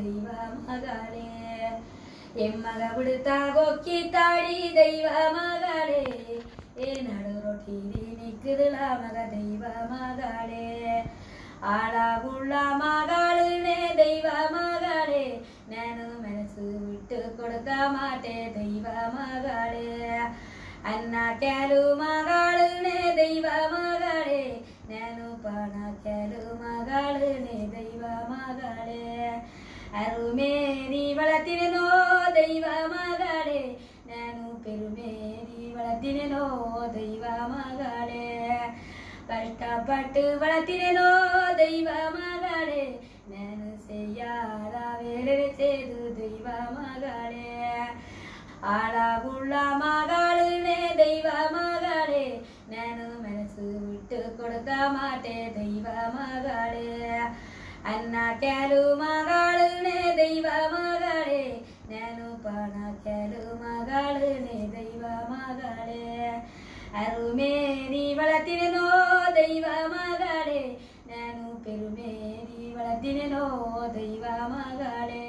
ದೈವ ಮಗಳೇ ಎಮ್ಮಗ ಬಿಡುತ್ತಾ ಗೊಕ್ಕಿ ತಾಡಿ ದೈವ ಮಗಳೇ ಏ ನಡು ರೊಟ್ಟಿಲಿ ನಿಕ್ಕದಳ ಮಗ ದೈವ ಮಗಳೇ ಆಳಗುಳ್ಳ ಮಗಳೇ ದೈವ ಮಗಳೇ ನಾನು ಮನಸ್ಸು ಬಿಟ್ಟು ಕೊಡ್ಕ ಮಾಟೆ ದೈವ ಮಗಳೇ ಅನ್ನ ಕೆಲು ಮಗಳೇ ದೈವ ಮಗಳೇ ನಾನು ಪಣ ಕೆಲು ಮಗಳೇ ದೈವ ಮಗಳೇ ಅರುಮೇರಿ ಬಳತಿನೋ ದೈವ ಮಗಳೇ ನಾನು ಪೆರುಮೇರಿ ಬಳತಿನೋ ದೈವ ಮಗಳೇ ಕಷ್ಟಪಟ್ಟು ಬಳತಿನೋ ದೈವ ಮಗಳೇ ನಾನು செய்யாத வேலை செய்து தெய்வ மகளே ஆளாகுள்ள மகளே தெய்வ மகளே ನಾನು ಮನಸ್ಸು ಬಿಟ್ಟು ಕೊಡ್ಕ ಮಾಟೆ ದೈವ ಮಗಳೇ ಅನ್ನ ಕೆಲು ಮಗಳೇ ದೈವ ಮಗಳೇ ನಾನು ಪಣ ಕೆಲು ಮಗಳೇ ದೈವ ಮಗಳೇ ಅರುಮೇರಿ ಬಳತಿನೋ ದೈವ ಮಗಳೇ ನಾನು ಪೆರುಮೇರಿ ಬಳತಿನೋ ದೈವ ಮಗಳೇ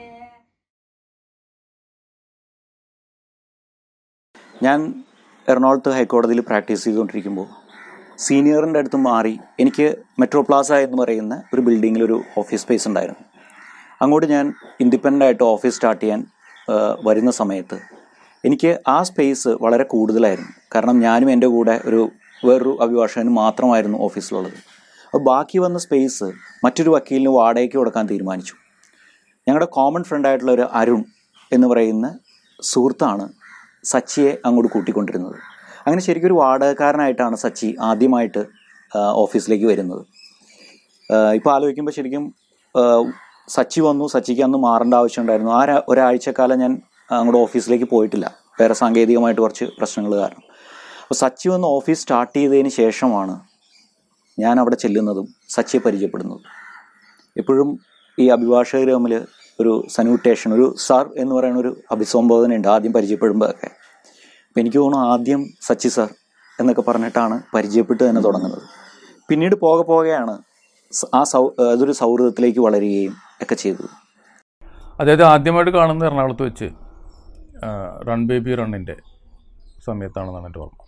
ഞാൻ എറണാകുളത്ത് ഹൈക്കോടതിയിൽ പ്രാക്ടീസ് ചെയ്തുകൊണ്ടിരിക്കുമ്പോൾ സീനിയറിൻ്റെ അടുത്ത് മാറി എനിക്ക് മെട്രോ പ്ലാസ എന്ന് പറയുന്ന ഒരു ബിൽഡിങ്ങിൽ ഒരു ഓഫീസ് സ്പേസ് ഉണ്ടായിരുന്നു അങ്ങോട്ട് ഞാൻ ഇൻഡിപെൻഡൻ്റ് ആയിട്ട് ഓഫീസ് സ്റ്റാർട്ട് ചെയ്യാൻ ആ, വരുന്ന സമയത്ത് എനിക്ക് ആ സ്പേസ് വളരെ കൂടുതലായിരുന്നു കാരണം ഞാനും എൻ്റെ കൂടെ ഒരു വേറൊരു അഭിഭാഷകനും മാത്രമായിരുന്നു ഓഫീസിലുള്ളത് അപ്പോൾ ബാക്കി വന്ന സ്പേസ് മറ്റൊരു വക്കീലിന് വാടകയ്ക്ക് കൊടുക്കാൻ തീരുമാനിച്ചു ഞങ്ങളുടെ കോമൺ ഫ്രണ്ടായിട്ടുള്ള ഒരു അരുൺ എന്ന് പറയുന്ന സുഹൃത്താണ് സച്ചിയെ അങ്ങോട്ട് കൂട്ടിക്കൊണ്ടിരുന്നത് അങ്ങനെ ശരിക്കും ഒരു വാടകക്കാരനായിട്ടാണ് സച്ചി ആദ്യമായിട്ട് ആ, ഓഫീസിലേക്ക് വരുന്നത് ഇപ്പോൾ ആലോചിക്കുമ്പോൾ ശരിക്കും ആ, സച്ചി വന്നു സച്ചിക്ക് അന്ന് മാറേണ്ട ആവശ്യമുണ്ടായിരുന്നു ആ ര- ഒരാഴ്ചക്കാലം ഞാൻ അങ്ങോട്ട് ഓഫീസിലേക്ക് പോയിട്ടില്ല വേറെ സാങ്കേതികമായിട്ട് കുറച്ച് പ്രശ്നങ്ങൾ കാരണം അപ്പോൾ സച്ചി വന്ന് ഓഫീസ് സ്റ്റാർട്ട് ചെയ്തതിന് ശേഷമാണ് ഞാൻ അവിടെ ചെല്ലുന്നതും സച്ചിയെ പരിചയപ്പെടുന്നതും എപ്പോഴും ഈ അഭിഭാഷകർ തമ്മിൽ ഒരു സന്യൂട്ടേഷൻ ഒരു സാർ എന്ന് പറയുന്ന ഒരു അഭിസംബോധനയുണ്ട് ആദ്യം പരിചയപ്പെടുമ്പോൾ ഒക്കെ അപ്പം എനിക്ക് തോന്നുന്നു ആദ്യം സച്ചി സാർ എന്നൊക്കെ പറഞ്ഞിട്ടാണ് പരിചയപ്പെട്ട് തന്നെ തുടങ്ങുന്നത് പിന്നീട് പോകെ പോകെയാണ് സ- ആ സൗ അതൊരു സൗഹൃദത്തിലേക്ക് വളരുകയും ഒക്കെ ചെയ്തത് അദ്ദേഹത്തെ ആദ്യമായിട്ട് കാണുന്നത് എറണാകുളത്ത് വെച്ച് ആ, റൺ ബേബി റണ്ണിൻ്റെ സമയത്താണെന്നാണ് എൻ്റെ ഓർമ്മ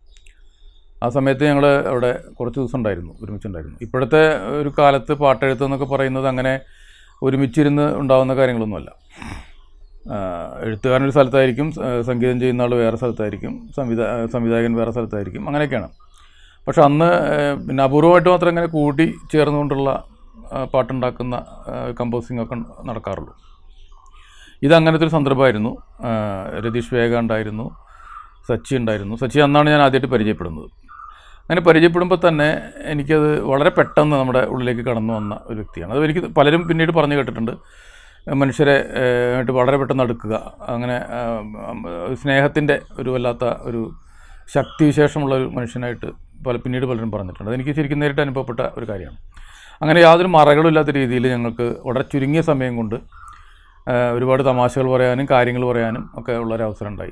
ആ സമയത്ത് ഞങ്ങൾ അവിടെ കുറച്ച് ദിവസം ഉണ്ടായിരുന്നു ഒരുമിച്ചുണ്ടായിരുന്നു ഇപ്പോഴത്തെ ഒരു കാലത്ത് പാട്ടെഴുത്ത് എന്നൊക്കെ പറയുന്നത് അങ്ങനെ ഒരുമിച്ചിരുന്ന് ഉണ്ടാകുന്ന കാര്യങ്ങളൊന്നുമല്ല ആ, എഴുത്തുകാരൻ ഒരു സ്ഥലത്തായിരിക്കും സ- സംഗീതം ചെയ്യുന്ന ആൾ വേറെ സ്ഥലത്തായിരിക്കും സംവിധാ സംവിധായകൻ വേറെ സ്ഥലത്തായിരിക്കും അങ്ങനെയൊക്കെയാണ് പക്ഷെ അന്ന് ഏഹ്, പിന്നെ അപൂർവമായിട്ട് മാത്രം അങ്ങനെ കൂടി ചേർന്നുകൊണ്ടുള്ള ആ, പാട്ടുണ്ടാക്കുന്ന കമ്പോസിംഗ് ഒക്കെ നടക്കാറുള്ളൂ ഇത് അങ്ങനത്തെ ഒരു സന്ദർഭമായിരുന്നു ആ, രതീഷ് വേഗ ഉണ്ടായിരുന്നു സച്ചി ഉണ്ടായിരുന്നു സച്ചി അന്നാണ് ഞാൻ ആദ്യമായിട്ട് പരിചയപ്പെടുന്നത് അങ്ങനെ പരിചയപ്പെടുമ്പോൾ തന്നെ എനിക്കത് വളരെ പെട്ടെന്ന് നമ്മുടെ ഉള്ളിലേക്ക് കടന്നു വന്ന ഒരു വ്യക്തിയാണ് അത് എനിക്ക് പലരും പിന്നീട് പറഞ്ഞു കേട്ടിട്ടുണ്ട് മനുഷ്യരെ ഏഹ്, ആയിട്ട് വളരെ പെട്ടെന്ന് അടുക്കുക അങ്ങനെ സ്നേഹത്തിൻ്റെ ഒരു വല്ലാത്ത ഒരു ശക്തിവിശേഷമുള്ള ഒരു മനുഷ്യനായിട്ട് പല പിന്നീട് പലരും പറഞ്ഞിട്ടുണ്ട് അതെനിക്ക് ശരിക്കും നേരിട്ട് അനുഭവപ്പെട്ട ഒരു കാര്യമാണ് അങ്ങനെ യാതൊരു മറകളും ഇല്ലാത്ത രീതിയിൽ ഞങ്ങൾക്ക് വളരെ ചുരുങ്ങിയ സമയം കൊണ്ട് ഏഹ്, ഒരുപാട് തമാശകൾ പറയാനും കാര്യങ്ങൾ പറയാനും ഒക്കെ ഉള്ളൊരു അവസരം ഉണ്ടായി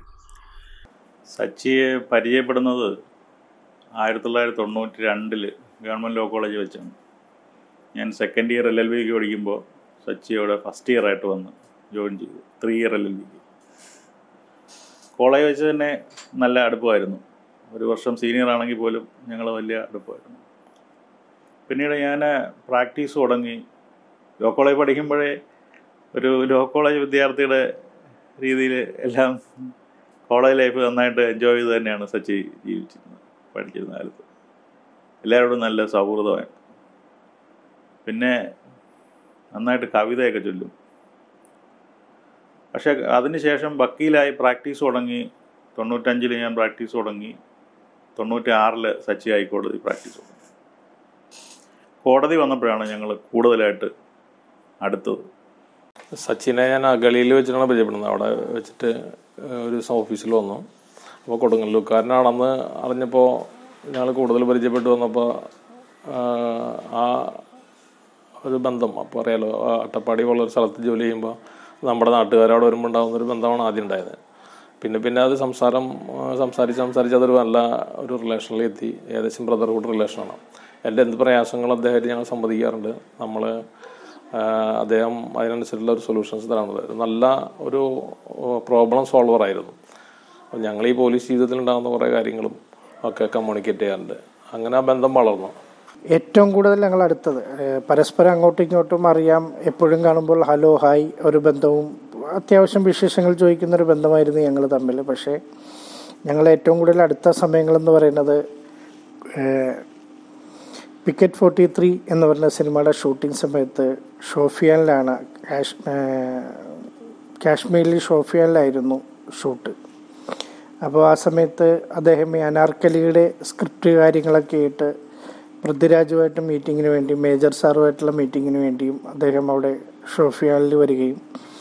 സച്ചിയെ പരിചയപ്പെടുന്നത് ആയിരത്തി തൊള്ളായിരത്തി തൊണ്ണൂറ്റി രണ്ടിൽ ഗവൺമെൻറ് ലോ കോളേജ് വെച്ചാണ് ഞാൻ സെക്കൻഡ് ഇയർ എൽ എൽ ബിക്ക് പഠിക്കുമ്പോൾ സച്ചി അവിടെ ഫസ്റ്റ് ഇയർ ആയിട്ട് വന്ന് ജോയിൻ ചെയ്തു ത്രീ ഇയർ എൽ എൽ ബിക്ക് കോളേജ് വെച്ച് തന്നെ നല്ല അടുപ്പമായിരുന്നു ഒരു വർഷം സീനിയർ ആണെങ്കിൽ പോലും ഞങ്ങൾ വലിയ അടുപ്പമായിരുന്നു പിന്നീട് ഞാൻ പ്രാക്ടീസ് തുടങ്ങി ലോ കോളേജ് പഠിക്കുമ്പോഴേ ഒരു ലോ കോളേജ് വിദ്യാർത്ഥിയുടെ രീതിയിൽ എല്ലാം കോളേജ് ലൈഫ് നന്നായിട്ട് എൻജോയ് ചെയ്ത് തന്നെയാണ് സച്ചി ജീവിച്ചിരുന്നത് പഠിച്ചിരുന്ന കാലത്ത് എല്ലാവരോടും നല്ല സൗഹൃദമായിരുന്നു പിന്നെ നന്നായിട്ട് കവിതയൊക്കെ ചൊല്ലും പക്ഷെ അതിനുശേഷം വക്കീലായി പ്രാക്ടീസ് തുടങ്ങി തൊണ്ണൂറ്റഞ്ചിൽ ഞാൻ പ്രാക്ടീസ് തുടങ്ങി തൊണ്ണൂറ്റി ആറിൽ സച്ചി ഹൈക്കോടതി പ്രാക്ടീസ് തുടങ്ങി കോടതി വന്നപ്പോഴാണ് ഞങ്ങൾ കൂടുതലായിട്ട് അടുത്തത് സച്ചിനെ ഞാൻ അഗളിയിൽ വെച്ചിട്ടാണ് പരിചയപ്പെടുന്നത് അവിടെ വെച്ചിട്ട് ഏഹ്, ഒരു ദിവസം ഓഫീസിൽ വന്നു അപ്പോൾ കൊടുങ്ങല്ലൂക്കാരനാണെന്ന് അറിഞ്ഞപ്പോൾ ഞങ്ങൾ കൂടുതൽ പരിചയപ്പെട്ടു വന്നപ്പോൾ ആഹ്, ആ ഒരു ബന്ധം അപ്പോൾ അറിയാലോ ആ അട്ടപ്പാടി പോലുള്ള ഒരു സ്ഥലത്ത് ജോലി ചെയ്യുമ്പോൾ നമ്മുടെ നാട്ടുകാരോട് വരുമ്പോൾ ഉണ്ടാകുന്ന ഒരു ബന്ധമാണ് ആദ്യം ഉണ്ടായത് പിന്നെ പിന്നെ അത് സംസാരം ആ, സംസാരിച്ച് സംസാരിച്ച് അതൊരു നല്ല ഒരു റിലേഷനിൽ എത്തി ഏകദേശം ബ്രദർഹുഡ് റിലേഷനാണ് എൻ്റെ എന്ത് പ്രയാസങ്ങളും അദ്ദേഹമായിട്ട് ഞങ്ങൾ സമ്മതിക്കാറുണ്ട് നമ്മൾ ആഹ് അദ്ദേഹം അതിനനുസരിച്ചുള്ള ഒരു സൊല്യൂഷൻസ് തരാനുള്ളത് ഒരു നല്ല ഒരു പ്രോബ്ലം സോൾവർ ആയിരുന്നു അപ്പോൾ ഞങ്ങൾ ഈ പോലീസ് ജീവിതത്തിൽ ഉണ്ടാകുന്ന കുറേ കാര്യങ്ങളും ഒക്കെ കമ്മ്യൂണിക്കേറ്റ് ചെയ്യാറുണ്ട് അങ്ങനെ ആ ബന്ധം വളർന്നു ഏറ്റവും കൂടുതൽ ഞങ്ങൾ അടുത്തത് ഏഹ് പരസ്പരം അങ്ങോട്ടും ഇങ്ങോട്ടും അറിയാം എപ്പോഴും കാണുമ്പോൾ ഹലോ ഹായ് ഒരു ബന്ധവും അത്യാവശ്യം വിശേഷങ്ങൾ ചോദിക്കുന്ന ഒരു ബന്ധമായിരുന്നു ഞങ്ങൾ തമ്മിൽ പക്ഷേ ഞങ്ങൾ ഏറ്റവും കൂടുതൽ അടുത്ത സമയങ്ങളെന്ന് പറയുന്നത് ഏഹ് പിക്കറ്റ് ഫോർട്ടി ത്രീ എന്ന് പറഞ്ഞ സിനിമയുടെ ഷൂട്ടിംഗ് സമയത്ത് ഷോഫിയാനിലാണ് കാഷ് ഏഹ് കാശ്മീരിൽ ഷോഫിയാനിലായിരുന്നു ഷൂട്ട് അപ്പോൾ ആ സമയത്ത് അദ്ദേഹം ഈ അനാർക്കലിയുടെ സ്ക്രിപ്റ്റ് കാര്യങ്ങളൊക്കെ ആയിട്ട് പൃഥ്വിരാജുമായിട്ട് മീറ്റിങ്ങിന് വേണ്ടി മേജർ സാറുമായിട്ടുള്ള മീറ്റിങ്ങിന് വേണ്ടിയും അദ്ദേഹം അവിടെ ഷോഫിയാനിൽ വരികയും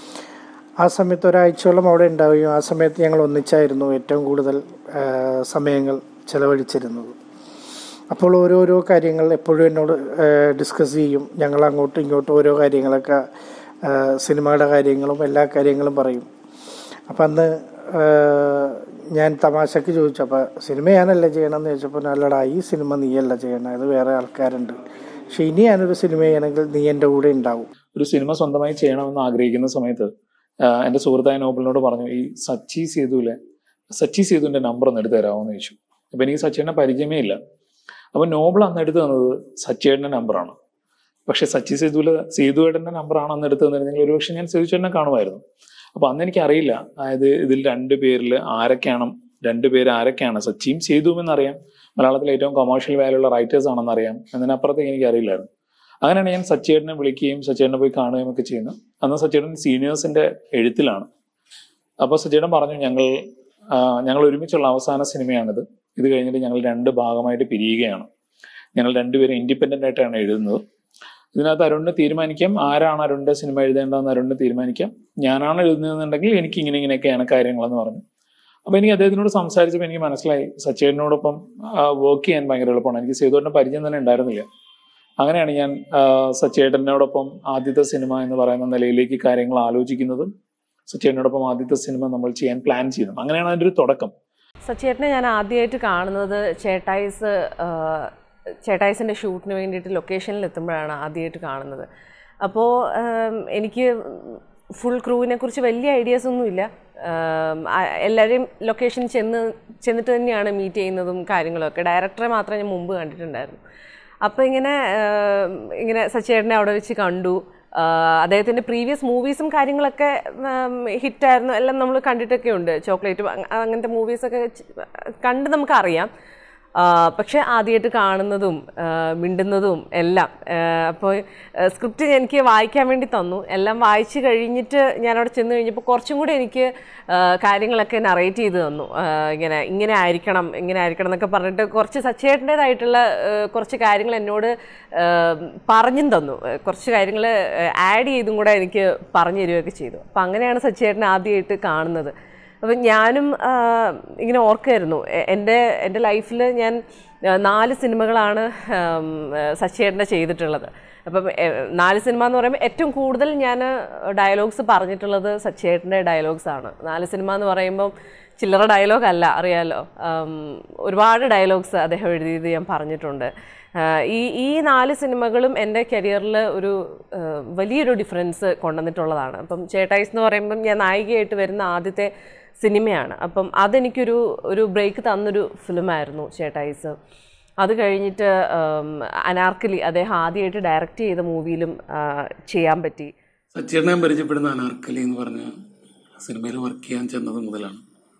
ആ സമയത്ത് ഒരാഴ്ചയോളം അവിടെ ഉണ്ടാവുകയും ആ സമയത്ത് ഞങ്ങൾ ഒന്നിച്ചായിരുന്നു ഏറ്റവും കൂടുതൽ ആ, സമയങ്ങൾ ചെലവഴിച്ചിരുന്നത് അപ്പോൾ ഓരോരോ കാര്യങ്ങൾ എപ്പോഴും എന്നോട് ഡിസ്കസ് ചെയ്യും ഞങ്ങൾ അങ്ങോട്ടും ഇങ്ങോട്ടും ഓരോ കാര്യങ്ങളൊക്കെ ആ, സിനിമയുടെ കാര്യങ്ങളും എല്ലാ കാര്യങ്ങളും പറയും അപ്പം അന്ന് ആ, ഞാൻ തമാശക്ക് ചോദിച്ചു അപ്പോൾ സിനിമ ഞാനല്ല ചെയ്യണമെന്ന് ചോദിച്ചപ്പോൾ അല്ലടാ ഈ സിനിമ നീയല്ല ചെയ്യണം അത് വേറെ ആൾക്കാരുണ്ട് പക്ഷെ ഇനി ഞാനൊരു സിനിമ ചെയ്യണമെങ്കിൽ നീ എൻ്റെ കൂടെ ഉണ്ടാവും ഒരു സിനിമ സ്വന്തമായി ചെയ്യണമെന്ന് ആഗ്രഹിക്കുന്ന സമയത്ത് ആഹ് എൻ്റെ സുഹൃത്തായ നോബലിനോട് പറഞ്ഞു ഈ സച്ചി സേതുവിലെ സച്ചി സേതുവിന്റെ നമ്പർ ഒന്ന് എടുത്ത് തരാമോ എന്ന് ചോദിച്ചു അപ്പൊ എനിക്ക് സച്ചിയുടെ പരിചയമേ ഇല്ല അപ്പൊ നോബിൾ അന്ന് എടുത്തു തന്നത് സച്ചിയേട്ടന്റെ നമ്പറാണ് പക്ഷെ സച്ചി സേതുവിലെ സേതുവേട്ടന്റെ നമ്പറാണ് അന്ന് എടുത്തു തന്നിരുന്നെങ്കിൽ ഒരുപക്ഷെ ഞാൻ സേതുചേട്ടനെ കാണുമായിരുന്നു അപ്പൊ അന്ന് എനിക്ക് അറിയില്ല അതായത് ഇതിൽ രണ്ട് പേരിൽ ആരൊക്കെയാണ് രണ്ട് പേര് ആരൊക്കെയാണ് സച്ചിയും സേതുവും എന്നറിയാം മലയാളത്തിലെ ഏറ്റവും കൊമേഴ്ഷ്യൽ വാല്യുള്ള റൈറ്റേഴ്സ് ആണെന്ന് അറിയാം എന്നതിനപ്പുറത്തേക്ക് എനിക്ക് അറിയില്ലായിരുന്നു അങ്ങനെയാണ് ഞാൻ സച്ചേട്ടനെ വിളിക്കുകയും സച്ചേട്ടനെ പോയി കാണുകയും ഒക്കെ ചെയ്യുന്നത് അന്ന് സച്ചേട്ടൻ സീനിയേഴ്സിന്റെ എഴുത്തിലാണ് അപ്പോൾ സച്ചേട്ടൻ പറഞ്ഞു ഞങ്ങൾ ആ, ഞങ്ങൾ ഒരുമിച്ചുള്ള അവസാന സിനിമയാണിത് ഇത് കഴിഞ്ഞിട്ട് ഞങ്ങൾ രണ്ട് ഭാഗമായിട്ട് പിരിയുകയാണ് ഞങ്ങൾ രണ്ടുപേരും ഇൻഡിപെൻഡന്റ് ആയിട്ടാണ് എഴുതുന്നത് ഇതിനകത്ത് അരുണിന് തീരുമാനിക്കാം ആരാണ് അരുണിന്റെ സിനിമ എഴുതേണ്ടതെന്ന് അരുണിന് തീരുമാനിക്കാം ഞാനാണ് എഴുതുന്നതെന്നുണ്ടെങ്കിൽ എനിക്ക് ഇങ്ങനെ ഇങ്ങനെയൊക്കെയാണ് കാര്യങ്ങളെന്ന് പറഞ്ഞു അപ്പൊ എനിക്ക് അദ്ദേഹത്തിനോട് സംസാരിച്ചപ്പോൾ എനിക്ക് മനസ്സിലായി സച്ചേട്ടനോടൊപ്പം വർക്ക് ചെയ്യാൻ ഭയങ്കര എളുപ്പമാണ് എനിക്ക് സേതുവിന്റെ പരിചയം തന്നെ ഉണ്ടായിരുന്നില്ല അങ്ങനെയാണ് ഞാൻ ആ, സച്ചേട്ടനോടൊപ്പം ആദ്യത്തെ സിനിമ എന്ന് പറയുന്ന നിലയിലേക്ക് കാര്യങ്ങൾ ആലോചിക്കുന്നതും സച്ചേട്ടനോടൊപ്പം ആദ്യത്തെ സിനിമ നമ്മൾ ചെയ്യാൻ പ്ലാൻ ചെയ്യുന്നതും അങ്ങനെയാണ് അതിന്റെ ഒരു തുടക്കം സച്ചേട്ടനെ ഞാൻ ആദ്യമായിട്ട് കാണുന്നത് ചേട്ടായിസ് ആ, ചേട്ടായിസിൻ്റെ ഷൂട്ടിന് വേണ്ടിയിട്ട് ലൊക്കേഷനിൽ എത്തുമ്പോഴാണ് ആദ്യമായിട്ട് കാണുന്നത് അപ്പോൾ എനിക്ക് ഫുൾ ക്രൂവിനെ കുറിച്ച് വലിയ ഐഡിയാസ് ഒന്നുമില്ല ആം, ആ- എല്ലാവരെയും ലൊക്കേഷൻ ചെന്ന് ചെന്നിട്ട് തന്നെയാണ് മീറ്റ് ചെയ്യുന്നതും കാര്യങ്ങളൊക്കെ ഡയറക്ടറെ മാത്രമേ ഞാൻ മുമ്പ് കണ്ടിട്ടുണ്ടായിരുന്നു അപ്പോൾ ഇങ്ങനെ ആം, ഇങ്ങനെ സച്ചേട്ടനെ അവിടെ വെച്ച് കണ്ടു അദ്ദേഹത്തിൻ്റെ പ്രീവിയസ് മൂവീസും കാര്യങ്ങളൊക്കെ ഹിറ്റായിരുന്നു എല്ലാം നമ്മൾ കണ്ടിട്ടൊക്കെ ഉണ്ട് ചോക്ലേറ്റ് അങ്ങനത്തെ മൂവീസൊക്കെ കണ്ട് നമുക്കറിയാം ആ, പക്ഷെ ആദ്യമായിട്ട് കാണുന്നതും ആ, മിണ്ടുന്നതും എല്ലാം അപ്പോൾ സ്ക്രിപ്റ്റ് എനിക്ക് വായിക്കാൻ വേണ്ടി തന്നു എല്ലാം വായിച്ചു കഴിഞ്ഞിട്ട് ഞാൻ അവിടെ ചെന്ന് കഴിഞ്ഞപ്പോൾ കുറച്ചും കൂടി എനിക്ക് ആ, കാര്യങ്ങളൊക്കെ നറേറ്റ് ചെയ്ത് തന്നു ആ, ഇങ്ങനെ ഇങ്ങനെ ആയിരിക്കണം ഇങ്ങനെ ആയിരിക്കണം എന്നൊക്കെ പറഞ്ഞിട്ട് കുറച്ച് സച്ചേട്ടൻ്റെതായിട്ടുള്ള കുറച്ച് കാര്യങ്ങൾ എന്നോട് ആ, പറഞ്ഞും തന്നു ആ, കുറച്ച് കാര്യങ്ങൾ ആഡ് ചെയ്തും കൂടെ എനിക്ക് പറഞ്ഞു തരികയൊക്കെ ചെയ്തു അപ്പം അങ്ങനെയാണ് സച്ചേട്ടനെ ആദ്യമായിട്ട് കാണുന്നത് അപ്പം ഞാനും ആ, ഇങ്ങനെ ഓർക്കായിരുന്നു എ- എൻ്റെ എൻ്റെ ലൈഫിൽ ഞാൻ ആ, നാല് സിനിമകളാണ് ആം, ആ, സച്ചേട്ടൻ്റെ ചെയ്തിട്ടുള്ളത് അപ്പം എ, നാല് സിനിമ എന്ന് പറയുമ്പോൾ ഏറ്റവും കൂടുതൽ ഞാൻ ഡയലോഗ്സ് പറഞ്ഞിട്ടുള്ളത് സച്ചേട്ടൻ്റെ ഡയലോഗ്സ് ആണ് നാല് സിനിമ എന്ന് പറയുമ്പം ചില്ലറ ഡയലോഗ് അല്ല അറിയാലോ ആം, ഒരുപാട് ഡയലോഗ്സ് അദ്ദേഹം എഴുതിയത് ഞാൻ പറഞ്ഞിട്ടുണ്ട് ആ, ഈ ഈ നാല് സിനിമകളും എൻ്റെ കരിയറിൽ ഒരു ആ, വലിയൊരു ഡിഫറൻസ് കൊണ്ടുവന്നിട്ടുള്ളതാണ് അപ്പം ചേട്ടായിസ് എന്ന് പറയുമ്പം ഞാൻ നായികയായിട്ട് വരുന്ന ആദ്യത്തെ സിനിമയാണ് അപ്പം അതെനിക്കൊരു ഒരു ബ്രേക്ക് തന്നൊരു ഫിലിമായിരുന്നു ചേട്ടായിസ് അത് കഴിഞ്ഞിട്ട് ആം, അനാർക്കലി അദ്ദേഹം ആദ്യമായിട്ട് ഡയറക്റ്റ് ചെയ്ത മൂവിയിലും ആ, ചെയ്യാൻ പറ്റി സച്ചേട്ടനെ ഞാൻ പരിചയപ്പെടുന്ന അനാർക്കലി എന്ന് പറഞ്ഞ സിനിമയിൽ വർക്ക് ചെയ്യാൻ ചെന്നത് മുതലാണ്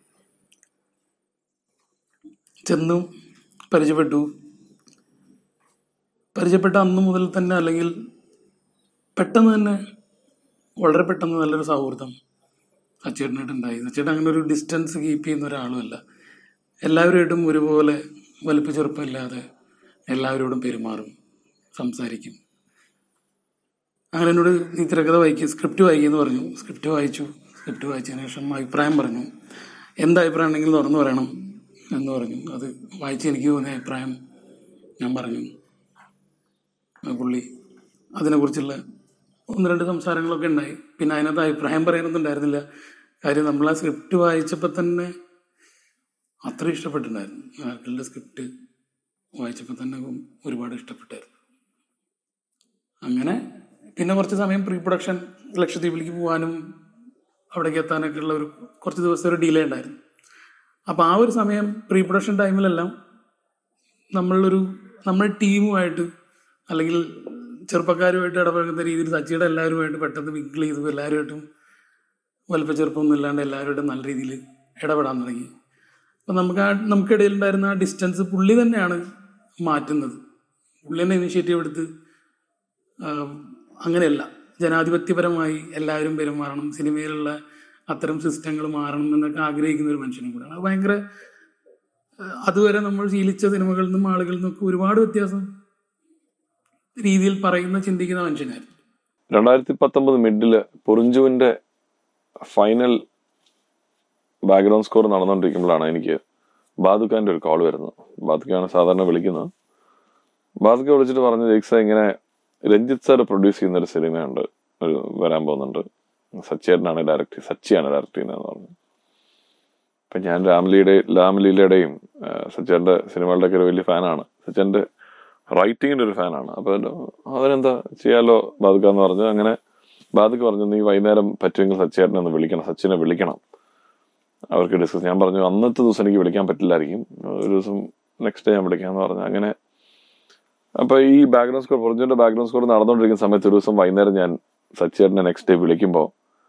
ചെന്നു പരിചയപ്പെട്ടു പരിചയപ്പെട്ട അന്ന് മുതൽ തന്നെ അല്ലെങ്കിൽ പെട്ടെന്ന് തന്നെ വളരെ പെട്ടെന്ന് നല്ലൊരു സൗഹൃദം സച്ചേട്ടനായിട്ട് ഉണ്ടായി സച്ചേട്ടൻ അങ്ങനെ ഒരു ഡിസ്റ്റൻസ് കീപ്പ് ചെയ്യുന്ന ഒരാളുമല്ല എല്ലാവരുമായിട്ടും ഒരുപോലെ വലിപ്പച്ചെറുപ്പമില്ലാതെ എല്ലാവരോടും പെരുമാറും സംസാരിക്കും അങ്ങനെ എന്നോട് ഈ തിരക്കഥ വായിക്കുക സ്ക്രിപ്റ്റ് വായിക്കുമെന്ന് പറഞ്ഞു സ്ക്രിപ്റ്റ് വായിച്ചു സ്ക്രിപ്റ്റ് വായിച്ചതിന് ശേഷം അഭിപ്രായം പറഞ്ഞു എന്ത് അഭിപ്രായം ഉണ്ടെങ്കിലും തുറന്നു പറയണം എന്ന് പറഞ്ഞു അത് വായിച്ച് എനിക്ക് തോന്നിയ അഭിപ്രായം ഞാൻ പറഞ്ഞു ആ പുള്ളി അതിനെക്കുറിച്ചുള്ള ഒന്ന് രണ്ട് സംസാരങ്ങളൊക്കെ ഉണ്ടായി പിന്നെ അതിനകത്ത് അഭിപ്രായം പറയാനൊന്നും ഉണ്ടായിരുന്നില്ല കാര്യം നമ്മൾ ആ സ്ക്രിപ്റ്റ് വായിച്ചപ്പോൾ തന്നെ അത്ര ഇഷ്ടപ്പെട്ടിട്ടുണ്ടായിരുന്നു ആക്കളുടെ സ്ക്രിപ്റ്റ് വായിച്ചപ്പോൾ തന്നെ ഒരുപാട് ഇഷ്ടപ്പെട്ടായിരുന്നു അങ്ങനെ പിന്നെ കുറച്ച് സമയം പ്രീ പ്രൊഡക്ഷൻ ലക്ഷദ്വീപിലേക്ക് പോകാനും അവിടേക്ക് എത്താനൊക്കെ ഉള്ള ഒരു കുറച്ച് ദിവസത്തെ ഒരു ഡിലേ ഉണ്ടായിരുന്നു അപ്പോൾ ആ ഒരു സമയം പ്രീ പ്രൊഡക്ഷൻ ടൈമിലെല്ലാം നമ്മളൊരു നമ്മൾ ടീമുമായിട്ട് അല്ലെങ്കിൽ ചെറുപ്പക്കാരുമായിട്ട് ഇടപഴകുന്ന രീതിയിൽ സച്ചിയുടെ എല്ലാവരുമായിട്ട് പെട്ടെന്ന് മിങ്കിൾ ചെയ്തു എല്ലാവരുമായിട്ടും വലുപ്പ ചെറുപ്പമൊന്നും ഇല്ലാണ്ട് എല്ലാവരുമായിട്ടും നല്ല രീതിയിൽ ഇടപെടാൻ തുടങ്ങി അപ്പം നമുക്ക് ആ നമുക്കിടയിൽ ഉണ്ടായിരുന്ന ആ ഡിസ്റ്റൻസ് പുള്ളി തന്നെയാണ് മാറ്റുന്നത് പുള്ളി തന്നെ ഇനിഷ്യേറ്റീവ് എടുത്ത് ആ, അങ്ങനെയല്ല ജനാധിപത്യപരമായി എല്ലാവരും പെരുമാറണം സിനിമയിലുള്ള അത്തരം സിസ്റ്റങ്ങൾ മാറണം എന്നൊക്കെ ആഗ്രഹിക്കുന്ന ഒരു മനുഷ്യനും കൂടെയാണ് അത് ഭയങ്കര ആ, അതുവരെ നമ്മൾ ശീലിച്ച സിനിമകളിൽ നിന്നും ആളുകളിൽ നിന്നൊക്കെ ഒരുപാട് വ്യത്യാസം രീതിയിൽ പറയുന്ന ചിന്തിക്കുന്ന മനുഷ്യനായിരുന്നു രണ്ടായിരത്തി പത്തൊമ്പത് മിഡില് പൊറിഞ്ചുവിന്റെ ഫൈനൽ ബാക്ക്ഗ്രൗണ്ട് സ്കോർ നടന്നുകൊണ്ടിരിക്കുമ്പോഴാണ് എനിക്ക് ബാദുഖാന്റെ ഒരു കോൾ വരുന്നത് ബാദുഖാണ് സാധാരണ വിളിക്കുന്നത് ബാദുഖ വിളിച്ചിട്ട് പറഞ്ഞു ജെയ്ക്സ ഇങ്ങനെ രഞ്ജിത്ത് സാർ പ്രൊഡ്യൂസ് ചെയ്യുന്ന ഒരു സിനിമയുണ്ട് ഒരു വരാൻ പോകുന്നുണ്ട് സച്ചേട്ടനാണ് ഡയറക്ട് സച്ചിയാണ് ഡയറക്ട് ചെയ്യുന്നതെന്ന് പറഞ്ഞു അപ്പൊ ഞാൻ രാമലിയുടെ രാമലീലയുടെയും സച്ചേന്റെ സിനിമകളുടെ ഒക്കെ ഒരു വലിയ ഫാനാണ് സച്ചന്റെ റൈറ്റിങ്ങിന്റെ ഒരു ഫാനാണ് അപ്പൊ അവനെന്താ ചെയ്യാലോ ബാദുക്ക എന്ന് പറഞ്ഞു അങ്ങനെ ബാദുക്ക പറഞ്ഞു നീ വൈകുന്നേരം പറ്റുമെങ്കിൽ സച്ചേട്ടനെ ഒന്ന് വിളിക്കണം സച്ചിനെ വിളിക്കണം അവർക്ക് ഡിസ്കസ് ഞാൻ പറഞ്ഞു അന്നത്തെ ദിവസം എനിക്ക് വിളിക്കാൻ പറ്റില്ലായിരിക്കും ഒരു ദിവസം നെക്സ്റ്റ് ഡേ ഞാൻ വിളിക്കാന്ന് പറഞ്ഞു അങ്ങനെ അപ്പൊ ഈ ബാക്ക്ഗ്രൗണ്ട് സ്കോർ പൊറിഞ്ചിന്റെ ബാക്ക്ഗ്രൗണ്ട് സ്കോർ നടന്നുകൊണ്ടിരിക്കുന്ന സമയത്ത് ഒരു ദിവസം വൈകുന്നേരം ഞാൻ സച്ചേട്ടനെ നെക്സ്റ്റ് ഡേ വിളിക്കുമ്പോൾ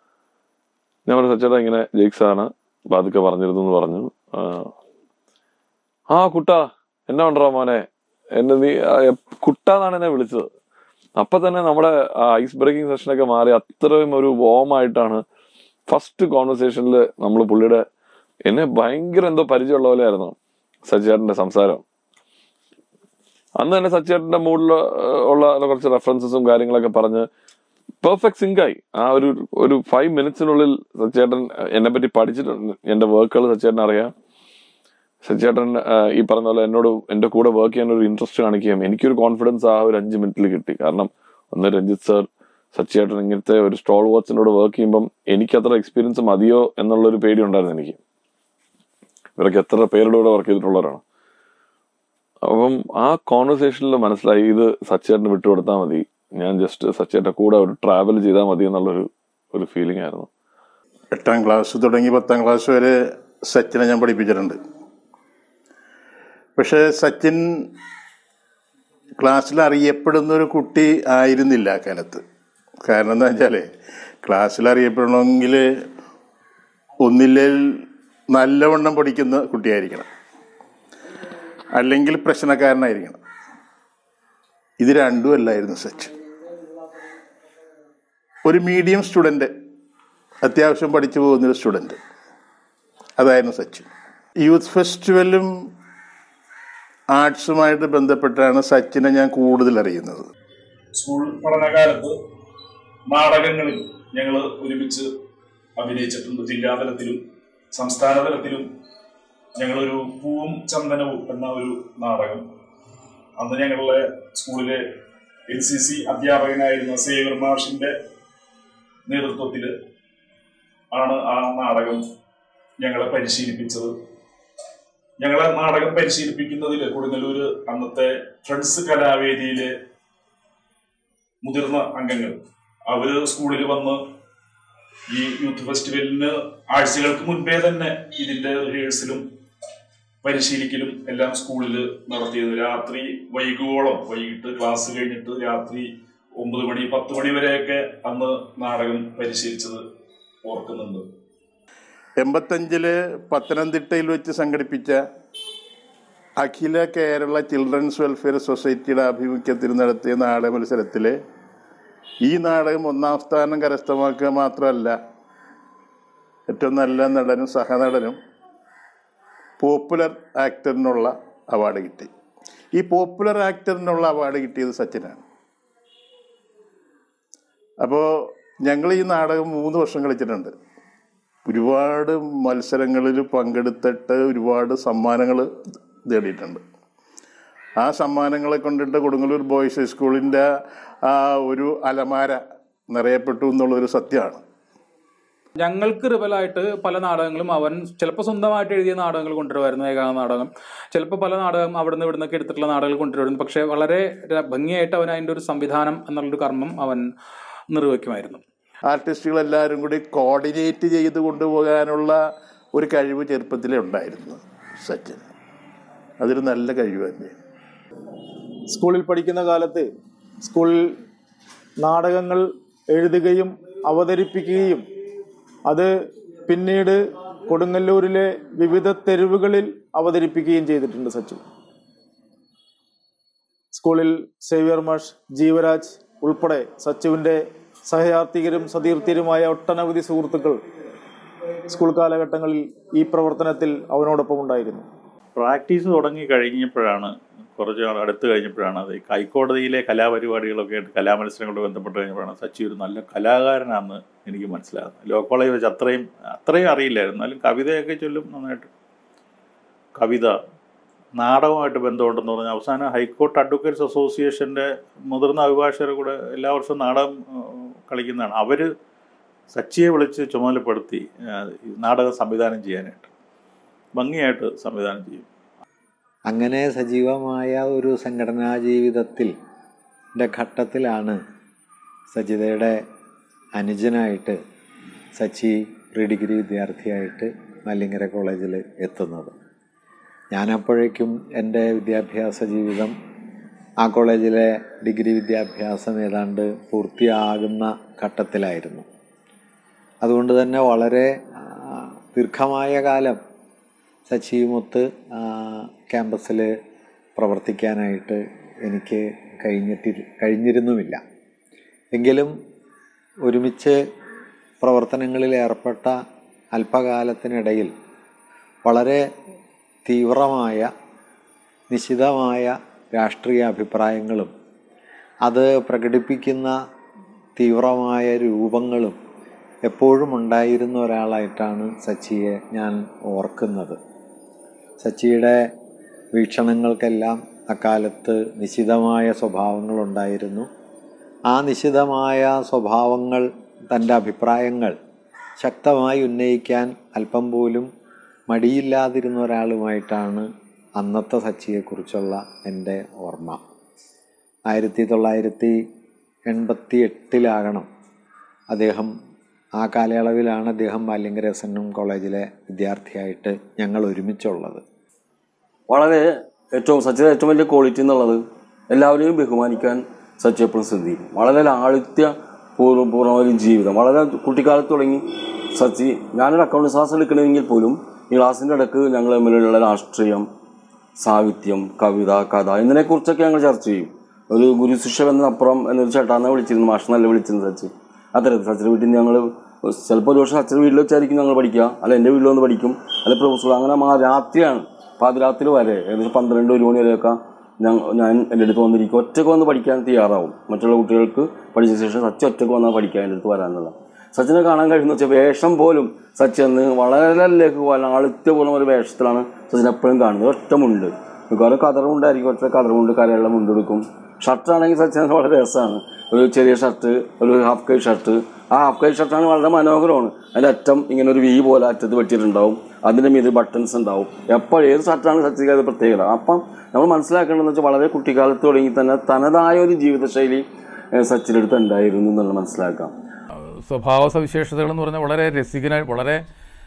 ഞാൻ പറഞ്ഞു സച്ചേട്ടൻ ഇങ്ങനെ ജെയ്ക്സ് ആണ് ബാദുക്ക പറഞ്ഞിരുന്നു എന്ന് പറഞ്ഞു ആ, ആ കുട്ടാ എന്നാ ഉണ്ടോ മോനെ എന്നെ നീ ആ, എപ്- കുട്ടാന്നാണ് എന്നെ വിളിച്ചത് അപ്പൊ തന്നെ നമ്മുടെ ഐസ് ബ്രേക്കിംഗ് സെഷനൊക്കെ മാറി അത്രയും ഒരു warm ആയിട്ടാണ് ഫസ്റ്റ് കോൺവെർസേഷനിൽ നമ്മൾ പുള്ളിയുടെ എന്നെ ഭയങ്കര എന്തോ പരിചയമുള്ള പോലെയായിരുന്നു സച്ചേട്ടന്റെ സംസാരം അന്ന് തന്നെ സച്ചേട്ടന്റെ മൂഡിൽ ഉള്ള കുറച്ച് റെഫറൻസസും കാര്യങ്ങളൊക്കെ പറഞ്ഞ് പെർഫെക്റ്റ് സിങ്കായി ആ ഒരു ഒരു ഫൈവ് മിനിറ്റ്സിനുള്ളിൽ സച്ചേട്ടൻ എന്നെ പറ്റി പഠിച്ചിട്ടുണ്ട് എന്റെ വർക്കുകൾ സച്ചേട്ടൻ അറിയാം സച്ചേട്ടൻ ആ, ഈ പറഞ്ഞ പോലെ എന്നോട് എന്റെ കൂടെ വർക്ക് ചെയ്യാൻ ഒരു ഇൻട്രസ്റ്റ് കാണിക്കുകയും എനിക്കൊരു കോൺഫിഡൻസ് ആ ഒരു അഞ്ച് മിനിറ്റിൽ കിട്ടി കാരണം ഒന്ന് രഞ്ജിത്ത് സർ സച്ചേട്ടൻ ഇങ്ങനത്തെ ഒരു സ്റ്റോൾ വാച്ചിനോട് വർക്ക് ചെയ്യുമ്പം എനിക്ക് അത്ര എക്സ്പീരിയൻസ് മതിയോ എന്നുള്ളൊരു പേടി ഉണ്ടായിരുന്നു എനിക്ക് ഇവരൊക്കെ എത്ര പേരുടെ കൂടെ വർക്ക് ചെയ്തിട്ടുള്ളവരാണ് അപ്പം ആ കോൺവെർസേഷനിൽ മനസ്സിലായി ഇത് സച്ചേട്ടന് വിട്ടുകൊടുത്താൽ മതി ഞാൻ ജസ്റ്റ് സച്ചേട്ടൻ്റെ കൂടെ ഒരു ട്രാവൽ ചെയ്താൽ മതി എന്നുള്ളൊരു ഒരു ഫീലിംഗ് ആയിരുന്നു എട്ടാം ക്ലാസ് തുടങ്ങി പത്താം ക്ലാസ് വരെ സച്ചിനെ ഞാൻ പഠിപ്പിച്ചിട്ടുണ്ട് പക്ഷേ സച്ചിൻ ക്ലാസ്സിൽ അറിയപ്പെടുന്ന ഒരു കുട്ടി ആയിരുന്നില്ല ആ കാലത്ത് കാരണം എന്താ വെച്ചാൽ ക്ലാസ്സിൽ അറിയപ്പെടണമെങ്കിൽ ഒന്നില്ലേൽ നല്ലവണ്ണം പഠിക്കുന്ന കുട്ടിയായിരിക്കണം അല്ലെങ്കിൽ പ്രശ്നക്കാരനായിരിക്കണം ഇത് രണ്ടും അല്ലായിരുന്നു സച്ചിൻ ഒരു മീഡിയം സ്റ്റുഡൻറ്റ് അത്യാവശ്യം പഠിച്ചു പോകുന്നൊരു സ്റ്റുഡൻറ്റ് അതായിരുന്നു സച്ചിൻ യൂത്ത് ഫെസ്റ്റിവലും ആർട്സുമായിട്ട് ബന്ധപ്പെട്ടാണ് സച്ചിനെ ഞാൻ കൂടുതൽ അറിയുന്നത് സ്കൂൾ പഠനകാലത്ത് നാടകങ്ങളിൽ ഞങ്ങൾ ഒരുമിച്ച് അഭിനയിച്ചിട്ടുണ്ട് ജില്ലാതലത്തിലും സംസ്ഥാന തലത്തിലും ഞങ്ങളൊരു പൂവും ചന്ദനവും എന്ന ഒരു നാടകം അന്ന് ഞങ്ങളുടെ സ്കൂളിലെ എൻ സി സി അധ്യാപകനായിരുന്ന സേവർ മാഷിന്റെ നേതൃത്വത്തിൽ ആണ് ആ നാടകം ഞങ്ങളെ പരിശീലിപ്പിച്ചത് ഞങ്ങളെ നാടകം പരിശീലിപ്പിക്കുന്നതിൽ കൊടുങ്ങല്ലൂര് അന്നത്തെ ഫ്രണ്ട്സ് കലാവേദിയിലെ മുതിർന്ന അംഗങ്ങൾ അവര് സ്കൂളിൽ വന്ന് ഈ യൂത്ത് ഫെസ്റ്റിവലിന് ആഴ്ചകൾക്ക് മുൻപേ തന്നെ ഇതിന്റെ റിഹേഴ്സലും പരിശീലിക്കലും എല്ലാം സ്കൂളിൽ നടത്തിയത് രാത്രി വൈകുവോളം വൈകിട്ട് ക്ലാസ് കഴിഞ്ഞിട്ട് രാത്രി ഒമ്പത് മണി പത്ത് മണി വരെയൊക്കെ അന്ന് നാടകം പരിശീലിച്ചത് ഓർക്കുന്നുണ്ട് എൺപത്തഞ്ചില് പത്തനംതിട്ടയിൽ വെച്ച് സംഘടിപ്പിച്ച അഖില കേരള ചിൽഡ്രൻസ് വെൽഫെയർ സൊസൈറ്റിയുടെ ആഭിമുഖ്യത്തിൽ നടത്തിയ നാടക മത്സരത്തിൽ ഈ നാടകം ഒന്നാം സ്ഥാനം കരസ്ഥമാക്കുക മാത്രമല്ല ഏറ്റവും നല്ല നടനും സഹനടനും പോപ്പുലർ ആക്ടറിനുള്ള അവാർഡ് കിട്ടി ഈ പോപ്പുലർ ആക്ടറിനുള്ള അവാർഡ് കിട്ടിയത് സച്ചിനാണ് അപ്പോൾ ഞങ്ങൾ ഈ നാടകം മൂന്ന് വർഷം കളിച്ചിട്ടുണ്ട് ഒരുപാട് മത്സരങ്ങളിൽ പങ്കെടുത്തിട്ട് ഒരുപാട് സമ്മാനങ്ങൾ നേടിയിട്ടുണ്ട് ആ സമ്മാനങ്ങളെ കൊണ്ടിട്ട് കൊടുങ്ങല്ലൂർ ബോയ്സ് ഹൈസ്കൂളിൻ്റെ ആ ഒരു അലമാര നിറയപ്പെട്ടു എന്നുള്ളൊരു സത്യമാണ് ഞങ്ങൾക്ക് റിബലായിട്ട് പല നാടകങ്ങളും അവൻ ചിലപ്പോൾ സ്വന്തമായിട്ട് എഴുതിയ നാടകങ്ങൾ കൊണ്ടുവരുമായിരുന്നു ഏകാംഗ നാടകം ചിലപ്പോൾ പല നാടകം അവിടുന്ന് ഇവിടുന്നൊക്കെ എടുത്തിട്ടുള്ള നാടകങ്ങൾ കൊണ്ടുവരുന്നു പക്ഷേ വളരെ ര- ഭംഗിയായിട്ട് അവൻ അതിൻ്റെ ഒരു സംവിധാനം എന്നുള്ളൊരു കർമ്മം അവൻ നിർവഹിക്കുമായിരുന്നു ആർട്ടിസ്റ്റുകൾ എല്ലാവരും കൂടി കോർഡിനേറ്റ് ചെയ്ത് കൊണ്ടുപോകാനുള്ള ഒരു കഴിവ് ചെറുപ്പത്തിലേ ഉണ്ടായിരുന്നു സച്ചിൻ അതൊരു നല്ല കഴിവ് തന്നെ സ്കൂളിൽ പഠിക്കുന്ന കാലത്ത് സ്കൂളിൽ നാടകങ്ങൾ എഴുതുകയും അവതരിപ്പിക്കുകയും അത് പിന്നീട് കൊടുങ്ങല്ലൂരിലെ വിവിധ തെരുവുകളിൽ അവതരിപ്പിക്കുകയും ചെയ്തിട്ടുണ്ട് സച്ചിൻ സ്കൂളിൽ സേവ്യർ മാഷ് ജീവരാജ് ഉൾപ്പെടെ സച്ചുവിൻ്റെ സഹയാത്രികരും സതീർത്ഥ്യരുമായ ഒട്ടനവധി സുഹൃത്തുക്കൾ സ്കൂൾ കാലഘട്ടങ്ങളിൽ ഈ പ്രവർത്തനത്തിൽ അവനോടൊപ്പം ഉണ്ടായിരുന്നു പ്രാക്ടീസ് തുടങ്ങി കഴിഞ്ഞപ്പോഴാണ് കുറച്ച് നാൾ അടുത്ത് കഴിഞ്ഞപ്പോഴാണ് അത് ഈ ഹൈക്കോടതിയിലെ കലാപരിപാടികളൊക്കെ ആയിട്ട് കലാമത്സരങ്ങളോട് ബന്ധപ്പെട്ട് കഴിഞ്ഞപ്പോഴാണ് സച്ചി ഒരു നല്ല കലാകാരനാണെന്ന് എനിക്ക് മനസ്സിലാകുന്നത് ലോ കോളേജ് വെച്ച് അത്രയും അത്രയും അറിയില്ലായിരുന്നു എന്നാലും കവിതയൊക്കെ ചൊല്ലും നന്നായിട്ട് കവിത നാടകമായിട്ട് ബന്ധമുണ്ടെന്ന് പറഞ്ഞാൽ അവസാനം ഹൈക്കോർട്ട് അഡ്വക്കേറ്റ്സ് അസോസിയേഷൻ്റെ മുതിർന്ന അഭിഭാഷകരെ കൂടെ എല്ലാ വർഷവും നാടകം ആ, കളിക്കുന്നതാണ് അവർ സച്ചിയെ വിളിച്ച് ചുമതലപ്പെടുത്തി ആ, ഈ നാടകം സംവിധാനം ചെയ്യാനായിട്ട് ഭംഗിയായിട്ട് സംവിധാനം ചെയ്യും അങ്ങനെ സജീവമായ ഒരു സംഘടനാ ജീവിതത്തിൽ ൻ്റെ ഘട്ടത്തിലാണ് സജിതയുടെ അനുജനായിട്ട് സച്ചി പ്രീ ഡിഗ്രി വിദ്യാർത്ഥിയായിട്ട് മല്ലിങ്ങര കോളേജിൽ എത്തുന്നത് ഞാനപ്പോഴേക്കും എൻ്റെ വിദ്യാഭ്യാസ ജീവിതം ആ കോളേജിലെ ഡിഗ്രി വിദ്യാഭ്യാസം ഏതാണ്ട് പൂർത്തിയാകുന്ന ഘട്ടത്തിലായിരുന്നു അതുകൊണ്ട് തന്നെ വളരെ ആ, ദീർഘമായ കാലം സച്ചിയുമൊത്ത് ക്യാമ്പസിൽ പ്രവർത്തിക്കാനായിട്ട് എനിക്ക് കഴിഞ്ഞിട്ടി കഴിഞ്ഞിരുന്നുമില്ല എങ്കിലും ഒരുമിച്ച് പ്രവർത്തനങ്ങളിൽ ഏർപ്പെട്ട അല്പകാലത്തിനിടയിൽ വളരെ തീവ്രമായ നിശിതമായ രാഷ്ട്രീയ അഭിപ്രായങ്ങളും അത് പ്രകടിപ്പിക്കുന്ന തീവ്രമായ രൂപങ്ങളും എപ്പോഴും ഉണ്ടായിരുന്ന ഒരാളായിട്ടാണ് സച്ചിയെ ഞാൻ ഓർക്കുന്നത് സച്ചിയുടെ വീക്ഷണങ്ങൾക്കെല്ലാം അക്കാലത്ത് നിശിതമായ സ്വഭാവങ്ങളുണ്ടായിരുന്നു ആ നിശിതമായ സ്വഭാവങ്ങൾ തൻ്റെ അഭിപ്രായങ്ങൾ ശക്തമായി ഉന്നയിക്കാൻ അല്പം പോലും മടിയില്ലാതിരുന്ന ഒരാളുമായിട്ടാണ് അന്നത്തെ സച്ചിയെക്കുറിച്ചുള്ള എൻ്റെ ഓർമ്മ ആയിരത്തി തൊള്ളായിരത്തി എൺപത്തി എട്ടിലാകണം അദ്ദേഹം ആ കാലയളവിലാണ് അദ്ദേഹം ബാല്യങ്കര എസ് എൻ എം കോളേജിലെ വിദ്യാർത്ഥിയായിട്ട് ഞങ്ങൾ ഒരുമിച്ചുള്ളത് വളരെ ഏറ്റവും സച്ചിൻ്റെ ഏറ്റവും വലിയ ക്വാളിറ്റി എന്നുള്ളത് എല്ലാവരെയും ബഹുമാനിക്കാൻ സച്ചി എപ്പോഴും ശ്രദ്ധിക്കും വളരെ ലാളിത്യ പൂർവ്വ പൂർണ്ണമായ ഒരു ജീവിതം വളരെ കുട്ടിക്കാലത്ത് തുടങ്ങി സച്ചി ഞാനൊരു അക്കൗണ്ട് ക്ലാസ് എടുക്കണമെങ്കിൽ പോലും ഈ ക്ലാസ്സിൻ്റെ ഇടയ്ക്ക് ഞങ്ങൾ തമ്മിലുള്ള രാഷ്ട്രീയം സാഹിത്യം കവിത കഥ ഇതിനെക്കുറിച്ചൊക്കെ ഞങ്ങൾ ചർച്ച ചെയ്യും ഒരു ഗുരു ശിഷ്യ ബന്ധനപ്പുറം എന്നൊരു ചേട്ടാന്നെ വിളിച്ചിരുന്നു മാഷെന്നല്ല വിളിച്ചിരുന്നു സച്ചി അത്തരത്തിൽ സച്ചിൻ്റെ വീട്ടിൽ നിന്ന് ഞങ്ങൾ ചിലപ്പോൾ ഒരു വർഷം അച്ഛൻ്റെ വീട്ടിൽ വെച്ചായിരിക്കും ഞങ്ങൾ പഠിക്കുക അല്ല എൻ്റെ വീട്ടിൽ വന്ന് പഠിക്കും അല്ല പ്രൊഫസർ അങ്ങനെ മാ രാത്രിയാണ് പാതിരാത്രി വരെ ഏകദേശം പന്ത്രണ്ട് ഒരു മണി വരെയൊക്കെ ഞാൻ ഞാൻ എൻ്റെ അടുത്ത് വന്നിരിക്കും ഒറ്റയ്ക്ക് വന്ന് പഠിക്കാൻ തയ്യാറാവും മറ്റുള്ള കുട്ടികൾക്ക് പഠിച്ച ശേഷം സച്ചി ഒറ്റയ്ക്ക് വന്നാൽ പഠിക്കാൻ എൻ്റെ അടുത്ത് വരാനുള്ള സച്ചിനെ കാണാൻ കഴിയുന്ന വെച്ചാൽ വേഷം പോലും സച്ചി അന്ന് വളരെ ലഘുവാണ് ആളിത്യപൂർണ്ണ ഒരു വേഷത്തിലാണ് സച്ചിൻ എപ്പോഴും കാണുന്നത് ഒറ്റമുണ്ട് മിക്കവാറും കതറുമുണ്ടായിരിക്കും ഒറ്റ കതറുമുണ്ട് കരയുള്ള മുണ്ടെടുക്കും ഷർട്ടാണെങ്കിൽ സച്ചിന് വളരെ രസമാണ് ഒരു ചെറിയ ഷർട്ട് ഒരു ഹാഫ് കൈ ഷർട്ട് ആ ഹാഫ് കൈ ഷർട്ടാണ് വളരെ മനോഹരമാണ് അതിൻ്റെ അറ്റം ഇങ്ങനെ ഒരു വി പോലെ അറ്റത്ത് വെട്ടിയിട്ടുണ്ടാവും അതിൻ്റെ മീത് ബട്ടൺസ് ഉണ്ടാവും എപ്പോൾ ഏത് ഷർട്ടാണ് സച്ചിക്ക് അത് പ്രത്യേകത അപ്പം നമ്മൾ മനസ്സിലാക്കേണ്ടതെന്ന് വെച്ചാൽ വളരെ കുട്ടിക്കാലത്ത് തുടങ്ങി തന്നെ തനതായ ഒരു ജീവിതശൈലി ഏഹ് സച്ചിനടുത്ത് ഉണ്ടായിരുന്നു എന്നുള്ളത് മനസ്സിലാക്കാം സ്വഭാവ സവിശേഷതകൾ എന്ന് പറഞ്ഞാൽ വളരെ രസികനായി വളരെ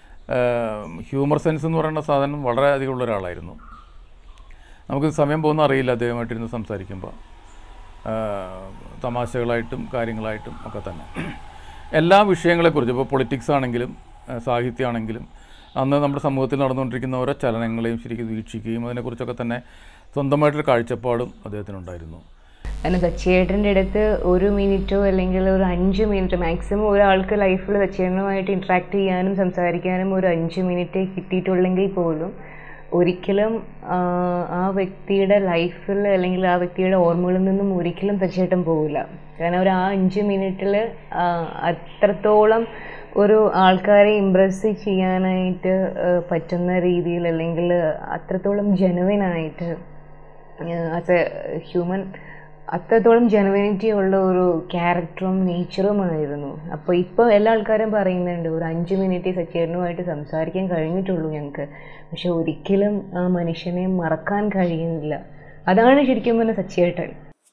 ഹ്യൂമർ സെൻസ് എന്ന് പറയുന്ന സാധനം വളരെ അധികം ഉള്ള ഒരാളായിരുന്നു നമുക്ക് സമയം പോകുന്ന അറിയില്ല അദ്ദേഹമായിട്ടിരുന്ന് സംസാരിക്കുമ്പോൾ ആ, തമാശകളായിട്ടും കാര്യങ്ങളായിട്ടും ഒക്കെ തന്നെ എല്ലാ വിഷയങ്ങളെക്കുറിച്ചും ഇപ്പോൾ പൊളിറ്റിക്സ് ആണെങ്കിലും ആ, സാഹിത്യമാണെങ്കിലും അന്ന് നമ്മുടെ സമൂഹത്തിൽ നടന്നുകൊണ്ടിരിക്കുന്ന ഓരോ ചലനങ്ങളെയും ശരിക്കും വീക്ഷിക്കുകയും അതിനെക്കുറിച്ചൊക്കെ തന്നെ സ്വന്തമായിട്ടൊരു കാഴ്ചപ്പാടും അദ്ദേഹത്തിനുണ്ടായിരുന്നു കാരണം സച്ചിയേട്ടൻ്റെ അടുത്ത് ഒരു മിനിറ്റോ അല്ലെങ്കിൽ ഒരു അഞ്ച് മിനിറ്റ് മാക്സിമം ഒരാൾക്ക് ലൈഫിൽ സച്ചിയേട്ടനുമായിട്ട് ഇൻട്രാക്ട് ചെയ്യാനും സംസാരിക്കാനും ഒരു അഞ്ച് മിനിറ്റ് കിട്ടിയിട്ടുള്ളെങ്കിൽ പോലും ഒരിക്കലും ആ, ആ വ്യക്തിയുടെ ലൈഫിൽ അല്ലെങ്കിൽ ആ വ്യക്തിയുടെ ഓർമ്മകളിൽ നിന്നും ഒരിക്കലും സച്ചിയേട്ടൻ പോകില്ല കാരണം ഒരു ആ അഞ്ച് മിനിറ്റിൽ അത്രത്തോളം ഒരു ആൾക്കാരെ ഇമ്പ്രസ് ചെയ്യാനായിട്ട് ആ, പറ്റുന്ന രീതിയിൽ അല്ലെങ്കിൽ അത്രത്തോളം ജനുവിനായിട്ട് ആസ് എ ഹ്യൂമൻ അത്രത്തോളം ജെനുവിനിറ്റി ഉള്ള ഒരു ക്യാരക്ടറും നേച്ചറുമായിരുന്നു അപ്പോൾ ഇപ്പോൾ എല്ലാ ആൾക്കാരും പറയുന്നുണ്ട് ഒരു അഞ്ച് മിനിറ്റ് സച്ചേട്ടനുമായിട്ട് സംസാരിക്കാൻ കഴിഞ്ഞിട്ടുള്ളൂ ഞങ്ങൾക്ക് പക്ഷെ ഒരിക്കലും ആ മനുഷ്യനെ മറക്കാൻ കഴിയുന്നില്ല അതാണ് ശരിക്കും പറഞ്ഞ സച്ചേട്ടൻ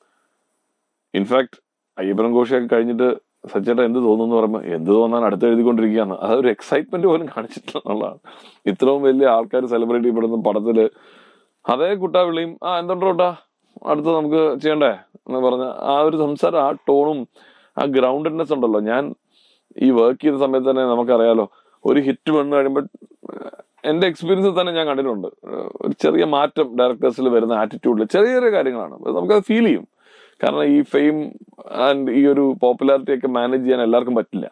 ഇൻഫാക്ട് അയ്യപ്പനം ഘോഷയൊക്കെ കഴിഞ്ഞിട്ട് സച്ചേട്ടൻ എന്ത് തോന്നുന്നു എന്ന് പറയുമ്പോൾ എന്ത് തോന്നാൻ അടുത്ത് എഴുതിക്കൊണ്ടിരിക്കുകയാണ് അതൊരു എക്സൈറ്റ്മെന്റ് പോലും കാണിച്ചിട്ടില്ല എന്നുള്ളതാണ് ഇത്രയും വലിയ ആൾക്കാർ സെലിബ്രേറ്റ് ചെയ്യപ്പെടുന്ന പടത്തില് അതേ കുട്ടാവിളിയും ആ എന്തുണ്ടോട്ടാ അടുത്ത് നമുക്ക് ചെയ്യണ്ടേ എന്ന് പറഞ്ഞ ആ ഒരു സംസാരം ആ ടോണും ആ ഗ്രൗണ്ടഡ്നെസ് ഉണ്ടല്ലോ ഞാൻ ഈ വർക്ക് ചെയ്ത സമയത്ത് തന്നെ നമുക്കറിയാലോ ഒരു ഹിറ്റ് വന്നു കഴിയുമ്പോൾ എന്റെ എക്സ്പീരിയൻസിൽ തന്നെ ഞാൻ കണ്ടിട്ടുണ്ട് ഏഹ് ഒരു ചെറിയ മാറ്റം ഡയറക്ടേഴ്സിൽ വരുന്ന ആറ്റിറ്റ്യൂഡിൽ ചെറിയ ചെറിയ കാര്യങ്ങളാണ് അത് നമുക്കത് ഫീൽ ചെയ്യും കാരണം ഈ ഫെയിം ആൻഡ് ഈ ഒരു പോപ്പുലാരിറ്റി ഒക്കെ മാനേജ് ചെയ്യാൻ എല്ലാവർക്കും പറ്റില്ല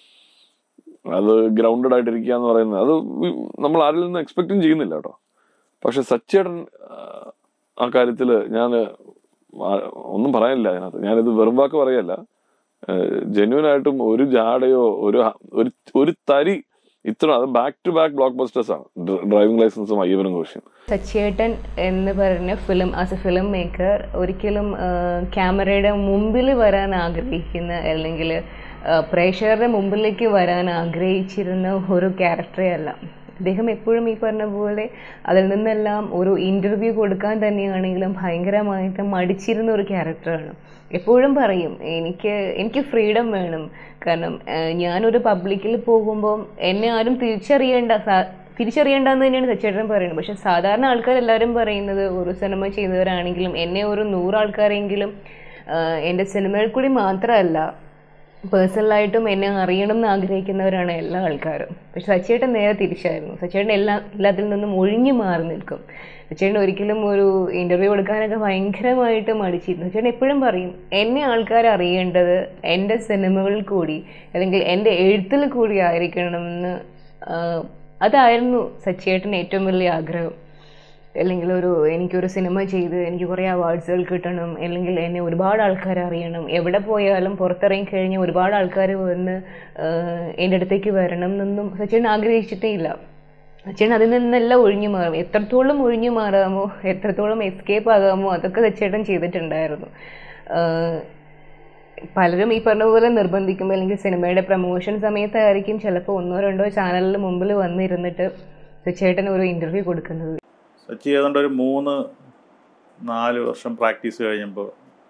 അത് ഗ്രൗണ്ടഡ് ആയിട്ടിരിക്കുക എന്ന് പറയുന്നത് അത് നമ്മൾ ആരിൽ നിന്നും എക്സ്പെക്റ്റും ചെയ്യുന്നില്ല കേട്ടോ പക്ഷെ സച്ചേട്ടൻ ആഹ്, ആ കാര്യത്തില് ഞാൻ ഒന്നും പറയാനില്ല അതിനകത്ത് ഞാനിത് വെറും വാക്ക് പറയല്ല ജെന്യൂൻ ആയിട്ടും ഒരു ജാടയോ ഒരു ഹ- ഒരു ഒരു തരി ഇത്ര അത് back to back blockbusters ആണ് ഡ്രൈവിംഗ് ലൈസൻസും അയ്യപ്പനും ഘോഷിയും സച്ചേട്ടൻ എന്ന് പറഞ്ഞ film as a filmmaker ഒരിക്കലും ആ, ക്യാമറയുടെ മുമ്പിൽ വരാൻ ആഗ്രഹിക്കുന്ന അല്ലെങ്കിൽ ആ, പ്രേക്ഷകരുടെ മുമ്പിലേക്ക് വരാൻ ആഗ്രഹിച്ചിരുന്ന ഒരു ക്യാരക്ടറേ അല്ല അദ്ദേഹം എപ്പോഴും ഈ പറഞ്ഞ പോലെ അതിൽ നിന്നെല്ലാം ഒരു ഇൻ്റർവ്യൂ കൊടുക്കാൻ തന്നെയാണെങ്കിലും ഭയങ്കരമായിട്ട് മടിച്ചിരുന്ന ഒരു ക്യാരക്ടറാണ് എപ്പോഴും പറയും എനിക്ക് എനിക്ക് ഫ്രീഡം വേണം കാരണം ആ, ഞാനൊരു പബ്ലിക്കിൽ പോകുമ്പോൾ എന്നെ ആരും തിരിച്ചറിയേണ്ട സാ- തിരിച്ചറിയേണ്ടെന്ന് തന്നെയാണ് സച്ചേട്ടൻ പറയുന്നത് പക്ഷെ സാധാരണ ആൾക്കാരെല്ലാവരും പറയുന്നത് ഒരു സിനിമ ചെയ്തവരാണെങ്കിലും എന്നെ ഒരു നൂറ് ആൾക്കാരെങ്കിലും ആ, എൻ്റെ സിനിമയിൽ കൂടി മാത്രമല്ല പേഴ്സണലായിട്ടും എന്നെ അറിയണം എന്ന് ആഗ്രഹിക്കുന്നവരാണ് എല്ലാ ആൾക്കാരും പക്ഷെ സച്ചേട്ടൻ നേരെ തിരിച്ചായിരുന്നു സച്ചേട്ടൻ എല്ലാ എല്ലാത്തിൽ നിന്നും ഒഴിഞ്ഞു മാറി നിൽക്കും സച്ചേട്ടൻ ഒരിക്കലും ഒരു ഇൻ്റർവ്യൂ കൊടുക്കാനൊക്കെ ഭയങ്കരമായിട്ട് മടിച്ചിരുന്നു സച്ചേട്ടൻ എപ്പോഴും പറയും എന്നെ ആൾക്കാർ അറിയേണ്ടത് എൻ്റെ സിനിമകളിൽ കൂടി അല്ലെങ്കിൽ എൻ്റെ എഴുത്തിൽ കൂടി ആയിരിക്കണമെന്ന് ആ, അതായിരുന്നു സച്ചേട്ടൻ ഏറ്റവും വലിയ ആഗ്രഹം അല്ലെങ്കിൽ ഒരു എനിക്കൊരു സിനിമ ചെയ്ത് എനിക്ക് കുറേ അവാർഡ്സുകൾ കിട്ടണം അല്ലെങ്കിൽ എന്നെ ഒരുപാട് ആൾക്കാർ അറിയണം എവിടെ പോയാലും പുറത്തിറങ്ങി കഴിഞ്ഞാൽ ഒരുപാട് ആൾക്കാർ വന്ന് ആഹ്, എൻ്റെ അടുത്തേക്ക് വരണം എന്നൊന്നും സച്ചിൻ ആഗ്രഹിച്ചിട്ടേ ഇല്ല സച്ചിൻ അതിൽ നിന്നെല്ലാം ഒഴിഞ്ഞു മാറും എത്രത്തോളം ഒഴിഞ്ഞു മാറാമോ എത്രത്തോളം എസ്കേപ്പ് ആകാമോ അതൊക്കെ സച്ചേട്ടൻ ചെയ്തിട്ടുണ്ടായിരുന്നു ആഹ്, പലരും ഈ പറഞ്ഞ പോലെ നിർബന്ധിക്കുമ്പോൾ അല്ലെങ്കിൽ സിനിമയുടെ പ്രൊമോഷൻ സമയത്തായിരിക്കും ചിലപ്പോൾ ഒന്നോ രണ്ടോ ചാനലിൽ മുമ്പിൽ വന്നിരുന്നിട്ട് സച്ചേട്ടൻ ഒരു ഇൻ്റർവ്യൂ കൊടുക്കുന്നത് സച്ചി ഏതാണ്ട് ഒരു മൂന്ന് നാല് വർഷം പ്രാക്ടീസ് കഴിഞ്ഞപ്പോൾ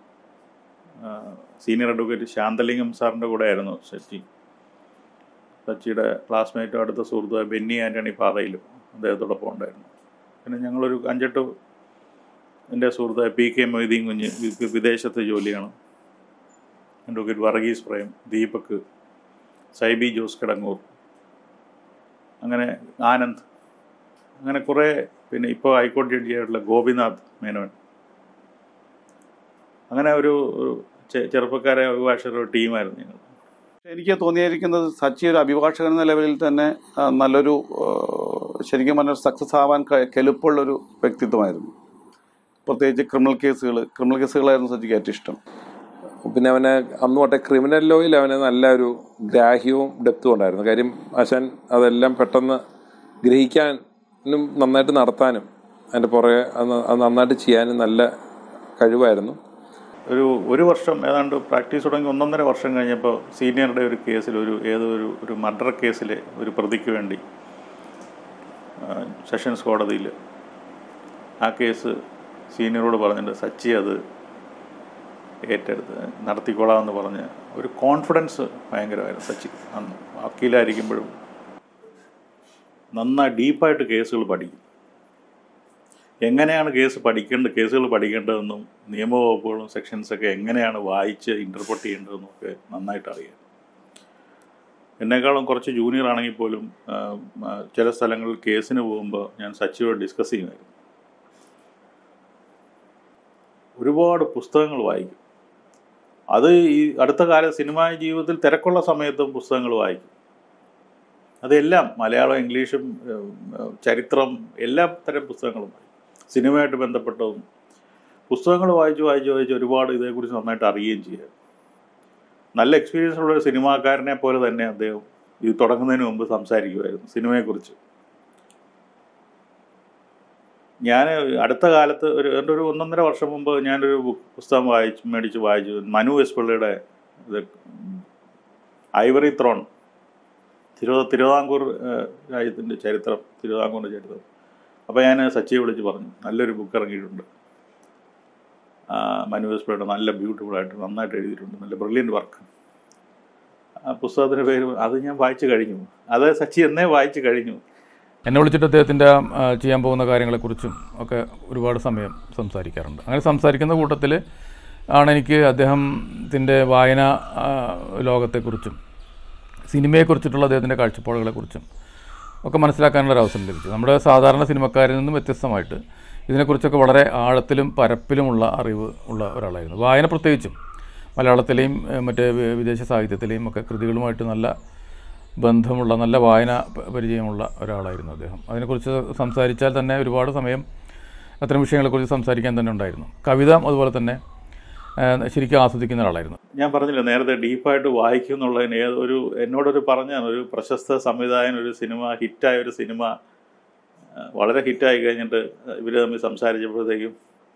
സീനിയർ അഡ്വക്കേറ്റ് ശാന്തലിംഗം സാറിൻ്റെ കൂടെ ആയിരുന്നു സച്ചി സച്ചിയുടെ ക്ലാസ്മേറ്റും അടുത്ത സുഹൃത്തുമായ ബെന്നി ആൻ്റണി പാറയിലും അദ്ദേഹത്തോടൊപ്പം ഉണ്ടായിരുന്നു പിന്നെ ഞങ്ങളൊരു അഞ്ചെട്ട് എൻ്റെ സുഹൃത്തായ പി കെ മൊയ്തീൻ കുഞ്ഞ് വി- വിദേശത്ത് ജോലിയാണ് അഡ്വക്കേറ്റ് വർഗീസ് പ്രേം ദീപക് സൈബി ജോസ് കിടങ്ങൂർ അങ്ങനെ ആനന്ദ് അങ്ങനെ കുറേ പിന്നെ ഇപ്പോൾ ഹൈക്കോടതി ജഡ്ജിയായിട്ടുള്ള ഗോപിനാഥ് മേനോൻ അങ്ങനെ ഒരു ഒരു ചെ- ചെറുപ്പക്കാരെ അഭിഭാഷകരുടെ ഒരു ടീമായിരുന്നു ഞങ്ങൾ എനിക്ക് തോന്നിയിരിക്കുന്നത് സച്ചി ഒരു അഭിഭാഷകൻ എന്ന ലെവലിൽ തന്നെ ആ, നല്ലൊരു ആ, ശരിക്കും പറഞ്ഞാൽ സക്സസ് ആവാൻ ക- കെലുപ്പുള്ളൊരു വ്യക്തിത്വമായിരുന്നു പ്രത്യേകിച്ച് ക്രിമിനൽ കേസുകൾ ക്രിമിനൽ കേസുകളായിരുന്നു സച്ചിക്ക് ഏറ്റവും ഇഷ്ടം പിന്നെ അവന് അന്ന് തൊട്ടേ ക്രിമിനൽ ലോയിൽ അവന് നല്ല ഒരു ഗ്രാഹ്യവും ഡെപ്തും ഉണ്ടായിരുന്നു കാര്യം ആശാൻ അതെല്ലാം പെട്ടെന്ന് ഗ്രഹിക്കാനും നന്നായിട്ട് നടത്താനും അതിൻ്റെ പുറകെ അത് ന- അത് നന്നായിട്ട് ചെയ്യാനും നല്ല കഴിവായിരുന്നു ഒരു ഒരു വർഷം ഏതാണ്ട് പ്രാക്ടീസ് തുടങ്ങി ഒന്നൊന്നര വർഷം കഴിഞ്ഞപ്പോൾ സീനിയറുടെ ഒരു കേസിൽ ഒരു ഏതോ ഒരു ഒരു മർഡർ കേസിൽ ഒരു പ്രതിക്ക് വേണ്ടി ആ, സെഷൻസ് കോടതിയിൽ ആ കേസ് സീനിയറോട് പറഞ്ഞിട്ട് സച്ചി അത് ഏറ്റെടുത്ത് നടത്തിക്കോളാമെന്ന് പറഞ്ഞ് ഒരു കോൺഫിഡൻസ് ഭയങ്കരമായിരുന്നു സച്ചി അന്ന് വക്കീലായിരിക്കുമ്പോഴും നന്നായി ഡീപ്പായിട്ട് കേസുകൾ പഠിക്കും എങ്ങനെയാണ് കേസ് പഠിക്കേണ്ടത് കേസുകൾ പഠിക്കേണ്ടതെന്നും നിയമവകുപ്പുകളും സെക്ഷൻസൊക്കെ എങ്ങനെയാണ് വായിച്ച് ഇൻ്റർപ്രട്ട് ചെയ്യേണ്ടതെന്നും ഒക്കെ നന്നായിട്ട് അറിയാം എന്നെക്കാളും കുറച്ച് ജൂനിയർ ആണെങ്കിൽ പോലും ആ, ആ, ചില സ്ഥലങ്ങളിൽ കേസിന് പോകുമ്പോൾ ഞാൻ സച്ചിയോട് ഡിസ്കസ് ചെയ്യുമായിരുന്നു ഒരുപാട് പുസ്തകങ്ങൾ വായിക്കും അത് ഈ അടുത്ത കാല സിനിമാ ജീവിതത്തിൽ തിരക്കുള്ള സമയത്തും പുസ്തകങ്ങൾ വായിക്കും അതെല്ലാം മലയാളം ഇംഗ്ലീഷും ഉം, ഉം, ചരിത്രം എല്ലാ തരം പുസ്തകങ്ങളും വായിക്കും സിനിമയായിട്ട് ബന്ധപ്പെട്ടതും പുസ്തകങ്ങൾ വായിച്ച് വായിച്ച് വായിച്ച് ഒരുപാട് ഇതേക്കുറിച്ച് നന്നായിട്ട് അറിയുകയും ചെയ്യാം നല്ല എക്സ്പീരിയൻസ് ഉള്ള ഒരു സിനിമാക്കാരനെ പോലെ തന്നെ അദ്ദേഹം ഇത് തുടങ്ങുന്നതിന് മുമ്പ് സംസാരിക്കുമായിരുന്നു സിനിമയെക്കുറിച്ച് ഞാൻ അടുത്ത കാലത്ത് ഒരു എൻ്റെ ഒരു ഒന്നൊന്നര വർഷം മുമ്പ് ഞാനൊരു ബുക്ക് പുസ്തകം വായിച്ച് മേടിച്ച് വായിച്ചു മനു എസ് പിള്ളയുടെ ഇത് ഐവറി ത്രോൺ തിരുവ തിരുവിതാംകൂർ ഏഹ്, രാജ്യത്തിൻ്റെ ചരിത്രം തിരുവിതാംകൂറിൻ്റെ ചരിത്രം അപ്പോൾ ഞാൻ സച്ചിയെ വിളിച്ച് പറഞ്ഞു നല്ലൊരു ബുക്ക് ഇറങ്ങിയിട്ടുണ്ട് ആ, മനു എസ് പിള്ളയുടെ നല്ല ബ്യൂട്ടിഫുൾ ആയിട്ട് നന്നായിട്ട് എഴുതിയിട്ടുണ്ട് നല്ല ബ്രില്യൻറ്റ് വർക്ക് ആ പുസ്തകത്തിൻ്റെ പേര് അത് ഞാൻ വായിച്ചു കഴിഞ്ഞു അത് സച്ചി എന്നേ വായിച്ചു കഴിഞ്ഞു എന്നെ വിളിച്ചിട്ട് അദ്ദേഹത്തിൻ്റെ ആ, ചെയ്യാൻ പോകുന്ന കാര്യങ്ങളെക്കുറിച്ചും ഒക്കെ ഒരുപാട് സമയം സംസാരിക്കാറുണ്ട് അങ്ങനെ സംസാരിക്കുന്ന കൂട്ടത്തിൽ ആണ് എനിക്ക് അദ്ദേഹത്തിൻ്റെ വായന ആ, ലോകത്തെക്കുറിച്ചും സിനിമയെക്കുറിച്ചിട്ടുള്ള അദ്ദേഹത്തിൻ്റെ കാഴ്ചപ്പാടുകളെക്കുറിച്ചും ഒക്കെ മനസ്സിലാക്കാനുള്ള ഒരു അവസരം ലഭിച്ചു നമ്മുടെ സാധാരണ സിനിമക്കാരിൽ നിന്നും വ്യത്യസ്തമായിട്ട് ഇതിനെക്കുറിച്ചൊക്കെ വളരെ ആഴത്തിലും പരപ്പിലുമുള്ള അറിവ് ഉള്ള ഒരാളായിരുന്നു വായന പ്രത്യേകിച്ചും മലയാളത്തിലെയും ഏഹ്, മറ്റേ വി- വിദേശ സാഹിത്യത്തിലെയും ഒക്കെ കൃതികളുമായിട്ട് നല്ല ബന്ധമുള്ള നല്ല വായന പ- പരിചയമുള്ള ഒരാളായിരുന്നു അദ്ദേഹം അതിനെക്കുറിച്ച് സംസാരിച്ചാൽ തന്നെ ഒരുപാട് സമയം അത്തരം വിഷയങ്ങളെക്കുറിച്ച് സംസാരിക്കാൻ തന്നെ ഉണ്ടായിരുന്നു കവിത അതുപോലെ തന്നെ ഏഹ്, ശരിക്കും ആസ്വദിക്കുന്ന ഒരാളായിരുന്നു ഞാൻ പറഞ്ഞില്ല നേരത്തെ ഡീപ്പായിട്ട് വായിക്കും എന്നുള്ളതിന് ഏത് ഒരു എന്നോടൊരു പറഞ്ഞാണ് ഒരു പ്രശസ്ത സംവിധായകൻ ഒരു സിനിമ ഹിറ്റായ ഒരു സിനിമ ആ, വളരെ ഹിറ്റായി കഴിഞ്ഞിട്ട് ഇവർ തമ്മിൽ സംസാരിച്ചപ്പോഴത്തേക്കും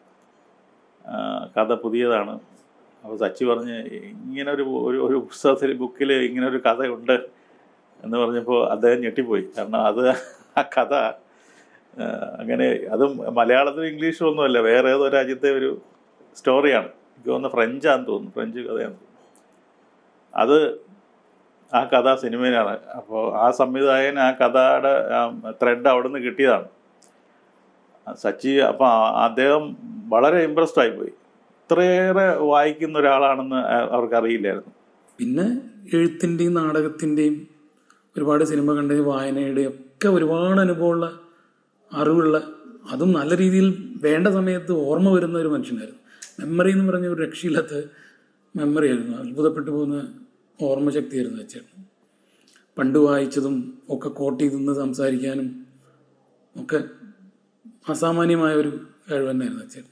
ആ, കഥ പുതിയതാണ് അപ്പോൾ സച്ചി പറഞ്ഞ് ഇങ്ങനെ ഒരു ഒരു ഒരു പുസ്തകത്തിൽ ബുക്കിൽ ഇങ്ങനെ ഒരു കഥയുണ്ട് എന്ന് പറഞ്ഞപ്പോൾ അദ്ദേഹം ഞെട്ടിപ്പോയി കാരണം അത് ആ കഥ ആ, അങ്ങനെ അതും മലയാളത്തിലും ഇംഗ്ലീഷിലും ഒന്നുമല്ല വേറെ ഏതോ രാജ്യത്തെ ഒരു സ്റ്റോറിയാണ് എനിക്ക് തോന്നുന്നു ഫ്രഞ്ചാന്ന് തോന്നുന്നു ഫ്രഞ്ച് കഥയാണ് അത് ആ കഥ സിനിമയിലാണ് അപ്പോൾ ആ സംവിധായകൻ ആ കഥയുടെ ത്രെഡ് അവിടെ നിന്ന് കിട്ടിയതാണ് ആ സച്ചി അപ്പം അദ്ദേഹം വളരെ ഇമ്പ്രസ്ഡ് ആയിപ്പോയി ഇത്രയേറെ വായിക്കുന്ന ഒരാളാണെന്ന് അ- അവർക്കറിയില്ലായിരുന്നു പിന്നെ എഴുത്തിൻ്റെയും നാടകത്തിൻ്റെയും ഒരുപാട് സിനിമ കണ്ടതും വായനയുടെയും ഒക്കെ ഒരുപാട് അനുഭവമുള്ള അറിവുള്ള അതും നല്ല രീതിയിൽ വേണ്ട സമയത്ത് ഓർമ്മ വരുന്ന ഒരു മനുഷ്യനായിരുന്നു മെമ്മറി എന്ന് പറഞ്ഞ ഒരു രക്ഷയില്ലാത്ത മെമ്മറി ആയിരുന്നു അത്ഭുതപ്പെട്ടു പോകുന്ന ഓർമ്മശക്തിയായിരുന്നു വെച്ചേട്ടൻ പണ്ട് വായിച്ചതും ഒക്കെ കോട്ട് ചെയ്ത് നിന്ന് സംസാരിക്കാനും ഒക്കെ അസാമാന്യമായ ഒരു കഴിവ് തന്നെയായിരുന്നു വെച്ചേട്ടൻ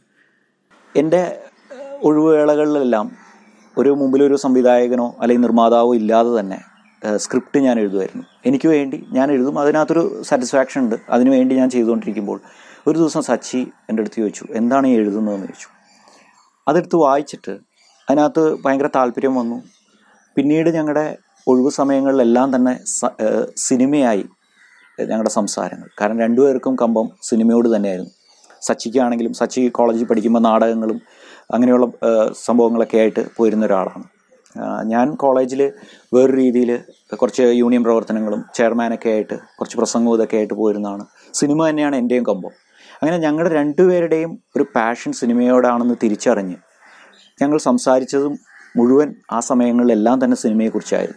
എൻ്റെ ഒഴിവുവേളകളിലെല്ലാം ഒരു മുമ്പിലൊരു സംവിധായകനോ അല്ലെങ്കിൽ നിർമ്മാതാവോ ഇല്ലാതെ തന്നെ സ്ക്രിപ്റ്റ് ഞാൻ എഴുതുമായിരുന്നു എനിക്ക് വേണ്ടി ഞാൻ എഴുതും അതിനകത്തൊരു സാറ്റിസ്ഫാക്ഷൻ ഉണ്ട് അതിനു വേണ്ടി ഞാൻ ചെയ്തുകൊണ്ടിരിക്കുമ്പോൾ ഒരു ദിവസം സച്ചി എൻ്റെ അടുത്ത് ചോദിച്ചു എന്താണ് ഈ എഴുതുന്നതെന്ന് ചോദിച്ചു അതെടുത്ത് വായിച്ചിട്ട് അതിനകത്ത് ഭയങ്കര താല്പര്യം വന്നു പിന്നീട് ഞങ്ങളുടെ ഒഴിവ് സമയങ്ങളിലെല്ലാം തന്നെ സ- ഏഹ് സിനിമയായി ഞങ്ങളുടെ സംസാരങ്ങൾ കാരണം രണ്ടുപേർക്കും കമ്പം സിനിമയോട് തന്നെയായിരുന്നു സച്ചിക്കാണെങ്കിലും സച്ചി കോളേജിൽ പഠിക്കുമ്പോൾ നാടകങ്ങളും അങ്ങനെയുള്ള ഏഹ് സംഭവങ്ങളൊക്കെ ആയിട്ട് പോയിരുന്ന ഒരാളാണ് ആ, ഞാൻ കോളേജിൽ വേറൊരു രീതിയിൽ കുറച്ച് യൂണിയൻ പ്രവർത്തനങ്ങളും ചെയർമാനൊക്കെ ആയിട്ട് കുറച്ച് പ്രസംഗവും ഇതൊക്കെ ആയിട്ട് പോയിരുന്നതാണ് സിനിമ തന്നെയാണ് എൻ്റെയും കമ്പം അങ്ങനെ ഞങ്ങളുടെ രണ്ടുപേരുടെയും ഒരു പാഷൻ സിനിമയോടാണെന്ന് തിരിച്ചറിഞ്ഞ് ഞങ്ങൾ സംസാരിച്ചതും മുഴുവൻ ആ സമയങ്ങളിലെല്ലാം തന്നെ സിനിമയെക്കുറിച്ചായിരുന്നു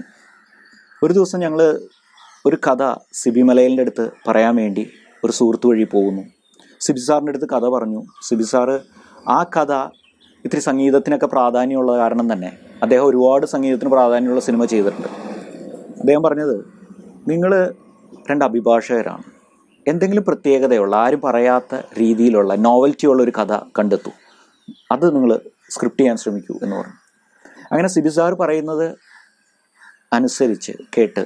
ഒരു ദിവസം ഞങ്ങൾ ഒരു കഥ സിബി മലയലിൻ്റെ അടുത്ത് പറയാൻ വേണ്ടി ഒരു സുഹൃത്ത് വഴി പോകുന്നു സിബി സാറിൻ്റെ അടുത്ത് കഥ പറഞ്ഞു സിബി സാറ് ആ കഥ ഇത്തിരി സംഗീതത്തിനൊക്കെ പ്രാധാന്യമുള്ള കാരണം തന്നെ അദ്ദേഹം ഒരുപാട് സംഗീതത്തിന് പ്രാധാന്യമുള്ള സിനിമ ചെയ്തിട്ടുണ്ട് അദ്ദേഹം പറഞ്ഞത് നിങ്ങൾ രണ്ട് അഭിഭാഷകരാണ് എന്തെങ്കിലും പ്രത്യേകതയുള്ള ആരും പറയാത്ത രീതിയിലുള്ള നോവൽറ്റി ഉള്ള ഒരു കഥ കണ്ടെത്തൂ അത് നിങ്ങൾ സ്ക്രിപ്റ്റ് ചെയ്യാൻ ശ്രമിക്കൂ എന്ന് പറഞ്ഞു അങ്ങനെ സിബി സാർ പറയുന്നത് അനുസരിച്ച് കേട്ട്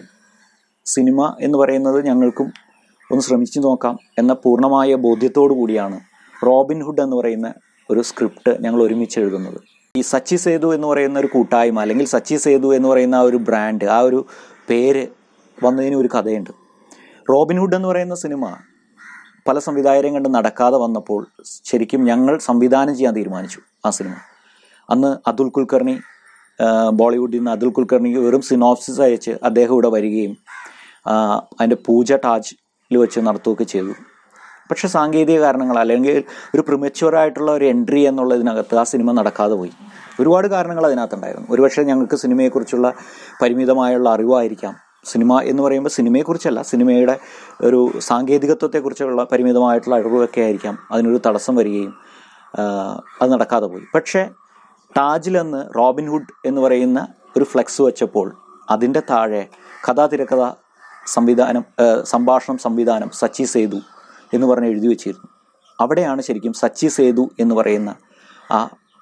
സിനിമ എന്ന് പറയുന്നത് ഞങ്ങൾക്കും ഒന്ന് ശ്രമിച്ചു നോക്കാം എന്ന പൂർണ്ണമായ ബോധ്യത്തോടു കൂടിയാണ് റോബിൻ ഹുഡ് എന്ന് പറയുന്ന ഒരു സ്ക്രിപ്റ്റ് ഞങ്ങൾ ഒരുമിച്ച് എഴുതുന്നത് ഈ സച്ചി സേതു എന്ന് പറയുന്ന ഒരു കൂട്ടായ്മ അല്ലെങ്കിൽ സച്ചി സേതു എന്ന് പറയുന്ന ആ ഒരു ബ്രാൻഡ് ആ ഒരു പേര് വന്നതിന് ഒരു കഥയുണ്ട് റോബിൻ ഹുഡ് എന്ന് പറയുന്ന സിനിമ പല സംവിധായകരെയും കണ്ട് നടക്കാതെ വന്നപ്പോൾ ശരിക്കും ഞങ്ങൾ സംവിധാനം ചെയ്യാൻ തീരുമാനിച്ചു ആ സിനിമ അന്ന് അതുൽ കുൽക്കർണി ആ, ബോളിവുഡിൽ നിന്ന് അതുൽ കുൽക്കർണിക്ക് വെറും സിനോപ്സിസ് അയച്ച് അദ്ദേഹം ഇവിടെ വരികയും ആ, അതിൻ്റെ പൂജ ടാജിൽ വെച്ച് നടത്തുകയൊക്കെ ചെയ്തു പക്ഷെ സാങ്കേതിക കാരണങ്ങൾ അല്ലെങ്കിൽ ഒരു പ്രിമച്വർ ആയിട്ടുള്ള ഒരു എൻട്രി എന്നുള്ളതിനകത്ത് ആ സിനിമ നടക്കാതെ പോയി ഒരുപാട് കാരണങ്ങൾ അതിനകത്തുണ്ടായിരുന്നു ഒരുപക്ഷെ ഞങ്ങൾക്ക് സിനിമയെക്കുറിച്ചുള്ള പരിമിതമായുള്ള അറിവായിരിക്കാം സിനിമ എന്ന് പറയുമ്പോൾ സിനിമയെക്കുറിച്ചല്ല സിനിമയുടെ ഒരു സാങ്കേതികത്വത്തെക്കുറിച്ചുള്ള പരിമിതമായിട്ടുള്ള അറിവൊക്കെ ആയിരിക്കാം അതിനൊരു തടസ്സം വരികയും ആ, അത് നടക്കാതെ പോയി പക്ഷേ താജിലെന്ന് റോബിൻഹുഡ് എന്ന് പറയുന്ന ഒരു ഫ്ലെക്സ് വെച്ചപ്പോൾ അതിൻ്റെ താഴെ കഥാ തിരക്കഥ സംവിധാനം ആ, സംഭാഷണം സംവിധാനം സച്ചി സേതു എന്ന് പറഞ്ഞ് എഴുതി വെച്ചിരുന്നു അവിടെയാണ് ശരിക്കും സച്ചി സേതു എന്ന് പറയുന്ന ആ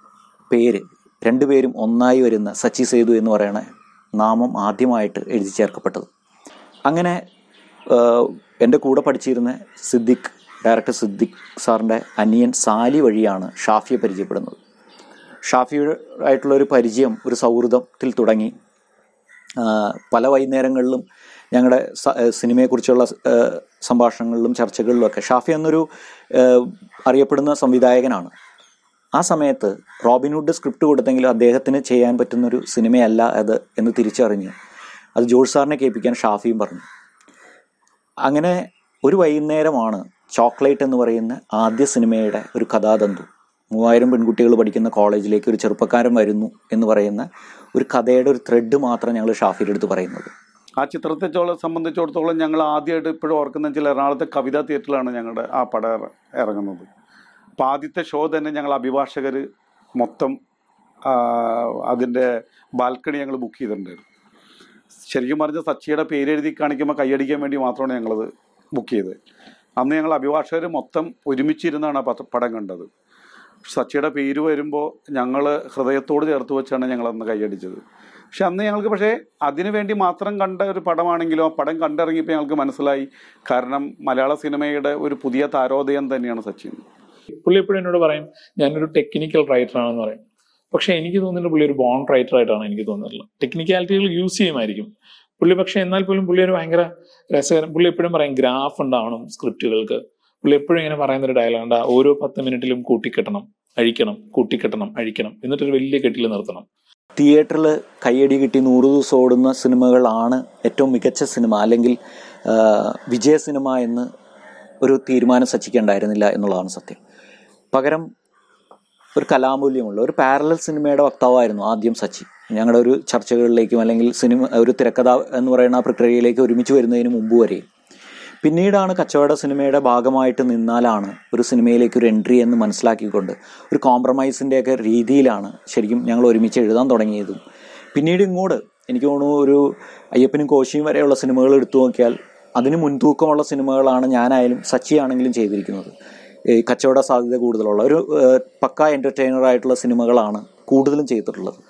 പേര് രണ്ടുപേരും ഒന്നായി വരുന്ന സച്ചി സേതു എന്ന് പറയുന്ന നാമം ആദ്യമായിട്ട് എഴുതി ചേർക്കപ്പെട്ടത് അങ്ങനെ ആഹ്, എൻ്റെ കൂടെ പഠിച്ചിരുന്ന സിദ്ദിഖ് ഡയറക്ടർ സിദ്ദിഖ് സാറിൻ്റെ അനിയൻ സാലി വഴിയാണ് ഷാഫിയെ പരിചയപ്പെടുന്നത് ഷാഫിയുടെ ആയിട്ടുള്ള ഒരു പരിചയം ഒരു സൗഹൃദത്തിൽ തുടങ്ങി ആ, പല വൈകുന്നേരങ്ങളിലും ഞങ്ങളുടെ സ- ഏ, സിനിമയെക്കുറിച്ചുള്ള ഏ, സംഭാഷണങ്ങളിലും ചർച്ചകളിലുമൊക്കെ ഷാഫി എന്നൊരു ഏ, അറിയപ്പെടുന്ന സംവിധായകനാണ് ആ സമയത്ത് റോബിൻഹുഡ് സ്ക്രിപ്റ്റ് കൊടുത്തെങ്കിലും അദ്ദേഹത്തിന് ചെയ്യാൻ പറ്റുന്നൊരു സിനിമയല്ല അത് എന്ന് തിരിച്ചറിഞ്ഞ് അത് ജോർജ് സാറിനെ കേൾപ്പിക്കാൻ ഷാഫിയും പറഞ്ഞു അങ്ങനെ ഒരു വൈകുന്നേരമാണ് ചോക്ലേറ്റ് എന്ന് പറയുന്ന ആദ്യ സിനിമയുടെ ഒരു കഥാതന്തു മൂവായിരം പെൺകുട്ടികൾ പഠിക്കുന്ന കോളേജിലേക്ക് ഒരു ചെറുപ്പക്കാരൻ വരുന്നു എന്ന് പറയുന്ന ഒരു കഥയുടെ ഒരു ത്രെഡ് മാത്രം ഞങ്ങൾ ഷാഫിയുടെ അടുത്ത് പറയുന്നത് ആ ചിത്രത്തെ ചോളം സംബന്ധിച്ചിടത്തോളം ഞങ്ങൾ ആദ്യമായിട്ട് ഇപ്പോഴും ഓർക്കുന്ന വെച്ചാൽ എറണാകുളത്തെ കവിതാ തിയേറ്ററിലാണ് ഞങ്ങളുടെ ആ പടം ഇറ- ഇറങ്ങുന്നത് അപ്പോൾ ആദ്യത്തെ ഷോ തന്നെ ഞങ്ങൾ അഭിഭാഷകർ മൊത്തം ആ, അതിൻ്റെ ബാൽക്കണി ഞങ്ങൾ ബുക്ക് ചെയ്തിട്ടുണ്ടായിരുന്നു ശരിക്കും പറഞ്ഞാൽ സച്ചിയുടെ പേര് എഴുതി കാണിക്കുമ്പോൾ കൈയടിക്കാൻ വേണ്ടി മാത്രമാണ് ഞങ്ങളത് ബുക്ക് ചെയ്തത് അന്ന് ഞങ്ങൾ അഭിഭാഷകർ മൊത്തം ഒരുമിച്ചിരുന്നാണ് ആ പത്ര- പടം കണ്ടത് സച്ചിയുടെ പേര് വരുമ്പോൾ ഞങ്ങൾ ഹൃദയത്തോട് ചേർത്ത് വെച്ചാണ് ഞങ്ങൾ അന്ന് കൈയടിച്ചത് പക്ഷെ അന്ന് ഞങ്ങൾക്ക് പക്ഷേ അതിനു വേണ്ടി മാത്രം കണ്ട ഒരു പടമാണെങ്കിലും ആ പടം കണ്ടിറങ്ങിയപ്പോൾ ഞങ്ങൾക്ക് മനസ്സിലായി കാരണം മലയാള സിനിമയുടെ ഒരു പുതിയ താരോദയം തന്നെയാണ് സച്ചിൻ പുള്ളി എപ്പോഴും എന്നോട് പറയും ഞാനൊരു ടെക്നിക്കൽ റൈറ്റർ ആണെന്ന് പറയും പക്ഷെ എനിക്ക് തോന്നുന്നത് പുള്ളി ഒരു ബോൺ റൈറ്റർ ആയിട്ടാണ് എനിക്ക് തോന്നിയിട്ടുള്ളത് ടെക്നിക്കാലിറ്റികൾ യൂസ് ചെയ്യുമായിരിക്കും പുള്ളി പക്ഷെ എന്നാൽ പോലും പുള്ളി ഒരു ഭയങ്കര രസകരം പുള്ളി എപ്പോഴും പറയും ഗ്രാഫ് ഉണ്ടാവണം സ്ക്രിപ്റ്റുകൾക്ക് പുള്ളി എപ്പോഴും ഇങ്ങനെ പറയുന്ന ഒരു ഡയലോഗ് ഉണ്ട് ഓരോ പത്ത് മിനിറ്റിലും കൂട്ടിക്കെട്ടണം അഴിക്കണം കൂട്ടിക്കെട്ടണം അഴിക്കണം എന്നിട്ടൊരു വലിയ കെട്ടിൽ നിർത്തണം തിയേറ്ററിൽ കയ്യടി കിട്ടി നൂറ് ദിവസം ഓടുന്ന സിനിമകളാണ് ഏറ്റവും മികച്ച സിനിമ അല്ലെങ്കിൽ ആ, വിജയ സിനിമ എന്ന് ഒരു തീരുമാനം സച്ചിക്കുണ്ടായിരുന്നില്ല എന്നുള്ളതാണ് സത്യം പകരം ഒരു കലാമൂല്യമുള്ള ഒരു പാരലൽ സിനിമയുടെ വക്താവായിരുന്നു ആദ്യം സച്ചി ഞങ്ങളുടെ ഒരു ചർച്ചകളിലേക്കും അല്ലെങ്കിൽ സിനിമ ഒരു തിരക്കഥ എന്ന് പറയുന്ന ആ പ്രക്രിയയിലേക്ക് ഒരുമിച്ച് വരുന്നതിന് മുമ്പ് വരെയും പിന്നീടാണ് കച്ചവട സിനിമയുടെ ഭാഗമായിട്ട് നിന്നാലാണ് ഒരു സിനിമയിലേക്ക് ഒരു എൻട്രി എന്ന് മനസ്സിലാക്കിക്കൊണ്ട് ഒരു കോംപ്രമൈസിൻ്റെയൊക്കെ രീതിയിലാണ് ശരിക്കും ഞങ്ങൾ ഒരുമിച്ച് എഴുതാൻ തുടങ്ങിയതും പിന്നീട് ഇങ്ങോട്ട് എനിക്ക് തോന്നുന്നു ഒരു അയ്യപ്പനും കോശിയും വരെയുള്ള സിനിമകൾ എടുത്തു നോക്കിയാൽ അതിന് മുൻതൂക്കമുള്ള സിനിമകളാണ് ഞാനായാലും സച്ചി ആണെങ്കിലും ചെയ്തിരിക്കുന്നത് ഈ കച്ചവട സാധ്യത കൂടുതലുള്ള ഒരു ഏഹ്, പക്ക എൻ്റർടൈനർ ആയിട്ടുള്ള സിനിമകളാണ് കൂടുതലും ചെയ്തിട്ടുള്ളത്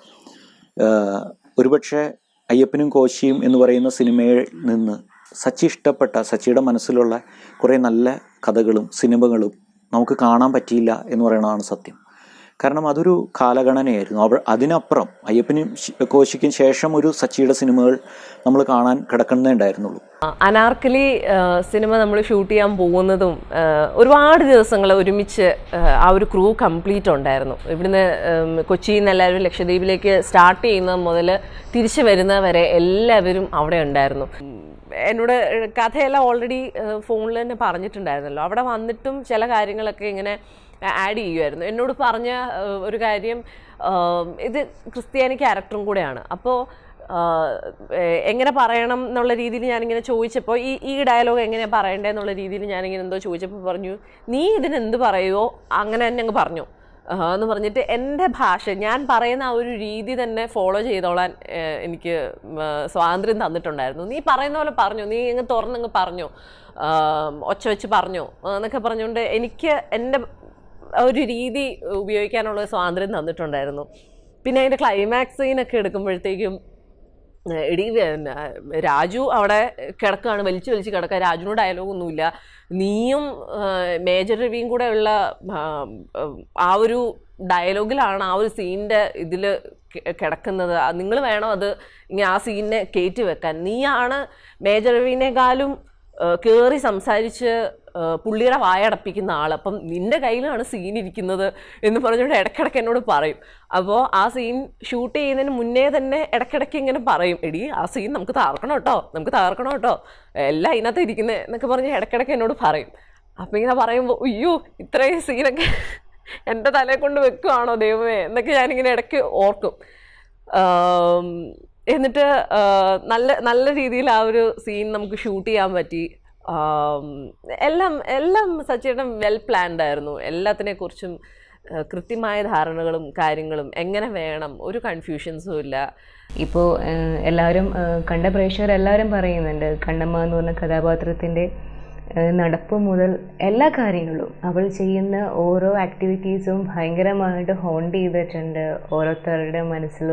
ഏഹ്, ഒരുപക്ഷെ അയ്യപ്പനും കോശിയും എന്ന് പറയുന്ന സിനിമയിൽ നിന്ന് സച്ചി ഇഷ്ടപ്പെട്ട സച്ചിയുടെ മനസ്സിലുള്ള കുറേ നല്ല കഥകളും സിനിമകളും നമുക്ക് കാണാൻ പറ്റിയില്ല എന്ന് പറയുന്നതാണ് സത്യം കാരണം അതൊരു കാലഗണനയായിരുന്നു അവ അതിനപ്പുറം അയ്യപ്പനും ശി- കോശിക്കും ശേഷം ഒരു സച്ചിയുടെ സിനിമകൾ നമ്മൾ കാണാൻ കിടക്കുന്നേ ഉണ്ടായിരുന്നുള്ളൂ അനാർക്കലി ആ, സിനിമ നമ്മൾ ഷൂട്ട് ചെയ്യാൻ പോകുന്നതും ആ, ഒരുപാട് ദിവസങ്ങൾ ഒരുമിച്ച് ആ, ആ ഒരു ക്രൂ കംപ്ലീറ്റ് ഉണ്ടായിരുന്നു ഇവിടുന്ന് ഉം, കൊച്ചിയിൽ നിന്ന് എല്ലാവരും ലക്ഷദ്വീപിലേക്ക് സ്റ്റാർട്ട് ചെയ്യുന്നത് മുതൽ തിരിച്ചു വരുന്നത് വരെ എല്ലാവരും അവിടെ ഉണ്ടായിരുന്നു ഉം, എന്നോട് കഥയെല്ലാം ഓൾറെഡി ഫോണിൽ തന്നെ പറഞ്ഞിട്ടുണ്ടായിരുന്നല്ലോ അവിടെ വന്നിട്ടും ചില കാര്യങ്ങളൊക്കെ ഇങ്ങനെ ആഡ് ചെയ്യുമായിരുന്നു എന്നോട് പറഞ്ഞ ആ, ഒരു കാര്യം ആ, ഇത് ക്രിസ്ത്യാനി ക്യാരക്ടറും കൂടെയാണ് അപ്പോൾ എങ്ങനെ പറയണം എന്നുള്ള രീതിയിൽ ഞാനിങ്ങനെ ചോദിച്ചപ്പോൾ ഈ ഈ ഡയലോഗ് എങ്ങനെയാണ് പറയണ്ടേ എന്നുള്ള രീതിയിൽ ഞാനിങ്ങനെ എന്തോ ചോദിച്ചപ്പോൾ പറഞ്ഞു നീ ഇതിന് എന്ത് പറയുമോ അങ്ങനെ തന്നെ അങ്ങ് പറഞ്ഞു ആ, എന്ന് പറഞ്ഞിട്ട് എൻ്റെ ഭാഷ ഞാൻ പറയുന്ന ആ ഒരു രീതി തന്നെ ഫോളോ ചെയ്തോളാൻ ഏഹ്, എനിക്ക് ഉം, ആ, സ്വാതന്ത്ര്യം തന്നിട്ടുണ്ടായിരുന്നു നീ പറയുന്ന പോലെ പറഞ്ഞു നീ അങ്ങ് തുറന്നങ്ങ് പറഞ്ഞു ആം, ഒച്ച വെച്ച് പറഞ്ഞു ആ, എന്നൊക്കെ പറഞ്ഞുകൊണ്ട് എനിക്ക് എൻ്റെ ഒരു രീതി ഉപയോഗിക്കാനുള്ള സ്വാതന്ത്ര്യം തന്നിട്ടുണ്ടായിരുന്നു പിന്നെ അതിൻ്റെ ക്ലൈമാക്സ് സീനൊക്കെ എടുക്കുമ്പോഴത്തേക്കും ഏഹ് എടി പിന്നെ രാജു അവിടെ കിടക്കുകയാണ് വലിച്ചു വലിച്ച് കിടക്കുക രാജുവിനോട് ഡയലോഗൊന്നുമില്ല നീയും ഏഹ് മേജർ രവിയും കൂടെ ഉള്ള ആം, ഉം, ആ ഒരു ഡയലോഗിലാണ് ആ ഒരു സീനിൻ്റെ ഇതിൽ കിടക്കുന്നത് നിങ്ങൾ വേണം അത് ഇങ്ങനെ ആ സീനിനെ കയറ്റി വെക്കാൻ നീയാണ് മേജർ രവിനേക്കാളും കയറി സംസാരിച്ച് ഏഹ് പുള്ളിയുടെ വായടപ്പിക്കുന്ന ആൾ അപ്പം നിന്റെ കയ്യിലാണ് സീൻ ഇരിക്കുന്നത് എന്ന് പറഞ്ഞുകൊണ്ട് ഇടയ്ക്കിടയ്ക്ക് എന്നോട് പറയും അപ്പോൾ ആ സീൻ ഷൂട്ട് ചെയ്യുന്നതിന് മുന്നേ തന്നെ ഇടയ്ക്കിടയ്ക്ക് ഇങ്ങനെ പറയും എടി ആ സീൻ നമുക്ക് തകർക്കണം കേട്ടോ നമുക്ക് തകർക്കണം കേട്ടോ എല്ലാം അതിനകത്ത് ഇരിക്കുന്നത് എന്നൊക്കെ പറഞ്ഞ് ഇടയ്ക്കിടയ്ക്ക് എന്നോട് പറയും അപ്പം ഇങ്ങനെ പറയുമ്പോൾ അയ്യോ ഇത്രയും സീനൊക്കെ എൻ്റെ തലയെ കൊണ്ട് വെക്കുവാണോ ദൈവമേ എന്നൊക്കെ ഞാനിങ്ങനെ ഇടയ്ക്ക് ഓർക്കും ആം, എന്നിട്ട് ആ, നല്ല നല്ല രീതിയിൽ ആ ഒരു സീൻ നമുക്ക് ഷൂട്ട് ചെയ്യാൻ പറ്റി ആം, എല്ലാം എല്ലാം സച്ചേട്ടൻ വെൽ പ്ലാൻഡ് ആയിരുന്നു എല്ലാത്തിനെ കുറിച്ചും ആ, കൃത്യമായ ധാരണകളും കാര്യങ്ങളും എങ്ങനെ വേണം ഒരു കൺഫ്യൂഷൻസും ഇല്ല ഇപ്പോൾ എല്ലാവരും ആ, കണ്ട പ്രേക്ഷകർ എല്ലാവരും പറയുന്നുണ്ട് കണ്ണമ്മ എന്ന് പറഞ്ഞ കഥാപാത്രത്തിൻ്റെ ആ, നടപ്പ് മുതൽ എല്ലാ കാര്യങ്ങളും അവൾ ചെയ്യുന്ന ഓരോ ആക്ടിവിറ്റീസും ഭയങ്കരമായിട്ട് ഹോണ്ട് ചെയ്തിട്ടുണ്ട് ഓരോരുത്തരുടെ മനസ്സിലും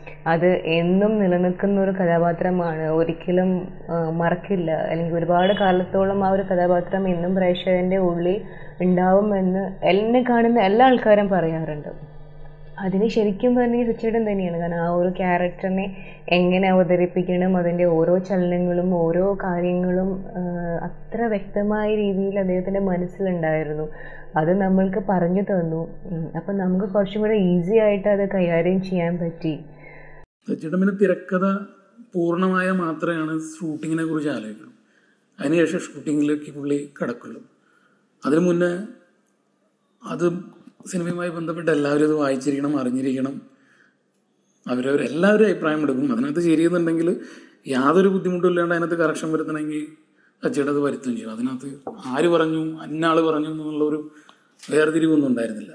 അത് എന്നും നിലനിൽക്കുന്ന ഒരു കഥാപാത്രമാണ് ഒരിക്കലും ആ, മറക്കില്ല അല്ലെങ്കിൽ ഒരുപാട് കാലത്തോളം ആ ഒരു കഥാപാത്രം എന്നും പ്രേക്ഷകൻ്റെ ഉള്ളിൽ ഉണ്ടാവുമെന്ന് എന്നെ കാണുന്ന എല്ലാ ആൾക്കാരും പറയാറുണ്ട് അതിന് ശരിക്കും പറഞ്ഞാൽ സച്ചേട്ടൻ തന്നെയാണ് കാരണം ആ ഒരു ക്യാരക്ടറിനെ എങ്ങനെ അവതരിപ്പിക്കണം അതിൻ്റെ ഓരോ ചലനങ്ങളും ഓരോ കാര്യങ്ങളും ആ, അത്ര വ്യക്തമായ രീതിയിൽ അദ്ദേഹത്തിൻ്റെ മനസ്സിലുണ്ടായിരുന്നു അത് നമ്മൾക്ക് പറഞ്ഞു തന്നു ഉം, അപ്പം നമുക്ക് കുറച്ചും കൂടെ ഈസി ആയിട്ട് അത് കൈകാര്യം ചെയ്യാൻ പറ്റി സച്ചിയുടെ പിന്നെ തിരക്കഥ പൂർണ്ണമായ മാത്രമാണ് ഷൂട്ടിങ്ങിനെ കുറിച്ച് ആലോചിക്കുള്ളൂ അതിനുശേഷം ഷൂട്ടിങ്ങിലേക്ക് പുള്ളി കിടക്കുള്ളൂ അതിനു മുന്നേ അത് സിനിമയുമായി ബന്ധപ്പെട്ട് എല്ലാവരും ഇത് വായിച്ചിരിക്കണം അറിഞ്ഞിരിക്കണം അവരവർ എല്ലാവരും അഭിപ്രായം എടുക്കും അതിനകത്ത് ശരിയെന്നുണ്ടെങ്കിൽ യാതൊരു ബുദ്ധിമുട്ടും ഇല്ലാണ്ട് അതിനകത്ത് കറക്ഷൻ വരുത്തണമെങ്കിൽ സച്ചിയുടെ അത് വരുത്തുകയും ചെയ്യും അതിനകത്ത് ആര് പറഞ്ഞു അന്നാൾ പറഞ്ഞു എന്നുള്ളൊരു വേർതിരിവൊന്നും ഉണ്ടായിരുന്നില്ല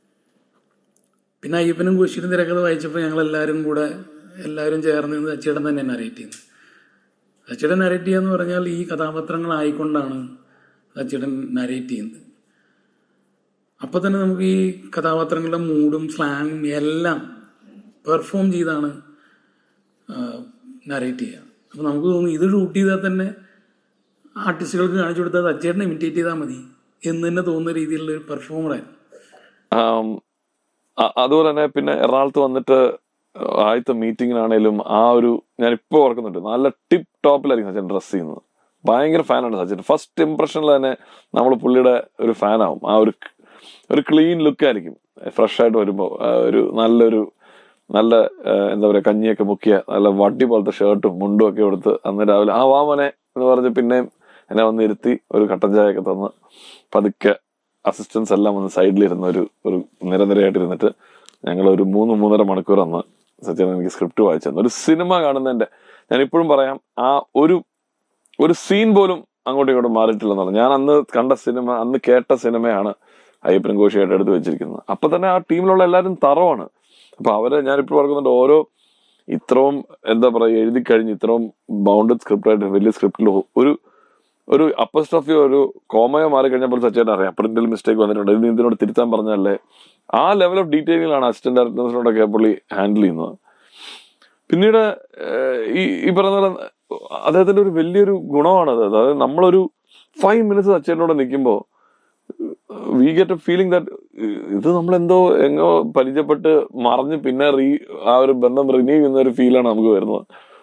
പിന്നെ അയ്യപ്പനും കോശിയും തിരക്കഥ വായിച്ചപ്പോൾ ഞങ്ങൾ എല്ലാവരും കൂടെ എല്ലാവരും ചേർന്ന് നിന്ന് സച്ചിയുടെ തന്നെ നരേറ്റ് ചെയ്യുന്നത് സച്ചിയുടെ നരേറ്റ് ചെയ്യുക എന്ന് പറഞ്ഞാൽ ഈ കഥാപാത്രങ്ങളായിക്കൊണ്ടാണ് സച്ചിയുടെ നരേറ്റ് ചെയ്യുന്നത് അപ്പോൾ തന്നെ നമുക്ക് ഈ കഥാപാത്രങ്ങളുടെ മൂഡും സ്ലാങ്ങും എല്ലാം പെർഫോം ചെയ്താണ് നരേറ്റ് ചെയ്യുക അപ്പോൾ നമുക്ക് തോന്നും ഇത് ഷൂട്ട് ചെയ്താൽ തന്നെ ആർട്ടിസ്റ്റുകൾക്ക് കാണിച്ചു കൊടുത്താൽ സച്ചേട്ടനെ ഇമിറ്റേറ്റ് ചെയ്താൽ മതി എന്ന് തന്നെ തോന്നുന്ന രീതിയിലുള്ള ഒരു പെർഫോമറായിരുന്നു ആം, അ- അതുപോലെ തന്നെ പിന്നെ എറണാകുളത്ത് വന്നിട്ട് ആദ്യത്തെ മീറ്റിങ്ങിനാണേലും ആ ഒരു ഞാൻ ഇപ്പോൾ ഓർക്കുന്നുണ്ട് നല്ല ടിപ്പ് ടോപ്പിലായിരിക്കും സച്ചിൻ ഡ്രസ് ചെയ്യുന്നത് ഭയങ്കര ഫാനാണ് സച്ചിൻ ഫസ്റ്റ് ഇംപ്രഷനിൽ തന്നെ നമ്മൾ പുള്ളിയുടെ ഒരു ഫാനാവും ആ ഒരു ഒരു ക്ലീൻ ലുക്ക് ആയിരിക്കും ഫ്രഷ് ആയിട്ട് വരുമ്പോൾ ഒരു നല്ലൊരു നല്ല ആ, എന്താ പറയുക കഞ്ഞിയൊക്കെ മുക്കിയ നല്ല വട്ടി പോലത്തെ ഷർട്ടും മുണ്ടും ഒക്കെ എടുത്ത് അന്ന് രാവിലെ ആ വാ മോനെ എന്ന് പറഞ്ഞ് പിന്നെയും എന്നെ വന്ന് ഇരുത്തി ഒരു കട്ടൻ ചായയൊക്കെ തന്ന് പതുക്കെ അസിസ്റ്റൻസ് എല്ലാം വന്ന് സൈഡിലിരുന്ന ഒരു ഒരു നിരനിരയായിട്ട് ഇരുന്നിട്ട് ഞങ്ങൾ ഒരു മൂന്ന് മൂന്നര മണിക്കൂർ അന്ന് സത്യം എനിക്ക് സ്ക്രിപ്റ്റ് വായിച്ചു തന്നു ഒരു സിനിമ കാണുന്നതിന്റെ ഞാൻ ഇപ്പോഴും പറയാം ആ ഒരു ഒരു സീൻ പോലും അങ്ങോട്ടും ഇങ്ങോട്ടും മാറിയിട്ടില്ലെന്നാണ് ഞാൻ അന്ന് കണ്ട സിനിമ അന്ന് കേട്ട സിനിമയാണ് അയ്യപ്പൻ ഘോഷിയായിട്ട് എടുത്ത് വെച്ചിരിക്കുന്നത് അപ്പൊ തന്നെ ആ ടീമിലുള്ള എല്ലാവരും തറവാണ് അപ്പൊ അവരെ ഞാനിപ്പോൾ ഓർക്കുന്നുണ്ട് ഓരോ ഇത്രയും എന്താ പറയുക എഴുതി കഴിഞ്ഞ് ഇത്രയും ബൗണ്ടഡ് സ്ക്രിപ്റ്റായിട്ട് വലിയ സ്ക്രിപ്റ്റിൽ ഒരു ഒരു അപ്പസ്ട്രഫിയോ ഒരു കോമയോ മാറി കഴിഞ്ഞപ്പോൾ സച്ചേട്ടൻ അറിയാം പ്രിന്റിൽ മിസ്റ്റേക്ക് വന്നിട്ടുണ്ട് ഇത് നീ ഇതിനോട് തിരുത്താൻ പറഞ്ഞല്ലേ ആ ലെവൽ ഓഫ് ഡീറ്റെയിലിംഗിലാണ് അസിസ്റ്റന്റ് ഡയറക്ടേഴ്സിനോടൊക്കെ പുള്ളി ഹാൻഡിൽ ചെയ്യുന്നത് പിന്നീട് ഏഹ്, ഈ ഈ പറഞ്ഞ പോലെ അദ്ദേഹത്തിന്റെ ഒരു വലിയൊരു ഗുണമാണത് അതായത് നമ്മളൊരു ഫൈവ് മിനിറ്റ്സ് അച്ഛനോട് നിൽക്കുമ്പോൾ we get a feeling that ഇത് നമ്മളെന്തോ എങ്ങോ പരിചയപ്പെട്ട് മറിഞ്ഞ് പിന്നെ റീ ആ ഒരു ബന്ധം റിന്യൂ ചെയ്യുന്ന ഒരു ഫീലാണ് നമുക്ക് വരുന്നത്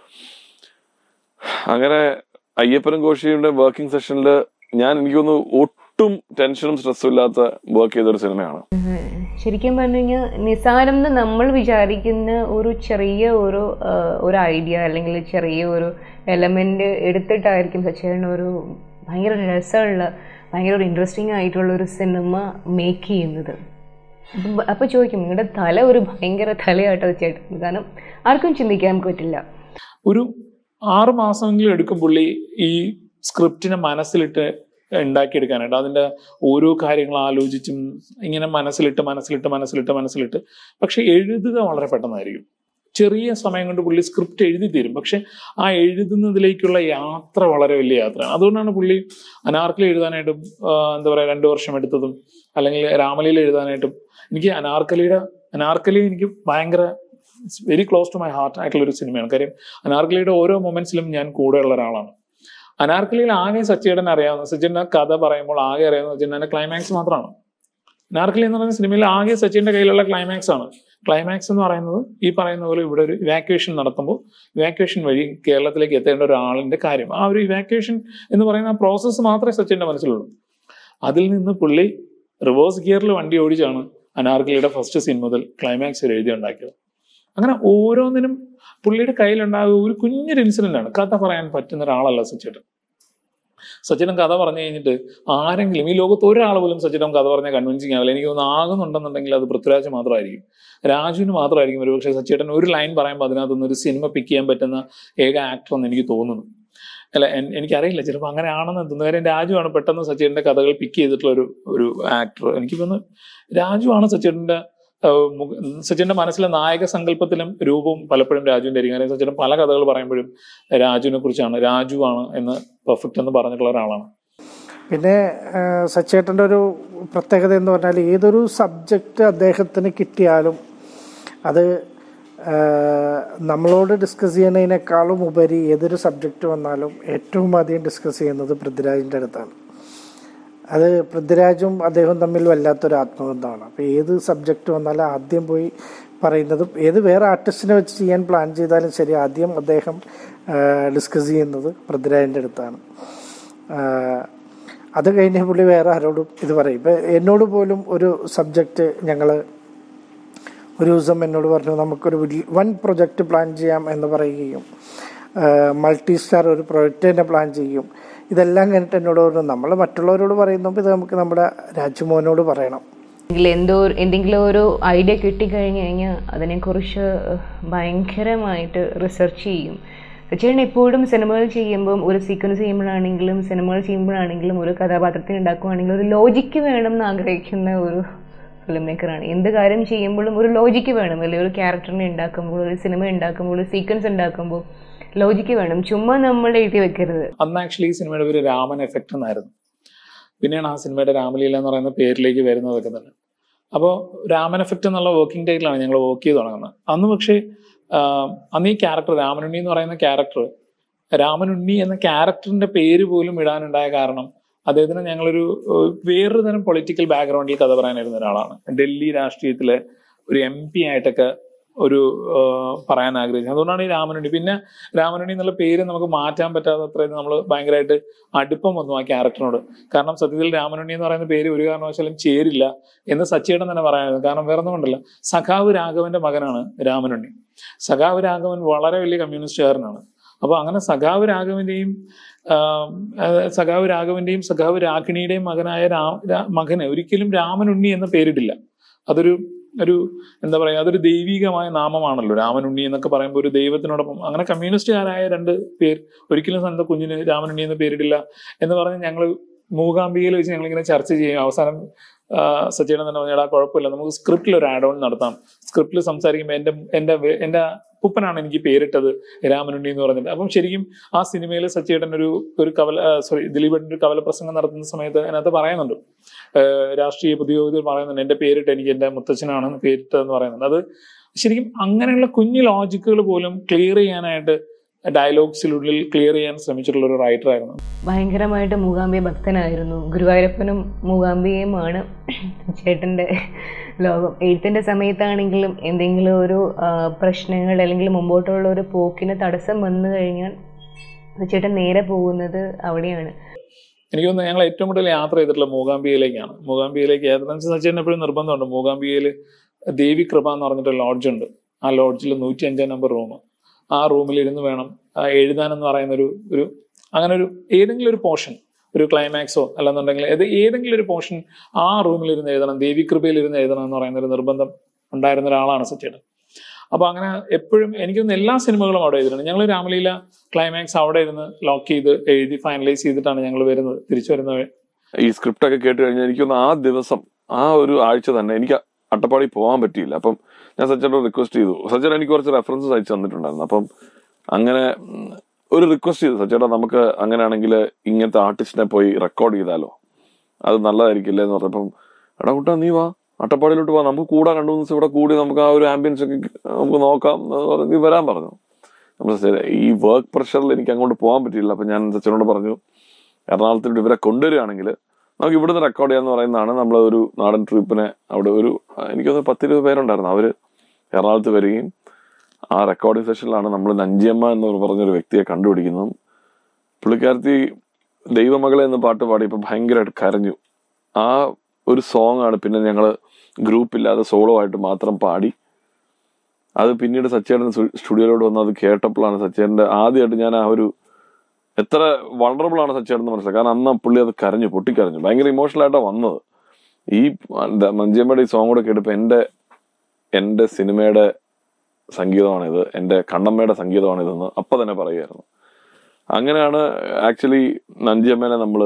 അങ്ങനെ അയ്യപ്പനും കോശിയുടെ വർക്കിംഗ് സെഷനിൽ ഞാൻ എനിക്ക് തോന്നുന്നു ഒട്ടും ടെൻഷനും സ്ട്രെസ്സും ഇല്ലാത്ത വർക്ക് ചെയ്ത ഒരു സിനിമയാണ് ശരിക്കും പറഞ്ഞു കഴിഞ്ഞാൽ നിസാരം എന്ന് നമ്മൾ വിചാരിക്കുന്ന ഒരു ചെറിയ ഒരു ആ, ഒരു ഐഡിയ അല്ലെങ്കിൽ ചെറിയ ഒരു എലമെന്റ് എടുത്തിട്ടായിരിക്കും സച്ചേട്ടൻ ഒരു ഭയങ്കര രസമുള്ള ഭയങ്കര ഒരു ഇൻട്രസ്റ്റിംഗ് ആയിട്ടുള്ള ഒരു സിനിമ മേക്ക് ചെയ്യുന്നത് അപ്പം അപ്പോൾ ചോദിക്കും നിങ്ങളുടെ തല ഒരു ഭയങ്കര തലയായിട്ട് ചേട്ടൻ കാരണം ആർക്കും ചിന്തിക്കാൻ പറ്റില്ല ഒരു ആറ് മാസമെങ്കിലും എടുക്കും പുള്ളി ഈ സ്ക്രിപ്റ്റിനെ മനസ്സിലിട്ട് ഉണ്ടാക്കിയെടുക്കാനായിട്ട് അതിൻ്റെ ഓരോ കാര്യങ്ങൾ ആലോചിച്ചും ഇങ്ങനെ മനസ്സിലിട്ട് മനസ്സിലിട്ട് മനസ്സിലിട്ട് മനസ്സിലിട്ട് പക്ഷെ എഴുതുക വളരെ പെട്ടെന്നായിരിക്കും ചെറിയ സമയം കൊണ്ട് പുള്ളി സ്ക്രിപ്റ്റ് എഴുതി തരും പക്ഷെ ആ എഴുതുന്നതിലേക്കുള്ള യാത്ര വളരെ വലിയ യാത്രയാണ് അതുകൊണ്ടാണ് പുള്ളി അനാർക്കലി എഴുതാനായിട്ടും ആ, എന്താ പറയുക രണ്ട് വർഷം എടുത്തതും അല്ലെങ്കിൽ രാമലീല എഴുതാനായിട്ടും എനിക്ക് അനാർക്കലിയുടെ അനാർക്കലി എനിക്ക് ഭയങ്കര very close to my heart ആയിട്ടുള്ള ഒരു സിനിമയാണ് കാര്യം അനാർക്കലിയുടെ ഓരോ മൊമെന്റ്സിലും ഞാൻ കൂടെയുള്ള ഒരാളാണ് അനാർക്കലിയിൽ ആകെ സച്ചിയേടൻ അറിയാവുന്ന സച്ചിന്റെ കഥ പറയുമ്പോൾ ആകെ അറിയാവുന്ന സച്ചിന്റെ ക്ലൈമാക്സ് മാത്രമാണ് അനാർക്കലി എന്ന് പറയുന്ന സിനിമയിൽ ആകെ സച്ചിന്റെ കയ്യിലുള്ള ക്ലൈമാക്സ് ആണ് ക്ലൈമാക്സ് എന്ന് പറയുന്നത് ഈ പറയുന്ന പോലെ ഇവിടെ ഒരു ഇവാക്യുവേഷൻ നടത്തുമ്പോൾ ഇവാക്യുവേഷൻ വഴി കേരളത്തിലേക്ക് എത്തേണ്ട ഒരാളിന്റെ കാര്യം ആ ഒരു ഇവാക്യുവേഷൻ എന്ന് പറയുന്ന ആ പ്രോസസ്സ് മാത്രമേ സച്ചിന്റെ മനസ്സിലുള്ളൂ അതിൽ നിന്ന് പുള്ളി റിവേഴ്സ് ഗിയറിൽ വണ്ടി ഓടിച്ചാണ് അനാർക്കലിയുടെ ഫസ്റ്റ് സീൻ മുതൽ ക്ലൈമാക്സ് വരെ എഴുതി ഉണ്ടാക്കിയത് അങ്ങനെ ഓരോന്നിനും പുള്ളിയുടെ കയ്യിലുണ്ടാകുന്ന ഒരു കുഞ്ഞൊരു ഇൻസിഡന്റ് ആണ് കഥ പറയാൻ പറ്റുന്ന ഒരാളല്ല സച്ചേട്ടൻ സച്ചിനും കഥ പറഞ്ഞു കഴിഞ്ഞിട്ട് ആരെങ്കിലും ഈ ലോകത്ത് ഒരാൾ പോലും സച്ചിനും കഥ പറഞ്ഞാൽ കൺവിൻസിങ് ആവില്ല എനിക്ക് തോന്നുന്നു ആകുന്നുണ്ടെന്നുണ്ടെങ്കിൽ അത് പൃഥ്വിരാജ് മാത്രമായിരിക്കും രാജുവിന് മാത്രമായിരിക്കും ഒരുപക്ഷെ സച്ചേട്ടൻ ഒരു ലൈൻ പറയുമ്പോൾ അതിനകത്തുനിന്ന് ഒരു സിനിമ പിക്ക് ചെയ്യാൻ പറ്റുന്ന ഏക ആക്ടർ എന്ന് എനിക്ക് തോന്നുന്നു അല്ല എൻ- എനിക്കറിയില്ല ചിലപ്പോൾ അങ്ങനെ ആണെന്ന് തോന്നുന്നു കാര്യം രാജുവാണ് പെട്ടെന്ന് സച്ചിന്റെ കഥകൾ പിക്ക് ചെയ്തിട്ടുള്ള ഒരു ഒരു ആക്ടർ എനിക്ക് തോന്നുന്നു രാജുവാണ് സച്ചിന്റെ സച്ചിന്റെ മനസ്സിലെ നായക സങ്കല്പത്തിലും രൂപവും പലപ്പോഴും രാജുവിന്റെ ആയിരിക്കും കാര്യം സച്ചിൻ പല കഥകൾ പറയുമ്പോഴും രാജുവിനെ കുറിച്ചാണ് രാജുവാണ് എന്ന് പെർഫെക്റ്റ് എന്ന് പറഞ്ഞിട്ടുള്ള ഒരാളാണ് പിന്നെ ആ, സച്ചേട്ടൻ്റെ ഒരു പ്രത്യേകത എന്ന് പറഞ്ഞാൽ ഏതൊരു സബ്ജക്റ്റ് അദ്ദേഹത്തിന് കിട്ടിയാലും അത് നമ്മളോട് ഡിസ്കസ് ചെയ്യുന്നതിനേക്കാളും ഉപരി ഏതൊരു സബ്ജക്റ്റ് വന്നാലും ഏറ്റവും ആദ്യം ഡിസ്കസ് ചെയ്യുന്നത് പൃഥ്വിരാജിൻ്റെ അടുത്താണ് അത് പൃഥ്വിരാജും അദ്ദേഹവും തമ്മിൽ വല്ലാത്തൊരു ആത്മബന്ധമാണ് അപ്പോൾ ഏത് സബ്ജക്റ്റ് വന്നാലും ആദ്യം പോയി പറയുന്നതും ഏത് വേറെ ആർട്ടിസ്റ്റിനെ വെച്ച് ചെയ്യാൻ പ്ലാൻ ചെയ്താലും ശരി ആദ്യം അദ്ദേഹം ഡിസ്കസ് ചെയ്യുന്നത് പൃഥ്വിരാജിൻ്റെ അടുത്താണ് ആ, അത് കഴിഞ്ഞ പുള്ളി വേറെ ആരോടും ഇത് പറയും ഇപ്പം എന്നോട് പോലും ഒരു സബ്ജക്റ്റ് ഞങ്ങൾ ഒരു ദിവസം എന്നോട് പറഞ്ഞു നമുക്കൊരു വലിയ- വൻ പ്രൊജക്റ്റ് പ്ലാൻ ചെയ്യാം എന്ന് പറയുകയും മൾട്ടി സ്റ്റാർ ഒരു പ്രൊജക്റ്റ് തന്നെ പ്ലാൻ ചെയ്യും ഇതെല്ലാം കഴിഞ്ഞിട്ട് എന്നോട് പറഞ്ഞു നമ്മൾ മറ്റുള്ളവരോട് പറയുമ്പോൾ ഇത് നമുക്ക് നമ്മുടെ രാജ്മോഹനോട് പറയണം എങ്കിൽ എന്തോ എന്തെങ്കിലും ഒരു ഐഡിയ കിട്ടിക്കഴിഞ്ഞ് കഴിഞ്ഞാൽ അതിനെക്കുറിച്ച് ഭയങ്കരമായിട്ട് റിസർച്ച് ചെയ്യും സച്ചിൻ എപ്പോഴും സിനിമകൾ ചെയ്യുമ്പം ഒരു സീക്വൻസ് ചെയ്യുമ്പോഴാണെങ്കിലും സിനിമകൾ ചെയ്യുമ്പോഴാണെങ്കിലും ഒരു കഥാപാത്രത്തിന് ഉണ്ടാക്കുകയാണെങ്കിലും ഒരു ലോജിക്ക് വേണം എന്ന് ആഗ്രഹിക്കുന്ന ഒരു ഫിലിം മേക്കറാണ് എന്ത് കാര്യം ചെയ്യുമ്പോഴും ഒരു ലോജിക്ക് വേണം അല്ലെങ്കിൽ ഒരു ക്യാരക്ടറിനെ ഉണ്ടാക്കുമ്പോൾ ഒരു സിനിമ ഉണ്ടാക്കുമ്പോൾ ഒരു സീക്വൻസ് ഉണ്ടാക്കുമ്പോൾ ലോജിക്ക് വേണം ചുമ്മാ നമ്മൾ എഴുതി വെക്കരുത് അന്ന് ആക്ച്വലി ഈ സിനിമയുടെ പേര് രാമൻ എഫക്റ്റ് എന്നായിരുന്നു പിന്നെയാണ് ആ സിനിമയുടെ രാമലീല എന്ന് പറയുന്ന പേരിലേക്ക് വരുന്നതൊക്കെ തന്നെ അപ്പോൾ രാമൻ എഫക്റ്റ് എന്നുള്ള വർക്കിംഗ് ടൈറ്റിലാണ് ഞങ്ങൾ വർക്ക് ചെയ്ത് തുടങ്ങുന്നത് അന്ന് പക്ഷേ ആഹ്, അന്ന് ഈ ക്യാരക്ടർ രാമനുണ്ണി എന്ന് പറയുന്ന ക്യാരക്ടർ രാമനുണ്ണി എന്ന ക്യാരക്ടറിന്റെ പേര് പോലും ഇടാനുണ്ടായ കാരണം അദ്ദേഹത്തിന് ഞങ്ങളൊരു ഏഹ്, വേറൊരു തരം പൊളിറ്റിക്കൽ ബാക്ക്ഗ്രൗണ്ടിൽ കഥ പറയാനിരുന്ന ഒരാളാണ് ഡൽഹി രാഷ്ട്രീയത്തിലെ ഒരു എം പി ആയിട്ടൊക്കെ ഒരു ഏഹ്, പറയാൻ ആഗ്രഹിച്ചത് അതുകൊണ്ടാണ് ഈ രാമനുണ്ണി പിന്നെ രാമനുണ്ണി എന്നുള്ള പേര് നമുക്ക് മാറ്റാൻ പറ്റാത്തത്ര നമ്മൾ ഭയങ്കരമായിട്ട് അടുപ്പം വന്നു ആ ക്യാരക്ടറിനോട് കാരണം സത്യത്തിൽ രാമനുണ്ണി എന്ന് പറയുന്ന പേര് ഒരു കാരണവശാലും ചേരില്ല എന്ന് സച്ചിയേട്ടൻ തന്നെ പറയാനായിരുന്നു കാരണം വേറെ ഒന്നും കൊണ്ടല്ല സഖാവ് രാഘവന്റെ മകനാണ് രാമനുണ്ണി സഖാവ് രാഘവൻ വളരെ വലിയ കമ്മ്യൂണിസ്റ്റുകാരനാണ് അപ്പൊ അങ്ങനെ സഖാവ് രാഘവന്റെയും ആം, ആ, സഖാവ് രാഘവന്റെയും സഖാവ് രാഖിണിയുടെയും മകനായ രാ രാ- മകന് ഒരിക്കലും രാമനുണ്ണി എന്ന പേരിടില്ല അതൊരു ഒരു എന്താ പറയാ അതൊരു ദൈവികമായ നാമമാണല്ലോ രാമനുണ്ണി എന്നൊക്കെ പറയുമ്പോൾ ഒരു ദൈവത്തിനോടൊപ്പം അങ്ങനെ കമ്മ്യൂണിസ്റ്റുകാരായ രണ്ട് പേർ ഒരിക്കലും സ്വന്തം കുഞ്ഞിന് രാമനുണ്ണി എന്ന് പേരിടില്ല എന്ന് പറഞ്ഞ് ഞങ്ങൾ മൂകാംബികയിൽ വെച്ച് ഞങ്ങളിങ്ങനെ ചർച്ച ചെയ്യും അവസാനം സജ്ജീടൻ തന്നെ പറഞ്ഞാൽ ആ കുഴപ്പമില്ല നമുക്ക് സ്ക്രിപ്റ്റിൽ ഒരു ആഡ് ഓൺ നടത്താം സ്ക്രിപ്റ്റിൽ സംസാരിക്കുമ്പോൾ എൻ്റെ എൻ്റെ വേ- എൻ്റെ ഉപ്പനാണ് എനിക്ക് പേരിട്ടത് രാമനുണ്ണി എന്ന് പറഞ്ഞിട്ട് അപ്പം ശരിക്കും ആ സിനിമയിൽ സച്ചിയേട്ടൻ ഒരു ഒരു കവല സോറി ദിലീപേട്ടൻ ഒരു കവല പ്രസംഗം നടത്തുന്ന സമയത്ത് അതിനകത്ത് പറയുന്നുണ്ട് ഏഹ് രാഷ്ട്രീയ പുതിയ പറയുന്നുണ്ട് എൻ്റെ പേരിട്ട് എനിക്ക് എൻ്റെ മുത്തച്ഛനാണ് പേരിട്ടതെന്ന് പറയുന്നുണ്ട് അത് ശരിക്കും അങ്ങനെയുള്ള കുഞ്ഞു ലോജിക്കുകൾ പോലും ക്ലിയർ ചെയ്യാനായിട്ട് ഡയലോഗ്സിനുള്ളിൽ ക്ലിയർ ചെയ്യാൻ ശ്രമിച്ചിട്ടുള്ള ഒരു റൈറ്റർ ആയിരുന്നു ഭയങ്കരമായിട്ട് മൂകാംബിയ ഭക്തനായിരുന്നു ഗുരുവായൂരപ്പനും മൂകാംബിയയുമാണ് ചേട്ടൻ്റെ ലോകം എഴുത്തിൻ്റെ സമയത്താണെങ്കിലും എന്തെങ്കിലും ഒരു ആ, പ്രശ്നങ്ങൾ അല്ലെങ്കിൽ മുമ്പോട്ടുള്ള ഒരു പോക്കിന് തടസ്സം വന്നു കഴിഞ്ഞാൽ ചേട്ടൻ നേരെ പോകുന്നത് അവിടെയാണ് എനിക്ക് തോന്നുന്നു ഞങ്ങൾ ഏറ്റവും കൂടുതൽ യാത്ര ചെയ്തിട്ടുള്ള മൂകാംബികയിലേക്കാണ് മൂകാംബികയിലേക്ക് യാത്ര സച്ചിൻ എപ്പോഴും നിർബന്ധമുണ്ട് മൂകാംബികയിൽ ദേവി കൃപ എന്ന് പറഞ്ഞിട്ട് ലോഡ്ജ് ഉണ്ട് ആ ലോഡ്ജിൽ നൂറ്റി അഞ്ചാം നമ്പർ റൂം ആ റൂമിൽ ഇരുന്ന് വേണം ആ, എഴുതാൻ എന്ന് പറയുന്ന ഒരു ഒരു അങ്ങനെ ഒരു ഏതെങ്കിലും ഒരു പോർഷൻ ഒരു ക്ലൈമാക്സോ അല്ലെന്നുണ്ടെങ്കിൽ ഏത് ഏതെങ്കിലും ഒരു പോർഷൻ ആ റൂമിൽ ഇരുന്ന് എഴുതണം ദേവി കൃപയിൽ ഇരുന്ന് എഴുതണം എന്ന് പറയുന്ന ഒരു നിർബന്ധം ഉണ്ടായിരുന്ന ഒരാളാണ് സച്ചിയുടെ അപ്പൊ അങ്ങനെ എപ്പോഴും എനിക്കൊന്ന് എല്ലാ സിനിമകളും അവിടെ എഴുതിയിട്ടുണ്ട് ഞങ്ങൾ രാമലീല ക്ലൈമാക്സ് അവിടെ ഇരുന്ന് ലോക്ക് ചെയ്ത് എഴുതി ഫൈനലൈസ് ചെയ്തിട്ടാണ് ഞങ്ങൾ വരുന്നത് തിരിച്ചു വരുന്നത് ഈ സ്ക്രിപ്റ്റ് ഒക്കെ കേട്ട് കഴിഞ്ഞാൽ എനിക്കൊന്ന് ആ ദിവസം ആ ഒരു ആഴ്ച തന്നെ എനിക്ക് അട്ടപ്പാടി പോകാൻ പറ്റിയില്ല അപ്പം ഞാൻ സച്ചനോട് റിക്വസ്റ്റ് ചെയ്തു സച്ചൻ എനിക്ക് കുറച്ച് റെഫറൻസസ് അയച്ചു തന്നിട്ടുണ്ടായിരുന്നു അപ്പം അങ്ങനെ ഉം, ഒരു റിക്വസ്റ്റ് ചെയ്തു സച്ചേട്ടാ നമുക്ക് അങ്ങനെയാണെങ്കിൽ ഇങ്ങനത്തെ ആർട്ടിസ്റ്റിനെ പോയി റെക്കോർഡ് ചെയ്താലോ അത് നല്ലതായിരിക്കില്ലേ എന്ന് പറഞ്ഞപ്പം എടാ കുട്ടാ നീ വാ അട്ടപ്പാടിയിലോട്ട് വാ നമുക്ക് കൂടാ രണ്ടു മൂന്ന് ദിവസം ഇവിടെ കൂടി നമുക്ക് ആ ഒരു ആംബിയൻസ് ഒക്കെ നമുക്ക് നോക്കാം എന്ന് പറഞ്ഞ് നീ വരാൻ പറഞ്ഞു നമ്മൾ ശരി, ഈ വർക്ക് പ്രഷറിൽ എനിക്ക് അങ്ങോട്ട് പോകാൻ പറ്റിയില്ല അപ്പൊ ഞാൻ സച്ചനോട് പറഞ്ഞു എറണാകുളത്തിൽ ഇവരെ കൊണ്ടുവരികയാണെങ്കിൽ നമുക്ക് ഇവിടുന്ന് റെക്കോർഡ് ചെയ്യാന്ന് പറയുന്നതാണ് നമ്മൾ ഒരു നാടൻ ട്രൂപ്പിനെ അവിടെ ഒരു എനിക്ക് തോന്നുന്നു പത്ത് ഇരുപത് പേരുണ്ടായിരുന്നു അവര് എറണാകുളത്ത് വരികയും ആ റെക്കോർഡിംഗ് സെഷനിലാണ് നമ്മൾ നഞ്ചിയമ്മ എന്ന് പറഞ്ഞൊരു വ്യക്തിയെ കണ്ടുപിടിക്കുന്നതും പുള്ളിക്കാരത്തി ദൈവമകളെ എന്ന് പാട്ട് പാടിയപ്പോൾ ഭയങ്കരമായിട്ട് കരഞ്ഞു ആ ഒരു സോങ് ആണ് പിന്നെ ഞങ്ങൾ ഗ്രൂപ്പില്ലാതെ സോളോ ആയിട്ട് മാത്രം പാടി അത് പിന്നീട് സച്ചേട്ടൻ സ്റ്റുഡിയോയിലോട്ട് വന്ന് അത് കേട്ടപ്പോഴാണ് സച്ചേട്ടൻ്റെ ആദ്യമായിട്ട് ഞാൻ ആ ഒരു എത്ര വൾണറബിൾ ആണ് സച്ചേട്ടൻ എന്ന് മനസ്സിലായി കാരണം അന്ന് ആ പുള്ളി അത് കരഞ്ഞു പൊട്ടിക്കരഞ്ഞു ഭയങ്കര ഇമോഷണൽ ആയിട്ടാണ് വന്നത് ഈ എന്താ മഞ്ചിയമ്മയുടെ ഈ സോങ് കൂടെ കേട്ടപ്പോൾ എൻ്റെ എൻ്റെ സിനിമയുടെ സംഗീതമാണിത് എൻ്റെ കണ്ണമ്മയുടെ സംഗീതമാണിതെന്ന് അപ്പം തന്നെ പറയുമായിരുന്നു അങ്ങനെയാണ് ആക്ച്വലി നഞ്ചിയമ്മേനെ നമ്മൾ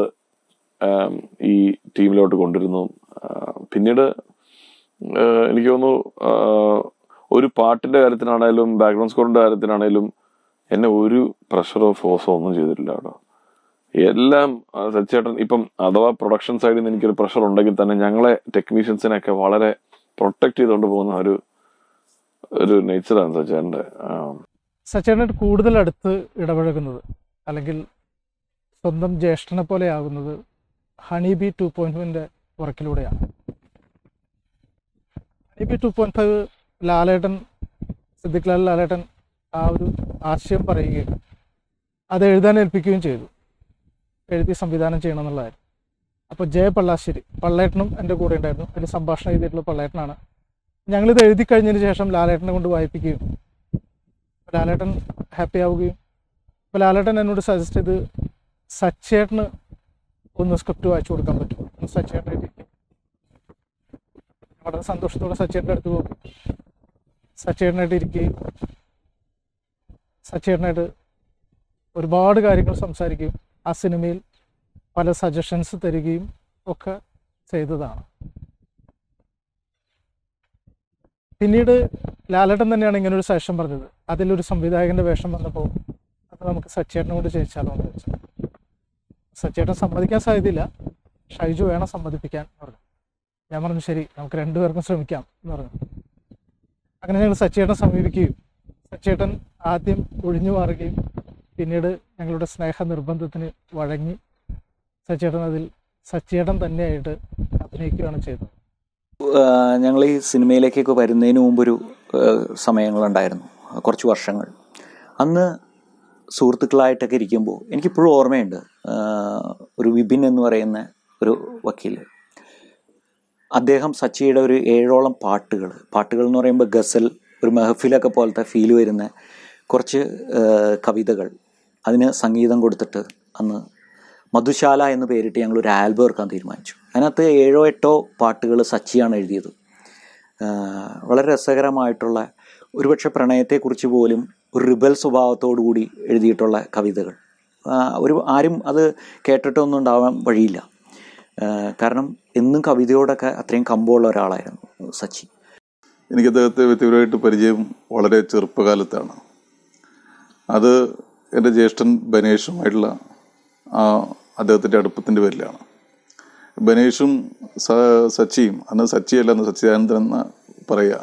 ഈ ടീമിലോട്ട് കൊണ്ടുവരുന്നു ആ, പിന്നീട് ആ, എനിക്ക് തോന്നുന്നു ആ, ഒരു പാട്ടിന്റെ കാര്യത്തിനാണേലും ബാക്ക്ഗ്രൗണ്ട് സ്കോറിന്റെ കാര്യത്തിനാണേലും എന്നെ ഒരു പ്രഷറോ ഫോഴ്സോ ഒന്നും ചെയ്തിട്ടില്ല കേട്ടോ എല്ലാം ആ, സച്ചേട്ടൻ ഇപ്പം അഥവാ പ്രൊഡക്ഷൻ സൈഡിൽ നിന്ന് എനിക്കൊരു പ്രഷർ ഉണ്ടെങ്കിൽ തന്നെ ഞങ്ങളെ ടെക്നീഷ്യൻസിനെയൊക്കെ വളരെ പ്രൊട്ടക്ട് ചെയ്തുകൊണ്ട് പോകുന്ന ഒരു ഒരു നേച്ചറാണ് സച്ചേട്ടൻ്റെ സച്ചേട്ടനായിട്ട് കൂടുതൽ അടുത്ത് ഇടപഴകുന്നത് അല്ലെങ്കിൽ സ്വന്തം ജ്യേഷ്ഠനെ പോലെ ആകുന്നത് ഹണി ബി ടു പോയിന്റ് ഫൈവിൻ്റെ വർക്കിലൂടെയാണ് honey bee two point five ലാലേട്ടൻ സിദ്ദിഖ് ലാൽ ലാലേട്ടൻ ആ ഒരു ആശയം പറയുകയും അത് എഴുതാൻ ഏൽപ്പിക്കുകയും ചെയ്തു എഴുതി സംവിധാനം ചെയ്യണം എന്നുള്ളതായിരുന്നു അപ്പോൾ ജയ പള്ളാശ്ശേരി പള്ളേട്ടനും എൻ്റെ കൂടെ ഉണ്ടായിരുന്നു അതിൽ സംഭാഷണം എഴുതിയിട്ടുള്ള പള്ളേട്ടനാണ് ഞങ്ങളിത് എഴുതി കഴിഞ്ഞതിന് ശേഷം ലാലേട്ടനെ കൊണ്ട് വായിപ്പിക്കുകയും ലാലേട്ടൻ ഹാപ്പി ആവുകയും അപ്പോൾ ലാലേട്ടൻ എന്നോട് സജസ്റ്റ് ചെയ്ത് സച്ചേട്ടന് ഒന്ന് സ്ക്രിപ്റ്റ് വായിച്ചു കൊടുക്കാൻ പറ്റുമോ ഒന്ന് സച്ചേട്ടനെ ഇരിക്കും വളരെ സന്തോഷത്തോടെ സച്ചേട്ടൻ്റെ അടുത്ത് പോകും സച്ചേട്ടനായിട്ട് ഇരിക്കുകയും സച്ചേട്ടനായിട്ട് ഒരുപാട് കാര്യങ്ങൾ സംസാരിക്കുകയും ആ സിനിമയിൽ പല സജഷൻസ് തരികയും ഒക്കെ ചെയ്തതാണ് പിന്നീട് ലാലേട്ടൻ തന്നെയാണ് ഇങ്ങനെ ഒരു സജഷൻ പറഞ്ഞത് അതിലൊരു സംവിധായകന്റെ വേഷം വന്നപ്പോൾ അത് നമുക്ക് സച്ചേട്ടനോട് ചോദിച്ചാലോ എന്ന് ചോദിച്ചു സച്ചേട്ടൻ സമ്മതിക്കാൻ സാധ്യതയില്ല ഷൈജു വേണം സമ്മതിപ്പിക്കാൻ എന്ന് പറഞ്ഞു ഞാൻ പറഞ്ഞു ശരി നമുക്ക് രണ്ടുപേർക്കും ശ്രമിക്കാം എന്ന് പറഞ്ഞു അങ്ങനെ ഞങ്ങൾ സച്ചേട്ടനെ സമീപിക്കുകയും സച്ചേട്ടൻ ആദ്യം ഒഴിഞ്ഞു മാറുകയും പിന്നീട് ഞങ്ങളുടെ സ്നേഹ നിർബന്ധത്തിന് വഴങ്ങി സച്ചേട്ടൻ അതിൽ സച്ചേട്ടൻ തന്നെയായിട്ട് അഭിനയിക്കുകയാണ് ചെയ്തത് ഞങ്ങൾ ഈ സിനിമയിലേക്കൊക്കെ വരുന്നതിന് മുമ്പൊരു ഏഹ്, സമയങ്ങളുണ്ടായിരുന്നു കുറച്ച് വർഷങ്ങൾ അന്ന് സുഹൃത്തുക്കളായിട്ടൊക്കെ ഇരിക്കുമ്പോൾ എനിക്കിപ്പോഴും ഓർമ്മയുണ്ട് ഏഹ്, ഒരു വിപിൻ എന്ന് പറയുന്ന ഒരു വക്കീൽ അദ്ദേഹം സച്ചിയുടെ ഒരു ഏഴോളം പാട്ടുകൾ പാട്ടുകൾ എന്ന് പറയുമ്പോൾ ഗസൽ ഒരു മെഹഫിലൊക്കെ പോലത്തെ ഫീൽ വരുന്ന കുറച്ച് ഏഹ്, കവിതകൾ അതിന് സംഗീതം കൊടുത്തിട്ട് അന്ന് മധുശാല എന്ന് പേരിട്ട് ഞങ്ങൾ ഒരു ആൽബം ഇറക്കാൻ തീരുമാനിച്ചു അതിനകത്ത് ഏഴോ എട്ടോ പാട്ടുകൾ സച്ചിയാണ് എഴുതിയത് ആഹ് വളരെ രസകരമായിട്ടുള്ള ഒരുപക്ഷെ പ്രണയത്തെക്കുറിച്ച് പോലും ഒരു റിബൽ സ്വഭാവത്തോടു കൂടി എഴുതിയിട്ടുള്ള കവിതകൾ ആഹ് ഒരു ആരും അത് കേട്ടിട്ടൊന്നും ഉണ്ടാവാൻ വഴിയില്ല ആഹ് കാരണം എന്നും കവിതയോടൊക്കെ അത്രയും കമ്പമുള്ള ഒരാളായിരുന്നു സച്ചി എനിക്ക് അദ്ദേഹത്തെ വ്യക്തിപരമായിട്ട് പരിചയം വളരെ ചെറുപ്പകാലത്താണ് അത് എൻ്റെ ജ്യേഷ്ഠൻ ബനേഷുമായിട്ടുള്ള ആ അദ്ദേഹത്തിൻ്റെ അടുപ്പത്തിൻ്റെ പേരിലാണ് ബനേഷും സ- സച്ചിയും അന്ന് സച്ചിയല്ല അന്ന് സച്ചിദാനന്ദൻ എന്ന് പറയുക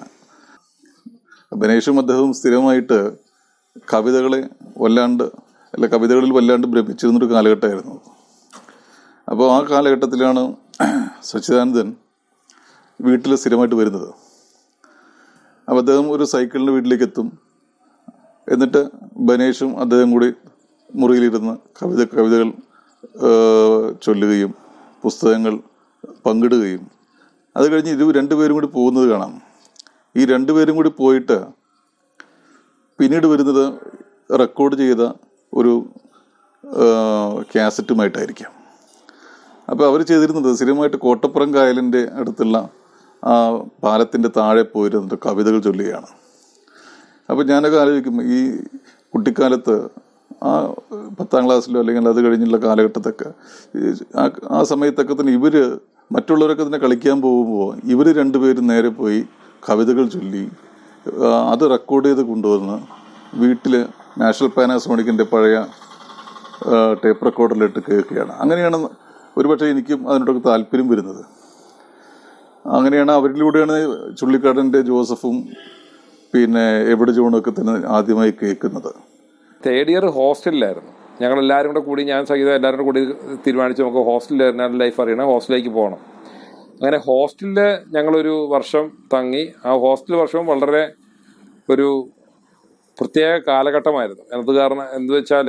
ബനേഷും അദ്ദേഹവും സ്ഥിരമായിട്ട് കവിതകളെ വല്ലാണ്ട് അല്ല കവിതകളിൽ വല്ലാണ്ട് ഭ്രമിച്ചിരുന്നൊരു കാലഘട്ടമായിരുന്നു അപ്പോൾ ആ കാലഘട്ടത്തിലാണ് സച്ചിദാനന്ദൻ വീട്ടിൽ സ്ഥിരമായിട്ട് വരുന്നത് അപ്പോൾ അദ്ദേഹം ഒരു സൈക്കിളിൻ്റെ വീട്ടിലേക്ക് എത്തും എന്നിട്ട് ബനേഷും അദ്ദേഹം കൂടി മുറിയിലിരുന്ന് കവിത കവിതകൾ ആ, ചൊല്ലുകയും പുസ്തകങ്ങൾ പങ്കിടുകയും അത് കഴിഞ്ഞ് ഇരു രണ്ടുപേരും കൂടി പോകുന്നത് കാണാം ഈ രണ്ടുപേരും കൂടി പോയിട്ട് പിന്നീട് വരുന്നത് റെക്കോർഡ് ചെയ്ത ഒരു ആ, കാസറ്റുമായിട്ടായിരിക്കാം അപ്പോൾ അവർ ചെയ്തിരുന്നത് സ്ഥിരമായിട്ട് കോട്ടപ്പുറം കായലിൻ്റെ അടുത്തുള്ള ആ പാലത്തിൻ്റെ താഴെ പോയിരുന്നിട്ട് കവിതകൾ ചൊല്ലുകയാണ് അപ്പോൾ ഞാനൊക്കെ ആലോചിക്കും ഈ കുട്ടിക്കാലത്ത് ആ പത്താം ക്ലാസ്സിലോ അല്ലെങ്കിൽ അത് കഴിഞ്ഞുള്ള കാലഘട്ടത്തൊക്കെ ഈ ആ ആ സമയത്തൊക്കെ തന്നെ ഇവർ മറ്റുള്ളവരൊക്കെ തന്നെ കളിക്കാൻ പോകുമ്പോൾ ഇവർ രണ്ടുപേരും നേരെ പോയി കവിതകൾ ചൊല്ലി ആ, അത് റെക്കോർഡ് ചെയ്ത് കൊണ്ടുവന്ന് വീട്ടിൽ നാഷണൽ പാനാസോണിക്കിൻ്റെ പഴയ ടേപ്പ് റെക്കോർഡറിലിട്ട് കേൾക്കുകയാണ് അങ്ങനെയാണ് ഒരുപക്ഷെ എനിക്കും അതിനോടൊക്കെ താല്പര്യം വരുന്നത് അങ്ങനെയാണ് അവരിലൂടെയാണ് ചുള്ളിക്കാടൻ്റെ ജോസഫും പിന്നെ എവിടെ ജോണും ഒക്കെ തന്നെ ആദ്യമായി കേൾക്കുന്നത് തേർഡ് ഇയർ ഹോസ്റ്റലിലായിരുന്നു ഞങ്ങൾ എല്ലാവരും കൂടെ കൂടി ഞാൻ സഹിതം എല്ലാവരും കൂടെ കൂടി തീരുമാനിച്ചു നമുക്ക് ഹോസ്റ്റലിൽ ലൈഫ് അറിയണം ഹോസ്റ്റലിലേക്ക് പോകണം അങ്ങനെ ഹോസ്റ്റലിൽ ഞങ്ങളൊരു വർഷം തങ്ങി ആ ഹോസ്റ്റൽ വർഷവും വളരെ ഒരു പ്രത്യേക കാലഘട്ടമായിരുന്നു അത് കാരണം എന്ത് വെച്ചാൽ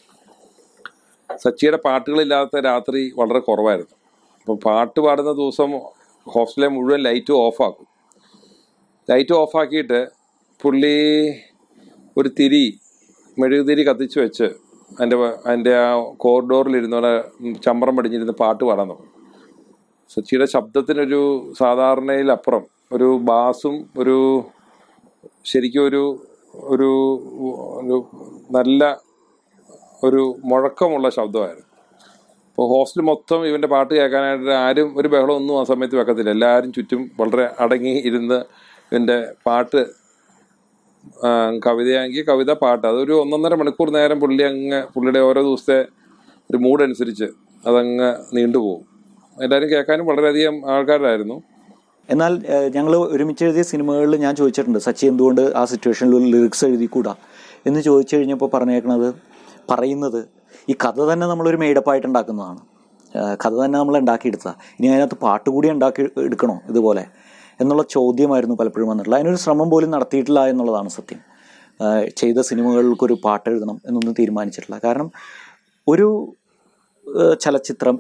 സച്ചിയുടെ പാട്ടുകളില്ലാത്ത രാത്രി വളരെ കുറവായിരുന്നു അപ്പോൾ പാട്ട് പാടുന്ന ദിവസം ഹോസ്റ്റലിലെ മുഴുവൻ ലൈറ്റും ഓഫാക്കും ലൈറ്റ് ഓഫാക്കിയിട്ട് പുള്ളി ഒരു തിരി മെഴുകുതിരി കത്തിച്ച് വെച്ച് അതിൻ്റെ അതിൻ്റെ ആ കോറിഡോറിൽ ഇരുന്നോടെ ചമ്പറം പടിഞ്ഞിരുന്ന് പാട്ട് പാടാൻ തുടങ്ങും സച്ചിയുടെ ശബ്ദത്തിനൊരു സാധാരണയിലപ്പുറം ഒരു ബാസും ഒരു ശരിക്കും ഒരു ഒരു ഒരു നല്ല ഒരു മുഴക്കമുള്ള ശബ്ദമായിരുന്നു അപ്പോൾ ഹോസ്റ്റൽ മൊത്തം ഇവൻ്റെ പാട്ട് കേൾക്കാനായിട്ട് ആരും ഒരു ബഹളം ഒന്നും ആ സമയത്ത് വെക്കത്തില്ല എല്ലാവരും ചുറ്റും വളരെ അടങ്ങി ഇരുന്ന് ഇവൻ്റെ പാട്ട് ആ, കവിതയാണെങ്കിൽ കവിത പാട്ട് അതൊരു ഒന്നൊന്നര മണിക്കൂർ നേരം പുള്ളി അങ്ങ് പുള്ളിയുടെ ഓരോ ദിവസത്തെ ഒരു മൂഡ് അനുസരിച്ച് അതങ്ങ് നീണ്ടുപോകും എല്ലാവരും കേൾക്കാനും വളരെയധികം ആൾക്കാരായിരുന്നു എന്നാൽ ഞങ്ങൾ ഒരുമിച്ച് എഴുതിയ സിനിമകളിൽ ഞാൻ ചോദിച്ചിട്ടുണ്ട് സച്ചി എന്തുകൊണ്ട് ആ സിറ്റുവേഷനിൽ ലിറിക്സ് എഴുതിക്കൂടാ എന്ന് ചോദിച്ചു കഴിഞ്ഞപ്പോൾ പറഞ്ഞേക്കണത് പറയുന്നത് ഈ കഥ തന്നെ നമ്മളൊരു മേഡപ്പായിട്ട് ഉണ്ടാക്കുന്നതാണ് ആ, കഥ തന്നെ നമ്മൾ ഉണ്ടാക്കിയെടുത്താൽ ഇനി അതിനകത്ത് പാട്ട് കൂടി ഉണ്ടാക്കി എടുക്കണോ ഇതുപോലെ എന്നുള്ള ചോദ്യമായിരുന്നു പലപ്പോഴും വന്നിട്ടുള്ളത് അതിനൊരു ശ്രമം പോലും നടത്തിയിട്ടില്ല എന്നുള്ളതാണ് സത്യം ആ, ചെയ്ത സിനിമകൾക്കൊരു പാട്ട് എഴുതണം എന്നൊന്നും തീരുമാനിച്ചിട്ടില്ല കാരണം ഒരു ആ, ചലച്ചിത്രം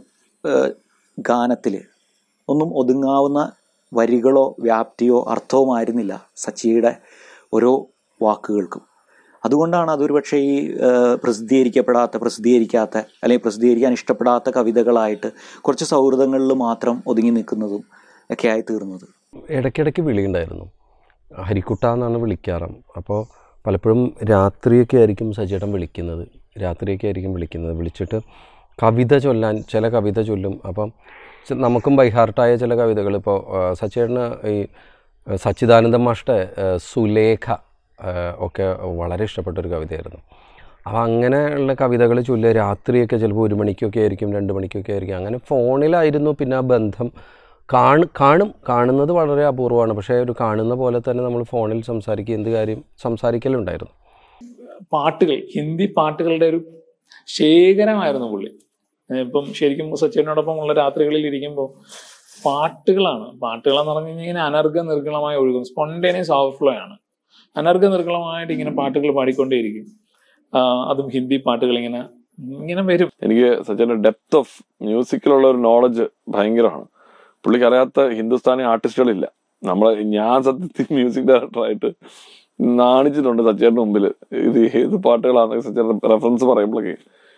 ഗാനത്തിൽ ഒന്നും ഒതുങ്ങാവുന്ന വരികളോ വ്യാപ്തിയോ അർത്ഥവുമായിരുന്നില്ല സച്ചിയുടെ ഓരോ വാക്കുകൾക്കും അതുകൊണ്ടാണ് അതൊരു പക്ഷേ ഈ ആ, പ്രസിദ്ധീകരിക്കപ്പെടാത്ത പ്രസിദ്ധീകരിക്കാത്ത അല്ലെങ്കിൽ പ്രസിദ്ധീകരിക്കാൻ ഇഷ്ടപ്പെടാത്ത കവിതകളായിട്ട് കുറച്ച് സൗഹൃദങ്ങളിൽ മാത്രം ഒതുങ്ങി നിൽക്കുന്നതും ഒക്കെ ആയി തീർന്നത് ഇടയ്ക്കിടയ്ക്ക് വിളിയുണ്ടായിരുന്നു ഹരിക്കുട്ട എന്നാണ് വിളിക്കാറ് അപ്പോൾ പലപ്പോഴും രാത്രിയൊക്കെ ആയിരിക്കും സജേട്ടൻ വിളിക്കുന്നത് രാത്രിയൊക്കെ ആയിരിക്കും വിളിക്കുന്നത് വിളിച്ചിട്ട് കവിത ചൊല്ലാൻ ചില കവിത ചൊല്ലും അപ്പം ച- നമുക്കും ബൈഹാർട്ടായ ചില കവിതകൾ ഇപ്പോൾ സച്ചേട്ടന് ഈ ആ, സച്ചിദാനന്ദ മാഷ്ട സുലേഖ ആ, ഒക്കെ വളരെ ഇഷ്ടപ്പെട്ട ഒരു കവിതയായിരുന്നു അപ്പോൾ അങ്ങനെയുള്ള കവിതകൾ ചൊല്ലുക രാത്രിയൊക്കെ ചിലപ്പോൾ ഒരു മണിക്കൊക്കെ ആയിരിക്കും രണ്ട് മണിക്കൊക്കെ ആയിരിക്കും അങ്ങനെ ഫോണിലായിരുന്നു പിന്നെ ആ ബന്ധം കാണു കാണും കാണുന്നത് വളരെ അപൂർവമാണ് പക്ഷേ ഒരു കാണുന്ന പോലെ തന്നെ നമ്മൾ ഫോണിൽ സംസാരിക്കുക എന്ത് കാര്യം സംസാരിക്കലുണ്ടായിരുന്നു പാട്ടുകൾ ഹിന്ദി പാട്ടുകളുടെ ഒരു ശേഖരമായിരുന്നു പുള്ളി ഏഹ് ഇപ്പം ശരിക്കും സച്ചിനോടൊപ്പം ഉള്ള രാത്രികളിൽ ഇരിക്കുമ്പോൾ പാട്ടുകളാണ് പാട്ടുകളെന്ന് പറഞ്ഞു കഴിഞ്ഞാൽ ഇങ്ങനെ അനർഘ നിർഗളമായി ഒഴുകും സ്പോണ്ടേനിയസ് ഓവർഫ്ലോ ആണ് അനർഘ നിർഗളമായിട്ട് ഇങ്ങനെ പാട്ടുകൾ പാടിക്കൊണ്ടേയിരിക്കും ആ, അതും ഹിന്ദി പാട്ടുകൾ ഇങ്ങനെ ഇങ്ങനെ വരും എനിക്ക് സച്ചിന്റെ ഡെപ്ത് ഓഫ് മ്യൂസിക്കിലുള്ള ഒരു നോളജ് ഭയങ്കരമാണ് പുള്ളിക്ക് അറിയാത്ത ഹിന്ദുസ്ഥാനി ആർട്ടിസ്റ്റുകളില്ല നമ്മളെ ഞാൻ സത്യത്തിൽ മ്യൂസിക് ഡയറക്ടറായിട്ട് നാണിച്ചിട്ടുണ്ട് സച്ചേട്ടന്റെ മുമ്പിൽ ഇത് ഏത് പാട്ടുകളാണ് സച്ചേട്ടൻ റെഫറൻസ് പറയുമ്പോഴൊക്കെ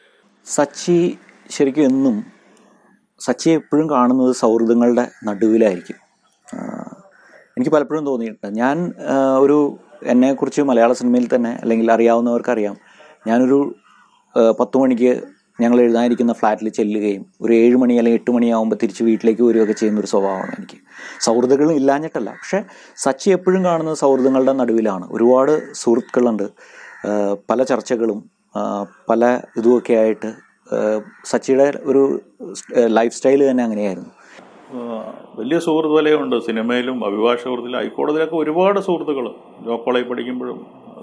സച്ചി ശരിക്കും എന്നും സച്ചിയെ എപ്പോഴും കാണുന്നത് സൗഹൃദങ്ങളുടെ നടുവിലായിരിക്കും ആ, എനിക്ക് പലപ്പോഴും തോന്നിയിട്ടുണ്ട് ഞാൻ ആ, ഒരു എന്നെക്കുറിച്ച് മലയാള സിനിമയിൽ തന്നെ അല്ലെങ്കിൽ അറിയാവുന്നവർക്കറിയാം ഞാനൊരു ആ, പത്ത് മണിക്ക് ഞങ്ങൾ എഴുതാനിരിക്കുന്ന ഫ്ലാറ്റിൽ ചെല്ലുകയും ഒരു ഏഴ് മണി അല്ലെങ്കിൽ എട്ട് മണിയാകുമ്പോൾ തിരിച്ച് വീട്ടിലേക്ക് വരികയൊക്കെ ചെയ്യുന്ന ഒരു സ്വഭാവമാണ് എനിക്ക് സൗഹൃദങ്ങൾ ഇല്ലാഞ്ഞിട്ടല്ല പക്ഷേ സച്ചി എപ്പോഴും കാണുന്നത് സൗഹൃദങ്ങളുടെ നടുവിലാണ് ഒരുപാട് സുഹൃത്തുക്കളുണ്ട് ആ, പല ചർച്ചകളും ആ, പല ഇതുമൊക്കെ ആയിട്ട് ആ, സച്ചിയുടെ ഒരു ലൈഫ് സ്റ്റൈൽ തന്നെ അങ്ങനെയായിരുന്നു ആ, വലിയ സുഹൃത്ത് വലയമുണ്ട് സിനിമയിലും അഭിഭാഷ സുഹൃത്തിലും ഹൈക്കോടതിയിലൊക്കെ ഒരുപാട് സുഹൃത്തുക്കൾ ലോ കോളേജ് പഠിക്കുമ്പോഴും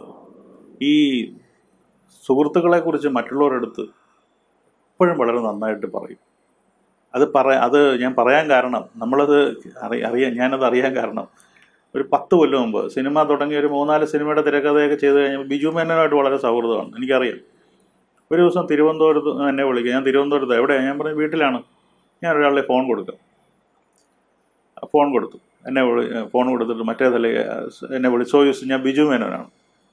ഈ സുഹൃത്തുക്കളെ കുറിച്ച് മറ്റുള്ളവരെടുത്ത് എപ്പോഴും വളരെ നന്നായിട്ട് പറയും അത് പറ അത് ഞാൻ പറയാൻ കാരണം നമ്മളത് അറി അറിയാൻ ഞാനത് അറിയാൻ കാരണം ഒരു പത്ത് കൊല്ലം മുമ്പ് സിനിമ തുടങ്ങി ഒരു മൂന്നാല് സിനിമയുടെ തിരക്കഥയൊക്കെ ചെയ്ത് കഴിഞ്ഞപ്പോൾ ബിജു മേനോനായിട്ട് വളരെ സൗഹൃദമാണ് എനിക്കറിയാം ഒരു ദിവസം തിരുവനന്തപുരത്ത് എന്നെ വിളിക്കുക ഞാൻ തിരുവനന്തപുരത്ത് എവിടെയാണ് ഞാൻ പറഞ്ഞു വീട്ടിലാണ് ഞാൻ ഒരാളുടെ ഫോൺ കൊടുക്കാം ഫോൺ കൊടുത്തു എന്നെ വിളി ഫോൺ കൊടുത്തിട്ട് മറ്റേതല്ലേ എന്നെ വിളി സോയൂസ് ഞാൻ ബിജു മേനോനാണ്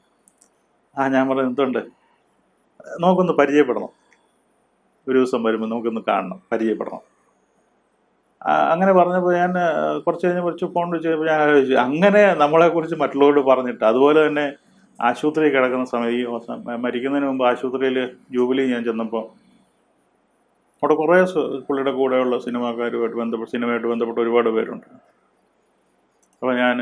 ആ ഞാൻ പറഞ്ഞു എന്തുണ്ട് നമുക്കൊന്ന് പരിചയപ്പെടണം ഒരു ദിവസം വരുമ്പോൾ നമുക്കൊന്ന് കാണണം പരിചയപ്പെടണം ആ, അങ്ങനെ പറഞ്ഞപ്പോൾ ഞാൻ ആ, കുറച്ച് കഴിഞ്ഞ് കുറച്ച് ഫോൺ വിളിച്ച് കഴിഞ്ഞപ്പോൾ ഞാൻ ആലോചിച്ചു അങ്ങനെ നമ്മളെക്കുറിച്ച് മറ്റുള്ളവരോട് പറഞ്ഞിട്ട് അതുപോലെ തന്നെ ആശുപത്രിയിൽ കിടക്കുന്ന സമയം ഈ അവസാനം മരിക്കുന്നതിന് മുമ്പ് ആശുപത്രിയിൽ ജൂബിലി ഞാൻ ചെന്നപ്പോൾ അവിടെ കുറേ സു- പുള്ളിയുടെ കൂടെയുള്ള സിനിമാക്കാരുമായിട്ട് ബന്ധപ്പെട്ട് സിനിമയായിട്ട് ബന്ധപ്പെട്ട ഒരുപാട് പേരുണ്ട് അപ്പോൾ ഞാൻ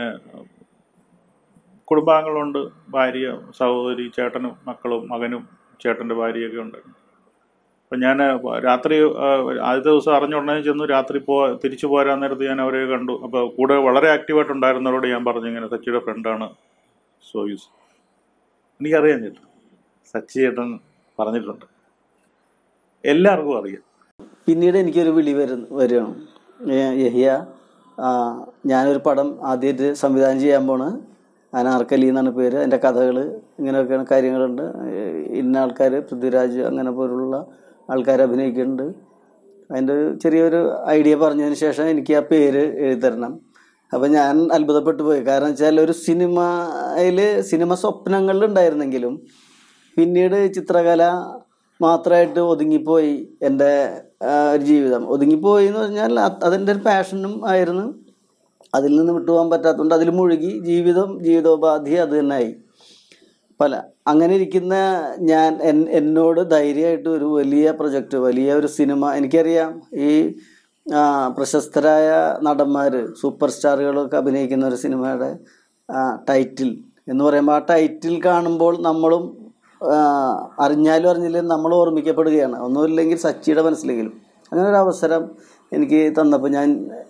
കുടുംബാംഗങ്ങളുണ്ട് ഭാര്യ സഹോദരി ചേട്ടനും മക്കളും മകനും ചേട്ടൻ്റെ ഭാര്യയൊക്കെ ഉണ്ട് അപ്പം ഞാൻ രാത്രി ആ, ആദ്യത്തെ ദിവസം അറിഞ്ഞ ഉടനെ ചെന്നു രാത്രി പോ തിരിച്ചു പോരാൻ നേരത്ത് ഞാൻ അവരെ കണ്ടു അപ്പോൾ കൂടെ വളരെ ആക്റ്റീവായിട്ടുണ്ടായിരുന്നവരോട് ഞാൻ പറഞ്ഞു ഇങ്ങനെ സച്ചിയുടെ ഫ്രണ്ടാണ് സോയൂസ് എനിക്കറിയാം ചേട്ടൻ സച്ചി ചേട്ടൻ പറഞ്ഞിട്ടുണ്ട് എല്ലാവർക്കും അറിയാം പിന്നീട് എനിക്കൊരു വിളി വരുന്നു വരികയാണ് ഏ- യഹിയ ആ, ഞാനൊരു പടം ആദ്യമായിട്ട് സംവിധാനം ചെയ്യാൻ പോണ് അനാർക്കലി എന്നാണ് പേര് എൻ്റെ കഥകൾ ഇങ്ങനെയൊക്കെയാണ് കാര്യങ്ങളുണ്ട് ഏ, ഇന്ന ആൾക്കാർ പൃഥ്വിരാജ് അങ്ങനെ പോലുള്ള ആൾക്കാർ അഭിനയിക്കുന്നുണ്ട് അതിൻ്റെ ഒരു ചെറിയൊരു ഐഡിയ പറഞ്ഞതിന് ശേഷം എനിക്ക് ആ പേര് എഴുതരണം അപ്പം ഞാൻ അത്ഭുതപ്പെട്ടു പോയി കാരണം വെച്ചാൽ ഒരു സിനിമയിൽ സിനിമ സ്വപ്നങ്ങളിൽ ഉണ്ടായിരുന്നെങ്കിലും പിന്നീട് ചിത്രകല മാത്രമായിട്ട് ഒതുങ്ങിപ്പോയി എൻ്റെ ആ, ഒരു ജീവിതം ഒതുങ്ങിപ്പോയി എന്ന് പറഞ്ഞാൽ അത് അതെൻ്റെ ഒരു പാഷനും ആയിരുന്നു അതിൽ നിന്ന് വിട്ടുപോകാൻ പറ്റാത്തതുകൊണ്ട് അതിൽ മുഴുകി ജീവിതം ജീവിതോപാധി അത് തന്നെയായി പല അങ്ങനെ ഇരിക്കുന്ന ഞാൻ എൻ- എന്നോട് ധൈര്യമായിട്ട് ഒരു വലിയ പ്രൊജക്റ്റ് വലിയ ഒരു സിനിമ എനിക്കറിയാം ഈ ആ, പ്രശസ്തരായ നടന്മാർ സൂപ്പർ സ്റ്റാറുകളൊക്കെ അഭിനയിക്കുന്ന ഒരു സിനിമയുടെ ആ, ടൈറ്റിൽ എന്ന് പറയുമ്പോൾ ആ ടൈറ്റിൽ കാണുമ്പോൾ നമ്മളും ആ, അറിഞ്ഞാലും അറിഞ്ഞില്ലെങ്കിലും നമ്മൾ ഓർമ്മിക്കപ്പെടുകയാണ് ഒന്നുമില്ലെങ്കിൽ സച്ചിയുടെ മനസ്സിലെങ്കിലും അങ്ങനെ ഒരു അവസരം എനിക്ക് തന്നപ്പോൾ ഞാൻ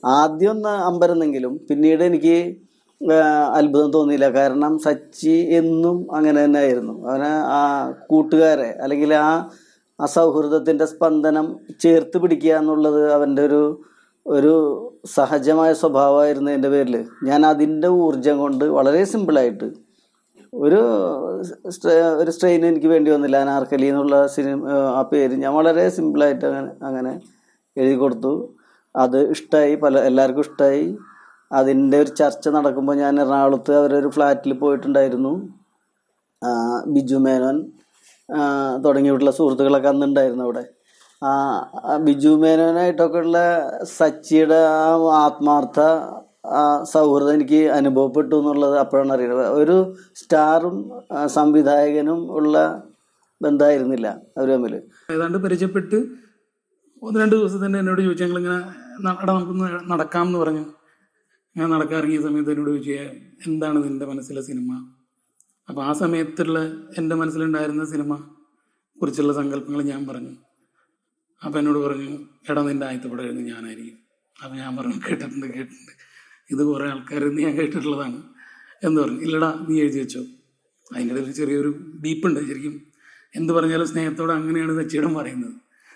ആദ്യം ഒന്ന് അമ്പരന്നെങ്കിലും പിന്നീട് എനിക്ക് ആ, അത്ഭുതം തോന്നിയില്ല കാരണം സച്ചി എന്നും അങ്ങനെ തന്നെ ആയിരുന്നു അവന് ആ കൂട്ടുകാരെ അല്ലെങ്കിൽ ആ ആ സൗഹൃദത്തിൻ്റെ സ്പന്ദനം ചേർത്ത് പിടിക്കുക എന്നുള്ളത് അവൻ്റെ ഒരു ഒരു സഹജമായ സ്വഭാവമായിരുന്നു എൻ്റെ പേരിൽ ഞാൻ അതിൻ്റെ ഊർജം കൊണ്ട് വളരെ സിമ്പിളായിട്ട് ഒരു സ്ട്രെ- ഒരു സ്ട്രെയിൻ എനിക്ക് വേണ്ടി വന്നില്ല അനാർക്കലി എന്നുള്ള സിനിമ ആ പേര് ഞാൻ വളരെ സിമ്പിളായിട്ട് അങ്ങനെ അങ്ങനെ എഴുതി കൊടുത്തു അത് ഇഷ്ടമായി പല എല്ലാവർക്കും ഇഷ്ടമായി അതിൻ്റെ ഒരു ചർച്ച നടക്കുമ്പോൾ ഞാൻ എറണാകുളത്ത് അവരൊരു ഫ്ലാറ്റിൽ പോയിട്ടുണ്ടായിരുന്നു ആ, ബിജു മേനോൻ ആ, തുടങ്ങിയിട്ടുള്ള സുഹൃത്തുക്കളൊക്കെ അന്നുണ്ടായിരുന്നു അവിടെ ആ ആ ബിജു മേനോനായിട്ടൊക്കെ ഉള്ള സച്ചിയുടെ ആ ആത്മാർത്ഥ ആ സൗഹൃദം എനിക്ക് അനുഭവപ്പെട്ടു എന്നുള്ളത് അപ്പോഴാണ് അറിയുന്നത് ഒരു സ്റ്റാറും ആ, സംവിധായകനും ഉള്ള ബന്ധമായിരുന്നില്ല അവർ തമ്മിൽ ഏതാണ്ട് പരിചയപ്പെട്ട് ഒന്ന് രണ്ട് ദിവസം തന്നെ എന്നോട് ചോദിച്ചു ഞങ്ങളിങ്ങനെ "ന- എടാ നമുക്കൊന്ന് നടക്കാം എന്ന് പറഞ്ഞു ഞാൻ നടക്കാൻ ഇറങ്ങിയ സമയത്ത് എന്നോട് ചോദിച്ചു "ഏ, എന്താണ് നിന്റെ മനസ്സിലെ സിനിമ അപ്പോൾ ആ സമയത്തുള്ള എൻ്റെ മനസ്സിലുണ്ടായിരുന്ന സിനിമ കുറിച്ചുള്ള സങ്കല്പങ്ങൾ ഞാൻ പറഞ്ഞു അപ്പം എന്നോട് പറഞ്ഞു എടാ നിന്റെ ആദ്യത്തെ പടം എഴുതി ഞാനായിരിക്കും അപ്പം ഞാൻ പറഞ്ഞു കേട്ടിട്ടുണ്ട് കേട്ടിട്ടുണ്ട് ഇത് കുറേ ആൾക്കാർ ഞാൻ കേട്ടിട്ടുള്ളതാണ് എന്ന് പറഞ്ഞു ഇല്ലടാ നീ എഴുതി വെച്ചോ അതിൻ്റെ ഇടയിൽ ചെറിയൊരു ഡീപ്പുണ്ട് ശരിക്കും എന്ത് പറഞ്ഞാലും സ്നേഹത്തോടെ അങ്ങനെയാണ് സച്ചിയിടം പറയുന്നത്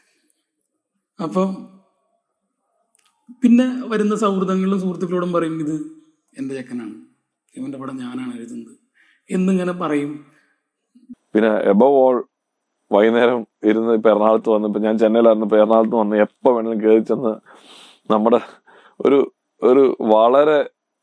അപ്പം പിന്നെ വരുന്ന സൗഹൃദങ്ങളിലും സുഹൃത്തുക്കളോടും പറയും ഇത് എൻ്റെ ചെക്കനാണ് ഇവൻ്റെ പടം ഞാനാണ് എഴുതുന്നത് എന്നിങ്ങനെ പറയും പിന്നെ എബവ് ഓൾ വൈകുന്നേരം ഇരുന്ന് ഇപ്പൊ എറണാകുളത്ത് വന്ന് ഇപ്പൊ ഞാൻ ചെന്നൈയിലായിരുന്നു ഇപ്പൊ എറണാകുളത്ത് വന്ന് എപ്പോ വേണമെങ്കിലും കയറി ചെന്ന് നമ്മുടെ ഒരു ഒരു വളരെ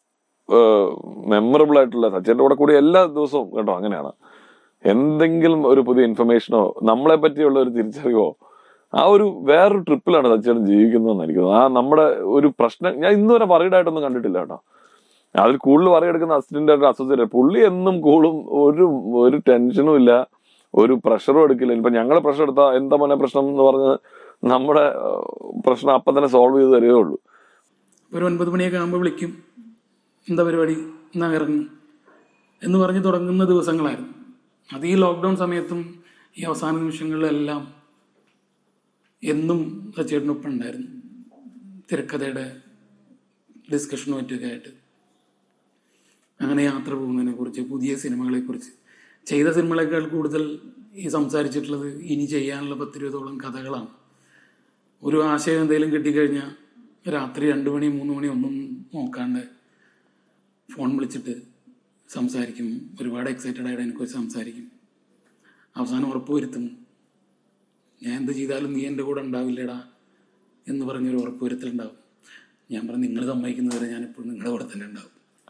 മെമ്മറബിൾ ആയിട്ടുള്ള സച്ചിന്റെ കൂടെ കൂടി എല്ലാ ദിവസവും കേട്ടോ അങ്ങനെയാണ് എന്തെങ്കിലും ഒരു പുതിയ ഇൻഫർമേഷനോ നമ്മളെ പറ്റിയുള്ള ഒരു തിരിച്ചറിവോ ആ ഒരു വേറൊരു ട്രിപ്പിലാണ് സച്ചേട്ടൻ ജീവിക്കുന്നതെന്ന് എനിക്ക് തോന്നുന്നു ആ നമ്മുടെ ഒരു പ്രശ്നം ഞാൻ ഇന്ന് വരെ പറയിടായിട്ടൊന്നും കണ്ടിട്ടില്ല കേട്ടോ അതിൽ കൂടുതൽ പറയെടുക്കുന്ന അസിസ്റ്റന്റ് അസോസിയേറ്റ് പുള്ളി എന്നും കൂളും ഒരു ഒരു ടെൻഷനും ഇല്ല ഒരു പ്രഷറും എടുക്കില്ല ഇപ്പൊ ഞങ്ങള് പ്രഷർ എടുത്താൽ എന്താ മോനെ പ്രശ്നം എന്ന് പറഞ്ഞ് നമ്മുടെ ഏഹ്, പ്രശ്നം അപ്പം തന്നെ സോൾവ് ചെയ്ത് തരികയേ ഉള്ളൂ ഒരു ഒൻപത് മണിയൊക്കെ ആകുമ്പോൾ വിളിക്കും എന്താ പരിപാടി എന്നാ ഇറങ്ങും എന്ന് പറഞ്ഞ് തുടങ്ങുന്ന ദിവസങ്ങളായിരുന്നു അത് ഈ ലോക്ക്ഡൗൺ സമയത്തും ഈ അവസാന നിമിഷങ്ങളിലെല്ലാം എന്നും സച്ചേട്ടനൊപ്പം ഉണ്ടായിരുന്നു തിരക്കഥയുടെ ഡിസ്കഷനും മറ്റൊക്കെ ആയിട്ട് അങ്ങനെ യാത്ര പോകുന്നതിനെ കുറിച്ച് പുതിയ സിനിമകളെ കുറിച്ച് ചെയ്ത സിനിമകളെക്കാൾ കൂടുതൽ ഈ സംസാരിച്ചിട്ടുള്ളത് ഇനി ചെയ്യാനുള്ള പത്തിരുപതോളം കഥകളാണ് ഒരു ആശയം എന്തെങ്കിലും കിട്ടിക്കഴിഞ്ഞാൽ രാത്രി രണ്ട് മണി മൂന്ന് മണി ഒന്നും നോക്കാണ്ട് ഫോൺ വിളിച്ചിട്ട് സംസാരിക്കും ഒരുപാട് എക്സൈറ്റഡ് ആയിട്ട് അതിനെക്കുറിച്ച് സംസാരിക്കും അവസാനം ഉറപ്പ് വരുത്തും ഞാൻ എന്ത് ചെയ്താലും നീ എൻ്റെ കൂടെ ഉണ്ടാവില്ലടാ എന്ന് പറഞ്ഞൊരു ഉറപ്പ് വരുത്തലുണ്ടാവും ഞാൻ പറഞ്ഞു നിങ്ങൾ സമ്മതിക്കുന്നവരെ ഞാനിപ്പോൾ നിങ്ങളുടെ കൂടെ തന്നെ ഉണ്ടാവും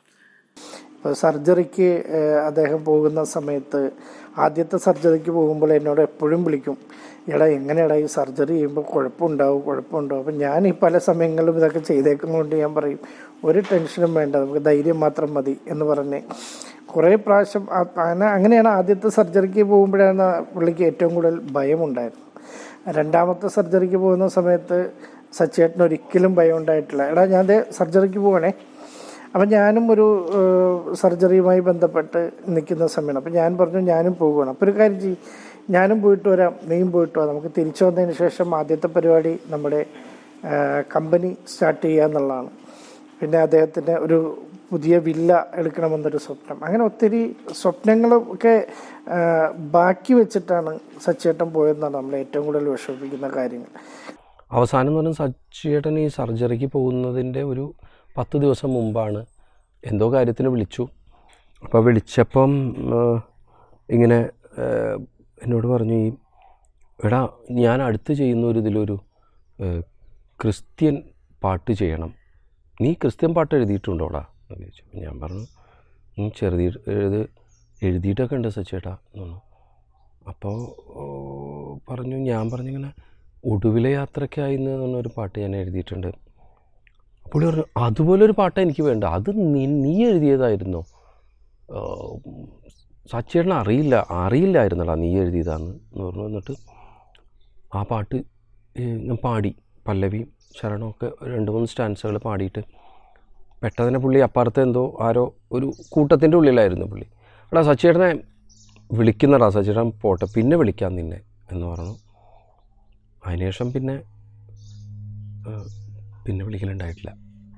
ഇപ്പോൾ സർജറിക്ക് ഏഹ്, അദ്ദേഹം പോകുന്ന സമയത്ത് ആദ്യത്തെ സർജറിക്ക് പോകുമ്പോൾ എന്നോട് എപ്പോഴും വിളിക്കും എടാ എങ്ങനെയാടാ ഈ സർജറി ചെയ്യുമ്പോൾ കുഴപ്പമുണ്ടാവും കുഴപ്പമുണ്ടാവും അപ്പം ഞാൻ ഈ പല സമയങ്ങളിലും ഇതൊക്കെ ചെയ്തേക്കുന്നതുകൊണ്ട് ഞാൻ പറയും ഒരു ടെൻഷനും വേണ്ട നമുക്ക് ധൈര്യം മാത്രം മതി എന്ന് പറഞ്ഞ് കുറേ പ്രാവശ്യം ആ- അങ്ങനെ അങ്ങനെയാണ് ആദ്യത്തെ സർജറിക്ക് പോകുമ്പോഴാണ് പുള്ളിക്ക് ഏറ്റവും കൂടുതൽ ഭയമുണ്ടായിരുന്നു രണ്ടാമത്തെ സർജറിക്ക് പോകുന്ന സമയത്ത് സച്ചേട്ടന് ഒരിക്കലും ഭയം ഉണ്ടായിട്ടില്ല എടാ ഞാൻ ദേ സർജറിക്ക് പോകണേ അപ്പം ഞാനും ഒരു ഏഹ്, സർജറിയുമായി ബന്ധപ്പെട്ട് നിൽക്കുന്ന സമയമാണ് അപ്പം ഞാൻ പറഞ്ഞു ഞാനും പോവുകയാണ് അപ്പോൾ ഒരു കാര്യം ചെയ്യും ഞാനും പോയിട്ട് വരാം നീയും പോയിട്ട് വാ നമുക്ക് തിരിച്ചു വന്നതിന് ശേഷം ആദ്യത്തെ പരിപാടി നമ്മുടെ ഏഹ്, കമ്പനി സ്റ്റാർട്ട് ചെയ്യുക എന്നുള്ളതാണ് പിന്നെ അദ്ദേഹത്തിന് ഒരു പുതിയ വില്ല എടുക്കണമെന്നൊരു സ്വപ്നം അങ്ങനെ ഒത്തിരി സ്വപ്നങ്ങളൊക്കെ ഏഹ്, ബാക്കി വെച്ചിട്ടാണ് സച്ചേട്ടൻ പോയതെന്നാണ് നമ്മളെ ഏറ്റവും കൂടുതൽ വിഷമിപ്പിക്കുന്ന കാര്യങ്ങൾ അവസാനം എന്ന് പറഞ്ഞാൽ സച്ചിയേട്ടൻ ഈ സർജറിക്ക് പോകുന്നതിൻ്റെ ഒരു പത്ത് ദിവസം മുമ്പാണ് എന്തോ കാര്യത്തിന് വിളിച്ചു അപ്പോൾ വിളിച്ചപ്പം ആ, ഇങ്ങനെ ആ, എന്നോട് പറഞ്ഞു ഈ എടാ ഞാൻ അടുത്ത് ചെയ്യുന്ന ഒരു ഇതിലൊരു ആ, ക്രിസ്ത്യൻ പാട്ട് ചെയ്യണം നീ ക്രിസ്ത്യൻ പാട്ട് എഴുതിയിട്ടുണ്ടോടാ എന്ന് ചോദിച്ചു അപ്പോൾ ഞാൻ പറഞ്ഞു "ഉം, ചെറുതി എഴുതി എഴുതിയിട്ടൊക്കെ ഉണ്ട് സച്ചേട്ടാ എന്ന് പറഞ്ഞു അപ്പോൾ ഓ, പറഞ്ഞു ഞാൻ പറഞ്ഞിങ്ങനെ ഒടുവിലെ യാത്രയ്ക്കായി എന്ന് പറഞ്ഞൊരു പാട്ട് ഞാൻ എഴുതിയിട്ടുണ്ട് പുള്ളി പറഞ്ഞു അതുപോലെ ഒരു പാട്ട് എനിക്ക് വേണ്ട അത് നീ നീ എഴുതിയതായിരുന്നോ സച്ചേട്ടന് അറിയില്ല അറിയില്ലായിരുന്നടാ നീ എഴുതിയതാന്ന് എന്ന് പറഞ്ഞു എന്നിട്ട് ആ പാട്ട് ഏ, ഞാൻ പാടി പല്ലവിയും ശരണമൊക്കെ രണ്ട് മൂന്ന് സ്റ്റാൻസുകൾ പാടിയിട്ട് പെട്ടെന്ന് പുള്ളി അപ്പുറത്ത് എന്തോ ആരോ ഒരു കൂട്ടത്തിൻ്റെ ഉള്ളിലായിരുന്നു പുള്ളി എടാ സച്ചേട്ടനെ വിളിക്കുന്നടാ സച്ചേട്ടൻ പോട്ടെ പിന്നെ വിളിക്കാം നിന്നെ എന്ന് പറഞ്ഞു അതിനുശേഷം പിന്നെ ആ, പിന്നെ വിളിക്കലുണ്ടായിട്ടില്ല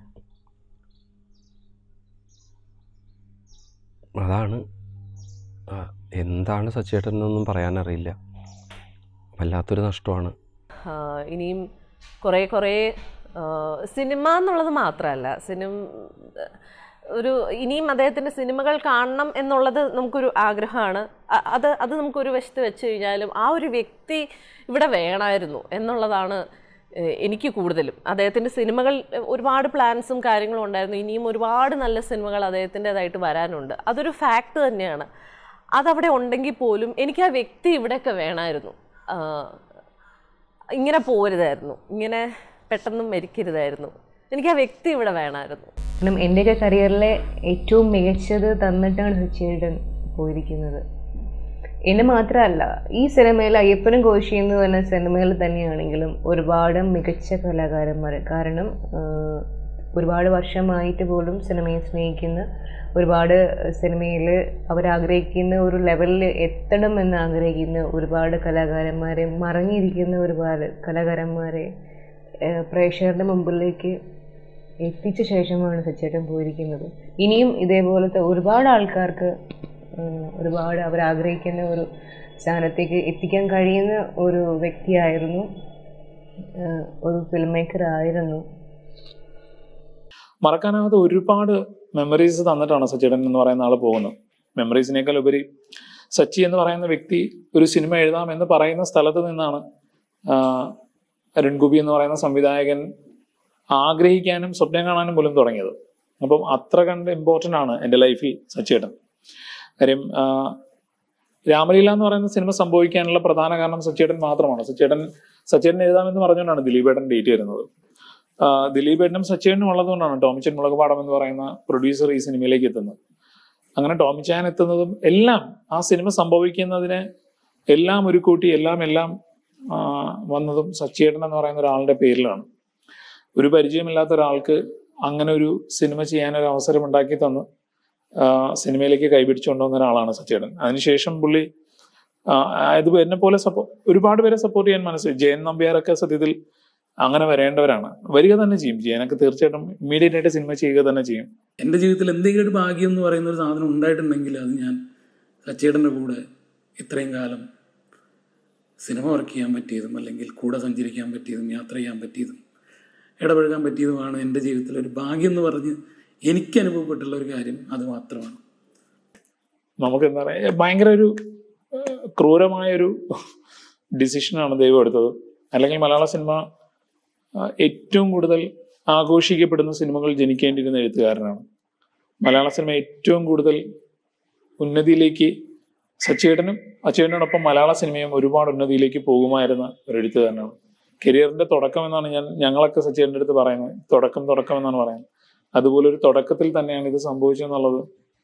അതാണ് ആ, എന്താണ് സച്ചേട്ടനൊന്നും പറയാനറിയില്ല വല്ലാത്തൊരു നഷ്ടമാണ് ആ, ഇനിയും കുറേ കുറേ ആ, സിനിമ എന്നുള്ളത് മാത്രമല്ല സിനിമ ഒരു ഇനിയും അദ്ദേഹത്തിൻ്റെ സിനിമകൾ കാണണം എന്നുള്ളത് നമുക്കൊരു ആഗ്രഹമാണ് അ- അത് അത് നമുക്കൊരു വശത്ത് വെച്ച് കഴിഞ്ഞാലും ആ ഒരു വ്യക്തി ഇവിടെ വേണമായിരുന്നു എന്നുള്ളതാണ് ഏഹ്, എനിക്ക് കൂടുതലും അദ്ദേഹത്തിൻ്റെ സിനിമകൾ ഏഹ്, ഒരുപാട് പ്ലാൻസും കാര്യങ്ങളും ഉണ്ടായിരുന്നു ഇനിയും ഒരുപാട് നല്ല സിനിമകൾ അദ്ദേഹത്തിൻ്റെതായിട്ട് വരാനുണ്ട് അതൊരു ഫാക്ട് തന്നെയാണ് അതവിടെ ഉണ്ടെങ്കിൽ പോലും എനിക്ക് ആ വ്യക്തി ഇവിടെയൊക്കെ വേണമായിരുന്നു ആ, ഇങ്ങനെ പോരുതായിരുന്നു ഇങ്ങനെ പെട്ടെന്ന് മരിക്കരുതായിരുന്നു എനിക്ക് ആ വ്യക്തി ഇവിടെ വേണമായിരുന്നു കാരണം എൻ്റെയൊക്കെ കരിയറിലെ ഏറ്റവും മികച്ചത് തന്നിട്ടാണ് സച്ചിയേട്ടൻ പോയിരിക്കുന്നത് എന്നെ മാത്രമല്ല ഈ സിനിമയിൽ അയ്യപ്പനും കോശി എന്ന് പറഞ്ഞ സിനിമയിൽ തന്നെയാണെങ്കിലും ഒരുപാട് മികച്ച കലാകാരന്മാർ കാരണം ആഹ്, ഒരുപാട് വർഷമായിട്ട് പോലും സിനിമയെ സ്നേഹിക്കുന്ന ഒരുപാട് സിനിമയിൽ അവരാഗ്രഹിക്കുന്ന ഒരു ലെവലിൽ എത്തണം എന്ന് ആഗ്രഹിക്കുന്ന ഒരുപാട് കലാകാരന്മാരെ മറഞ്ഞിരിക്കുന്ന ഒരുപാട് കലാകാരന്മാരെ ആഹ്, പ്രേക്ഷകരുടെ മുമ്പിലേക്ക് എത്തിച്ച ശേഷമാണ് സച്ചേട്ടൻ പോയിരിക്കുന്നത് ഇനിയും ഇതേപോലത്തെ ഒരുപാട് ആൾക്കാർക്ക് ഉം, ഒരുപാട് അവരാഗ്രഹിക്കുന്ന ഒരു സ്ഥാനത്തേക്ക് എത്തിക്കാൻ കഴിയുന്ന ഒരു വ്യക്തിയായിരുന്നു ഉം, ഒരു ഫിലിം മേക്കർ ആയിരുന്നു മറക്കാനാവാത്ത ഒരുപാട് മെമ്മറീസ് തന്നിട്ടാണ് സച്ചിടൻ എന്ന് പറയുന്ന ആൾ പോകുന്നത് മെമ്മറീസിനേക്കാൾ ഉപരി സച്ചി എന്ന് പറയുന്ന വ്യക്തി ഒരു സിനിമ എഴുതാം എന്ന് പറയുന്ന സ്ഥലത്ത് നിന്നാണ് ആഹ്, അരുൺ ഗോപി എന്ന് പറയുന്ന സംവിധായകൻ ആഗ്രഹിക്കാനും സ്വപ്നം കാണാനും പോലും തുടങ്ങിയത് അപ്പം അത്ര കണ്ട് ഇമ്പോർട്ടൻ്റ് ആണ് എൻ്റെ ലൈഫിൽ സച്ചിയേട്ടൻ കാര്യം ആഹ്, രാമലീല എന്ന് പറയുന്ന സിനിമ സംഭവിക്കാനുള്ള പ്രധാന കാരണം സച്ചിയേട്ടൻ മാത്രമാണ് സച്ചിയേട്ടൻ സച്ചിയേട്ടൻ എഴുതാമെന്ന് പറഞ്ഞുകൊണ്ടാണ് ദിലീപേട്ടൻ ഡേറ്റ് വരുന്നത് ആഹ് ദിലീപേട്ടനും സച്ചിനും ഉള്ളതുകൊണ്ടാണ് ടോമിച്ചൻ മുളകുപാടം എന്ന് പറയുന്ന പ്രൊഡ്യൂസർ ഈ സിനിമയിലേക്ക് എത്തുന്നത് അങ്ങനെ ടോമിച്ചാൻ എത്തുന്നതും എല്ലാം ആ സിനിമ സംഭവിക്കുന്നതിന് എല്ലാം ഒരു കൂട്ടി എല്ലാം എല്ലാം ആഹ് വന്നതും സച്ചിയേട്ടൻ എന്ന് പറയുന്ന ഒരാളുടെ പേരിലാണ് ഒരു പരിചയമില്ലാത്ത ഒരാൾക്ക് അങ്ങനെ ഒരു സിനിമ ചെയ്യാനൊരു അവസരം ഉണ്ടാക്കി തന്ന് ആഹ് സിനിമയിലേക്ക് കൈപിടിച്ചു കൊണ്ടുവന്ന ഒരാളാണ് സച്ചിയേട്ടൻ അതിനുശേഷം പുള്ളി ആഹ് ഇത് എന്നെ പോലെ സപ്പോ ഒരുപാട് പേരെ സപ്പോർട്ട് ചെയ്യാൻ മനസ്സ് ജയൻ നമ്പ്യാരൊക്കെ സത്യത്തിൽ അങ്ങനെ വരേണ്ടവരാണ് വരിക തന്നെ ചെയ്യും ജയനൊക്കെ തീർച്ചയായിട്ടും ഇമ്മീഡിയറ്റ് ആയിട്ട് സിനിമ ചെയ്യുക തന്നെ ചെയ്യും എൻ്റെ ജീവിതത്തിൽ എന്തെങ്കിലും ഒരു ഭാഗ്യം എന്ന് പറയുന്ന ഒരു സാധനം ഉണ്ടായിട്ടുണ്ടെങ്കിൽ അത് ഞാൻ സച്ചേട്ടൻ്റെ കൂടെ ഇത്രയും കാലം സിനിമ വർക്ക് ചെയ്യാൻ പറ്റിയതും അല്ലെങ്കിൽ കൂടെ സഞ്ചരിക്കാൻ പറ്റിയതും യാത്ര ചെയ്യാൻ പറ്റിയതും ഇടപഴകാൻ പറ്റിയതുമാണ് എൻ്റെ ജീവിതത്തിലെ ഒരു ഭാഗ്യം എന്ന് പറഞ്ഞ് എനിക്ക് അനുഭവപ്പെട്ടുള്ള ഒരു കാര്യം അത് മാത്രമാണ് നമുക്ക് എന്താ പറയുക ഭയങ്കര ഒരു ഏഹ്, ക്രൂരമായൊരു ഡിസിഷനാണ് ദൈവം എടുത്തത് അല്ലെങ്കിൽ മലയാള സിനിമ ആ, ഏറ്റവും കൂടുതൽ ആഘോഷിക്കപ്പെടുന്ന സിനിമകൾ ജനിക്കേണ്ടിയിരുന്ന എഴുത്തുകാരനാണ് മലയാള സിനിമ ഏറ്റവും കൂടുതൽ ഉന്നതിയിലേക്ക് സച്ചേട്ടനും അച്ചേട്ടനോടൊപ്പം മലയാള സിനിമയും ഒരുപാട് ഉന്നതിയിലേക്ക് പോകുമായിരുന്ന ഒരു എഴുത്തുകാരനാണ് കരിയറിന്റെ തുടക്കം എന്നാണ് ഞാൻ ഞങ്ങളൊക്കെ സച്ചേട്ടൻ്റെ അടുത്ത് പറയുന്നത് തുടക്കം തുടക്കം എന്നാണ് പറയുന്നത് അതുപോലെ ഒരു തുടക്കത്തിൽ തന്നെയാണ് ഇത് സംഭവിച്ചതെന്നുള്ളത്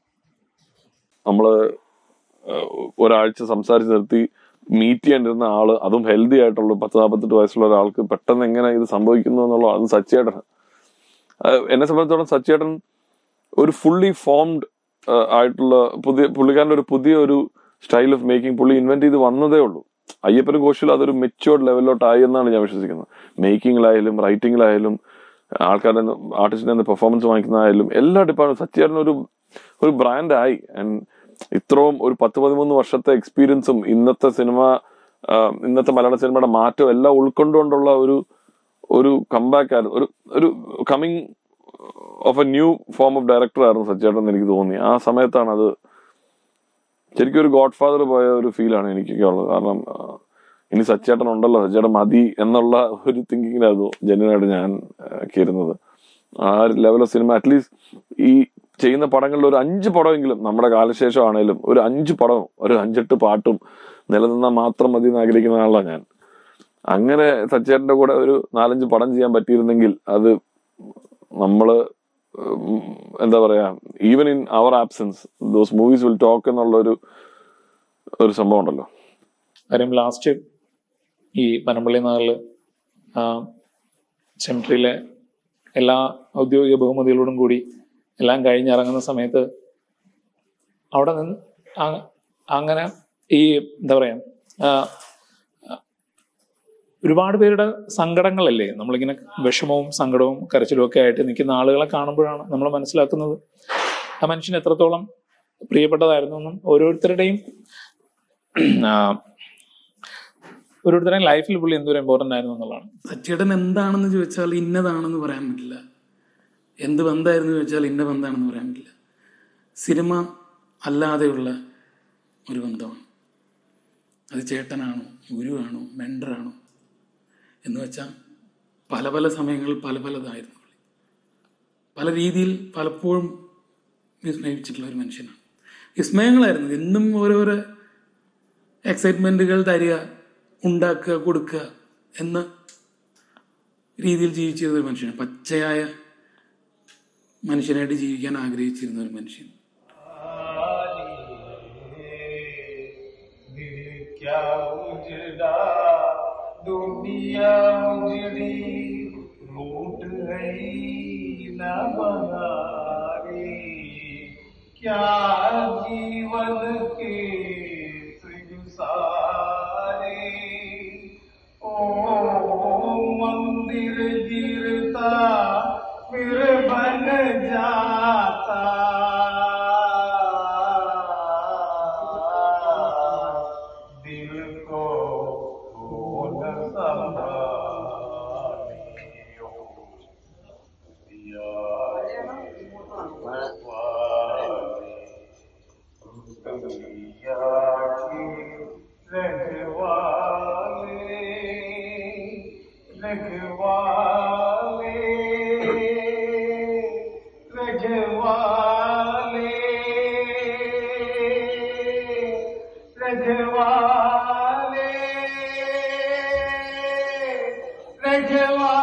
നമ്മള് ഏഹ്, ഒരാഴ്ച സംസാരിച്ച് നിർത്തി മീറ്റ് ചെയ്യേണ്ടിരുന്ന ആള് അതും ഹെൽത്തി ആയിട്ടുള്ള പത്ത് നാൽപ്പത്തെട്ട് വയസ്സുള്ള ഒരാൾക്ക് പെട്ടെന്ന് എങ്ങനെ ഇത് സംഭവിക്കുന്നു എന്നുള്ള അത് സച്ചേട്ടൻ എന്നെ സംബന്ധിച്ചിടത്തോളം സച്ചേട്ടൻ ഒരു ഫുള്ളി ഫോംഡ് ആയിട്ടുള്ള പുതിയ പുള്ളിക്കാരൻ്റെ ഒരു പുതിയ ഒരു സ്റ്റൈൽ ഓഫ് മേക്കിംഗ് പുള്ളി ഇൻവെന്റ് ചെയ്ത് വന്നതേ ഉള്ളൂ അയ്യപ്പനും കോശിലും അതൊരു മെച്ചുവേർഡ് ലെവലിലോട്ടായി എന്നാണ് ഞാൻ വിശ്വസിക്കുന്നത് മേക്കിങ്ങിലായാലും റൈറ്റിംഗിലായാലും ആൾക്കാരുടെ ആർട്ടിസ്റ്റിന്റെ പെർഫോമൻസ് വാങ്ങിക്കുന്നതായാലും എല്ലാ ഡിപ്പാർട്ട്മെന്റ് സച്ചേട്ടൻ ഒരു ഒരു ബ്രാൻഡായി ആൻഡ് ഇത്രയും ഒരു പത്ത് പതിമൂന്ന് വർഷത്തെ എക്സ്പീരിയൻസും ഇന്നത്തെ സിനിമ ആ, ഇന്നത്തെ മലയാള സിനിമയുടെ മാറ്റവും എല്ലാം ഉൾക്കൊണ്ടുകൊണ്ടുള്ള ഒരു ഒരു കംബാക്ക് ആയിരുന്നു ഒരു ഒരു coming of a new form of director ആയിരുന്നു സച്ചേട്ടൻ എന്ന് എനിക്ക് തോന്നി ആ സമയത്താണ് അത് ശരിക്കും ഒരു ഗോഡ് ഫാദർ പോയ ഒരു ഫീലാണ് എനിക്കൊക്കെ ഉള്ളത് കാരണം ആ, ഇനി സച്ചേട്ടൻ ഉണ്ടല്ലോ സച്ചേട്ടൻ മതി എന്നുള്ള ഒരു തിങ്കിങ്ങിലായിരുന്നു ജെന്യനായിട്ട് ഞാൻ ആ, കയറുന്നത് ആ ലെവൽ ഓഫ് സിനിമ അറ്റ്ലീസ്റ്റ് ഈ ചെയ്യുന്ന പടങ്ങളിൽ ഒരു അഞ്ച് പടമെങ്കിലും നമ്മുടെ കാലശേഷം ആണെങ്കിലും ഒരു അഞ്ച് പടവും ഒരു അഞ്ചെട്ട് പാട്ടും നിലനിന്നാൽ മാത്രം മതി എന്ന് ആഗ്രഹിക്കുന്ന ആളാണ് ഞാൻ അങ്ങനെ സച്ചേട്ടന്റെ കൂടെ ഒരു നാലഞ്ച് പടം ചെയ്യാൻ പറ്റിയിരുന്നെങ്കിൽ അത് നമ്മള് ഉം, എന്താ പറയാ even in our absence those movies will talk എന്നുള്ള ഒരു ഒരു സംഭവം ഉണ്ടല്ലോ കാര്യം ലാസ്റ്റ് ഈ പനമ്പള്ളി നാളില് സെമിട്രിയിലെ എല്ലാ ഔദ്യോഗിക ബഹുമതികളോടും കൂടി എല്ലാം കഴിഞ്ഞിറങ്ങുന്ന സമയത്ത് അവിടെ നിന്ന് ആ- അങ്ങനെ ഈ എന്താ പറയാ ആ, ഒരുപാട് പേരുടെ സങ്കടങ്ങളല്ലേ നമ്മളിങ്ങനെ വിഷമവും സങ്കടവും കരച്ചിലും ഒക്കെ ആയിട്ട് നിൽക്കുന്ന ആളുകളെ കാണുമ്പോഴാണ് നമ്മൾ മനസ്സിലാക്കുന്നത് ആ മനുഷ്യൻ എത്രത്തോളം പ്രിയപ്പെട്ടതായിരുന്നു എന്നും ഓരോരുത്തരുടെയും ആ, ഓരോരുത്തരുടെയും ലൈഫിൽ പുള്ളി എന്തോരം ഇമ്പോർട്ടൻ്റ് ആയിരുന്നു എന്നുള്ളതാണ് സച്ചേട്ടൻ എന്താണെന്ന് ചോദിച്ചാൽ ഇന്നതാണെന്ന് പറയാൻ പറ്റില്ല എന്ത് ബന്ധമായിരുന്നു ചോദിച്ചാൽ ഇന്ന ബന്ധമാണെന്ന് പറയാൻ പറ്റില്ല സിനിമ അല്ലാതെയുള്ള ഒരു ബന്ധമാണ് അത് ചേട്ടനാണോ ഗുരുവാണോ മെൻഡറാണോ എന്ന് വെച്ചാൽ പല പല സമയങ്ങളിൽ പല പലതായിരുന്നു പുള്ളി. പല രീതിയിൽ പലപ്പോഴും വിസ്മയിച്ചിട്ടുള്ള ഒരു മനുഷ്യനാണ് വിസ്മയങ്ങളായിരുന്നു എന്നും ഓരോരോ എക്സൈറ്റ്മെൻറ്റുകൾ തരിക ഉണ്ടാക്കുക കൊടുക്കുക എന്ന രീതിയിൽ ജീവിച്ചിരുന്ന ഒരു മനുഷ്യനാണ് പച്ചയായ മനുഷ്യനായിട്ട് ജീവിക്കാൻ ആഗ്രഹിച്ചിരുന്ന ഒരു മനുഷ്യൻ क्या उजड़ा दुनिया उजड़ी रूठ गई न बहारी क्या जीवन के सारे ओ मंदिर गिरता फिर बन जाता दिल को कौन संभालियो दिया दुनिया के रखवाले रखवाले रखवाले रखवाले रखवाले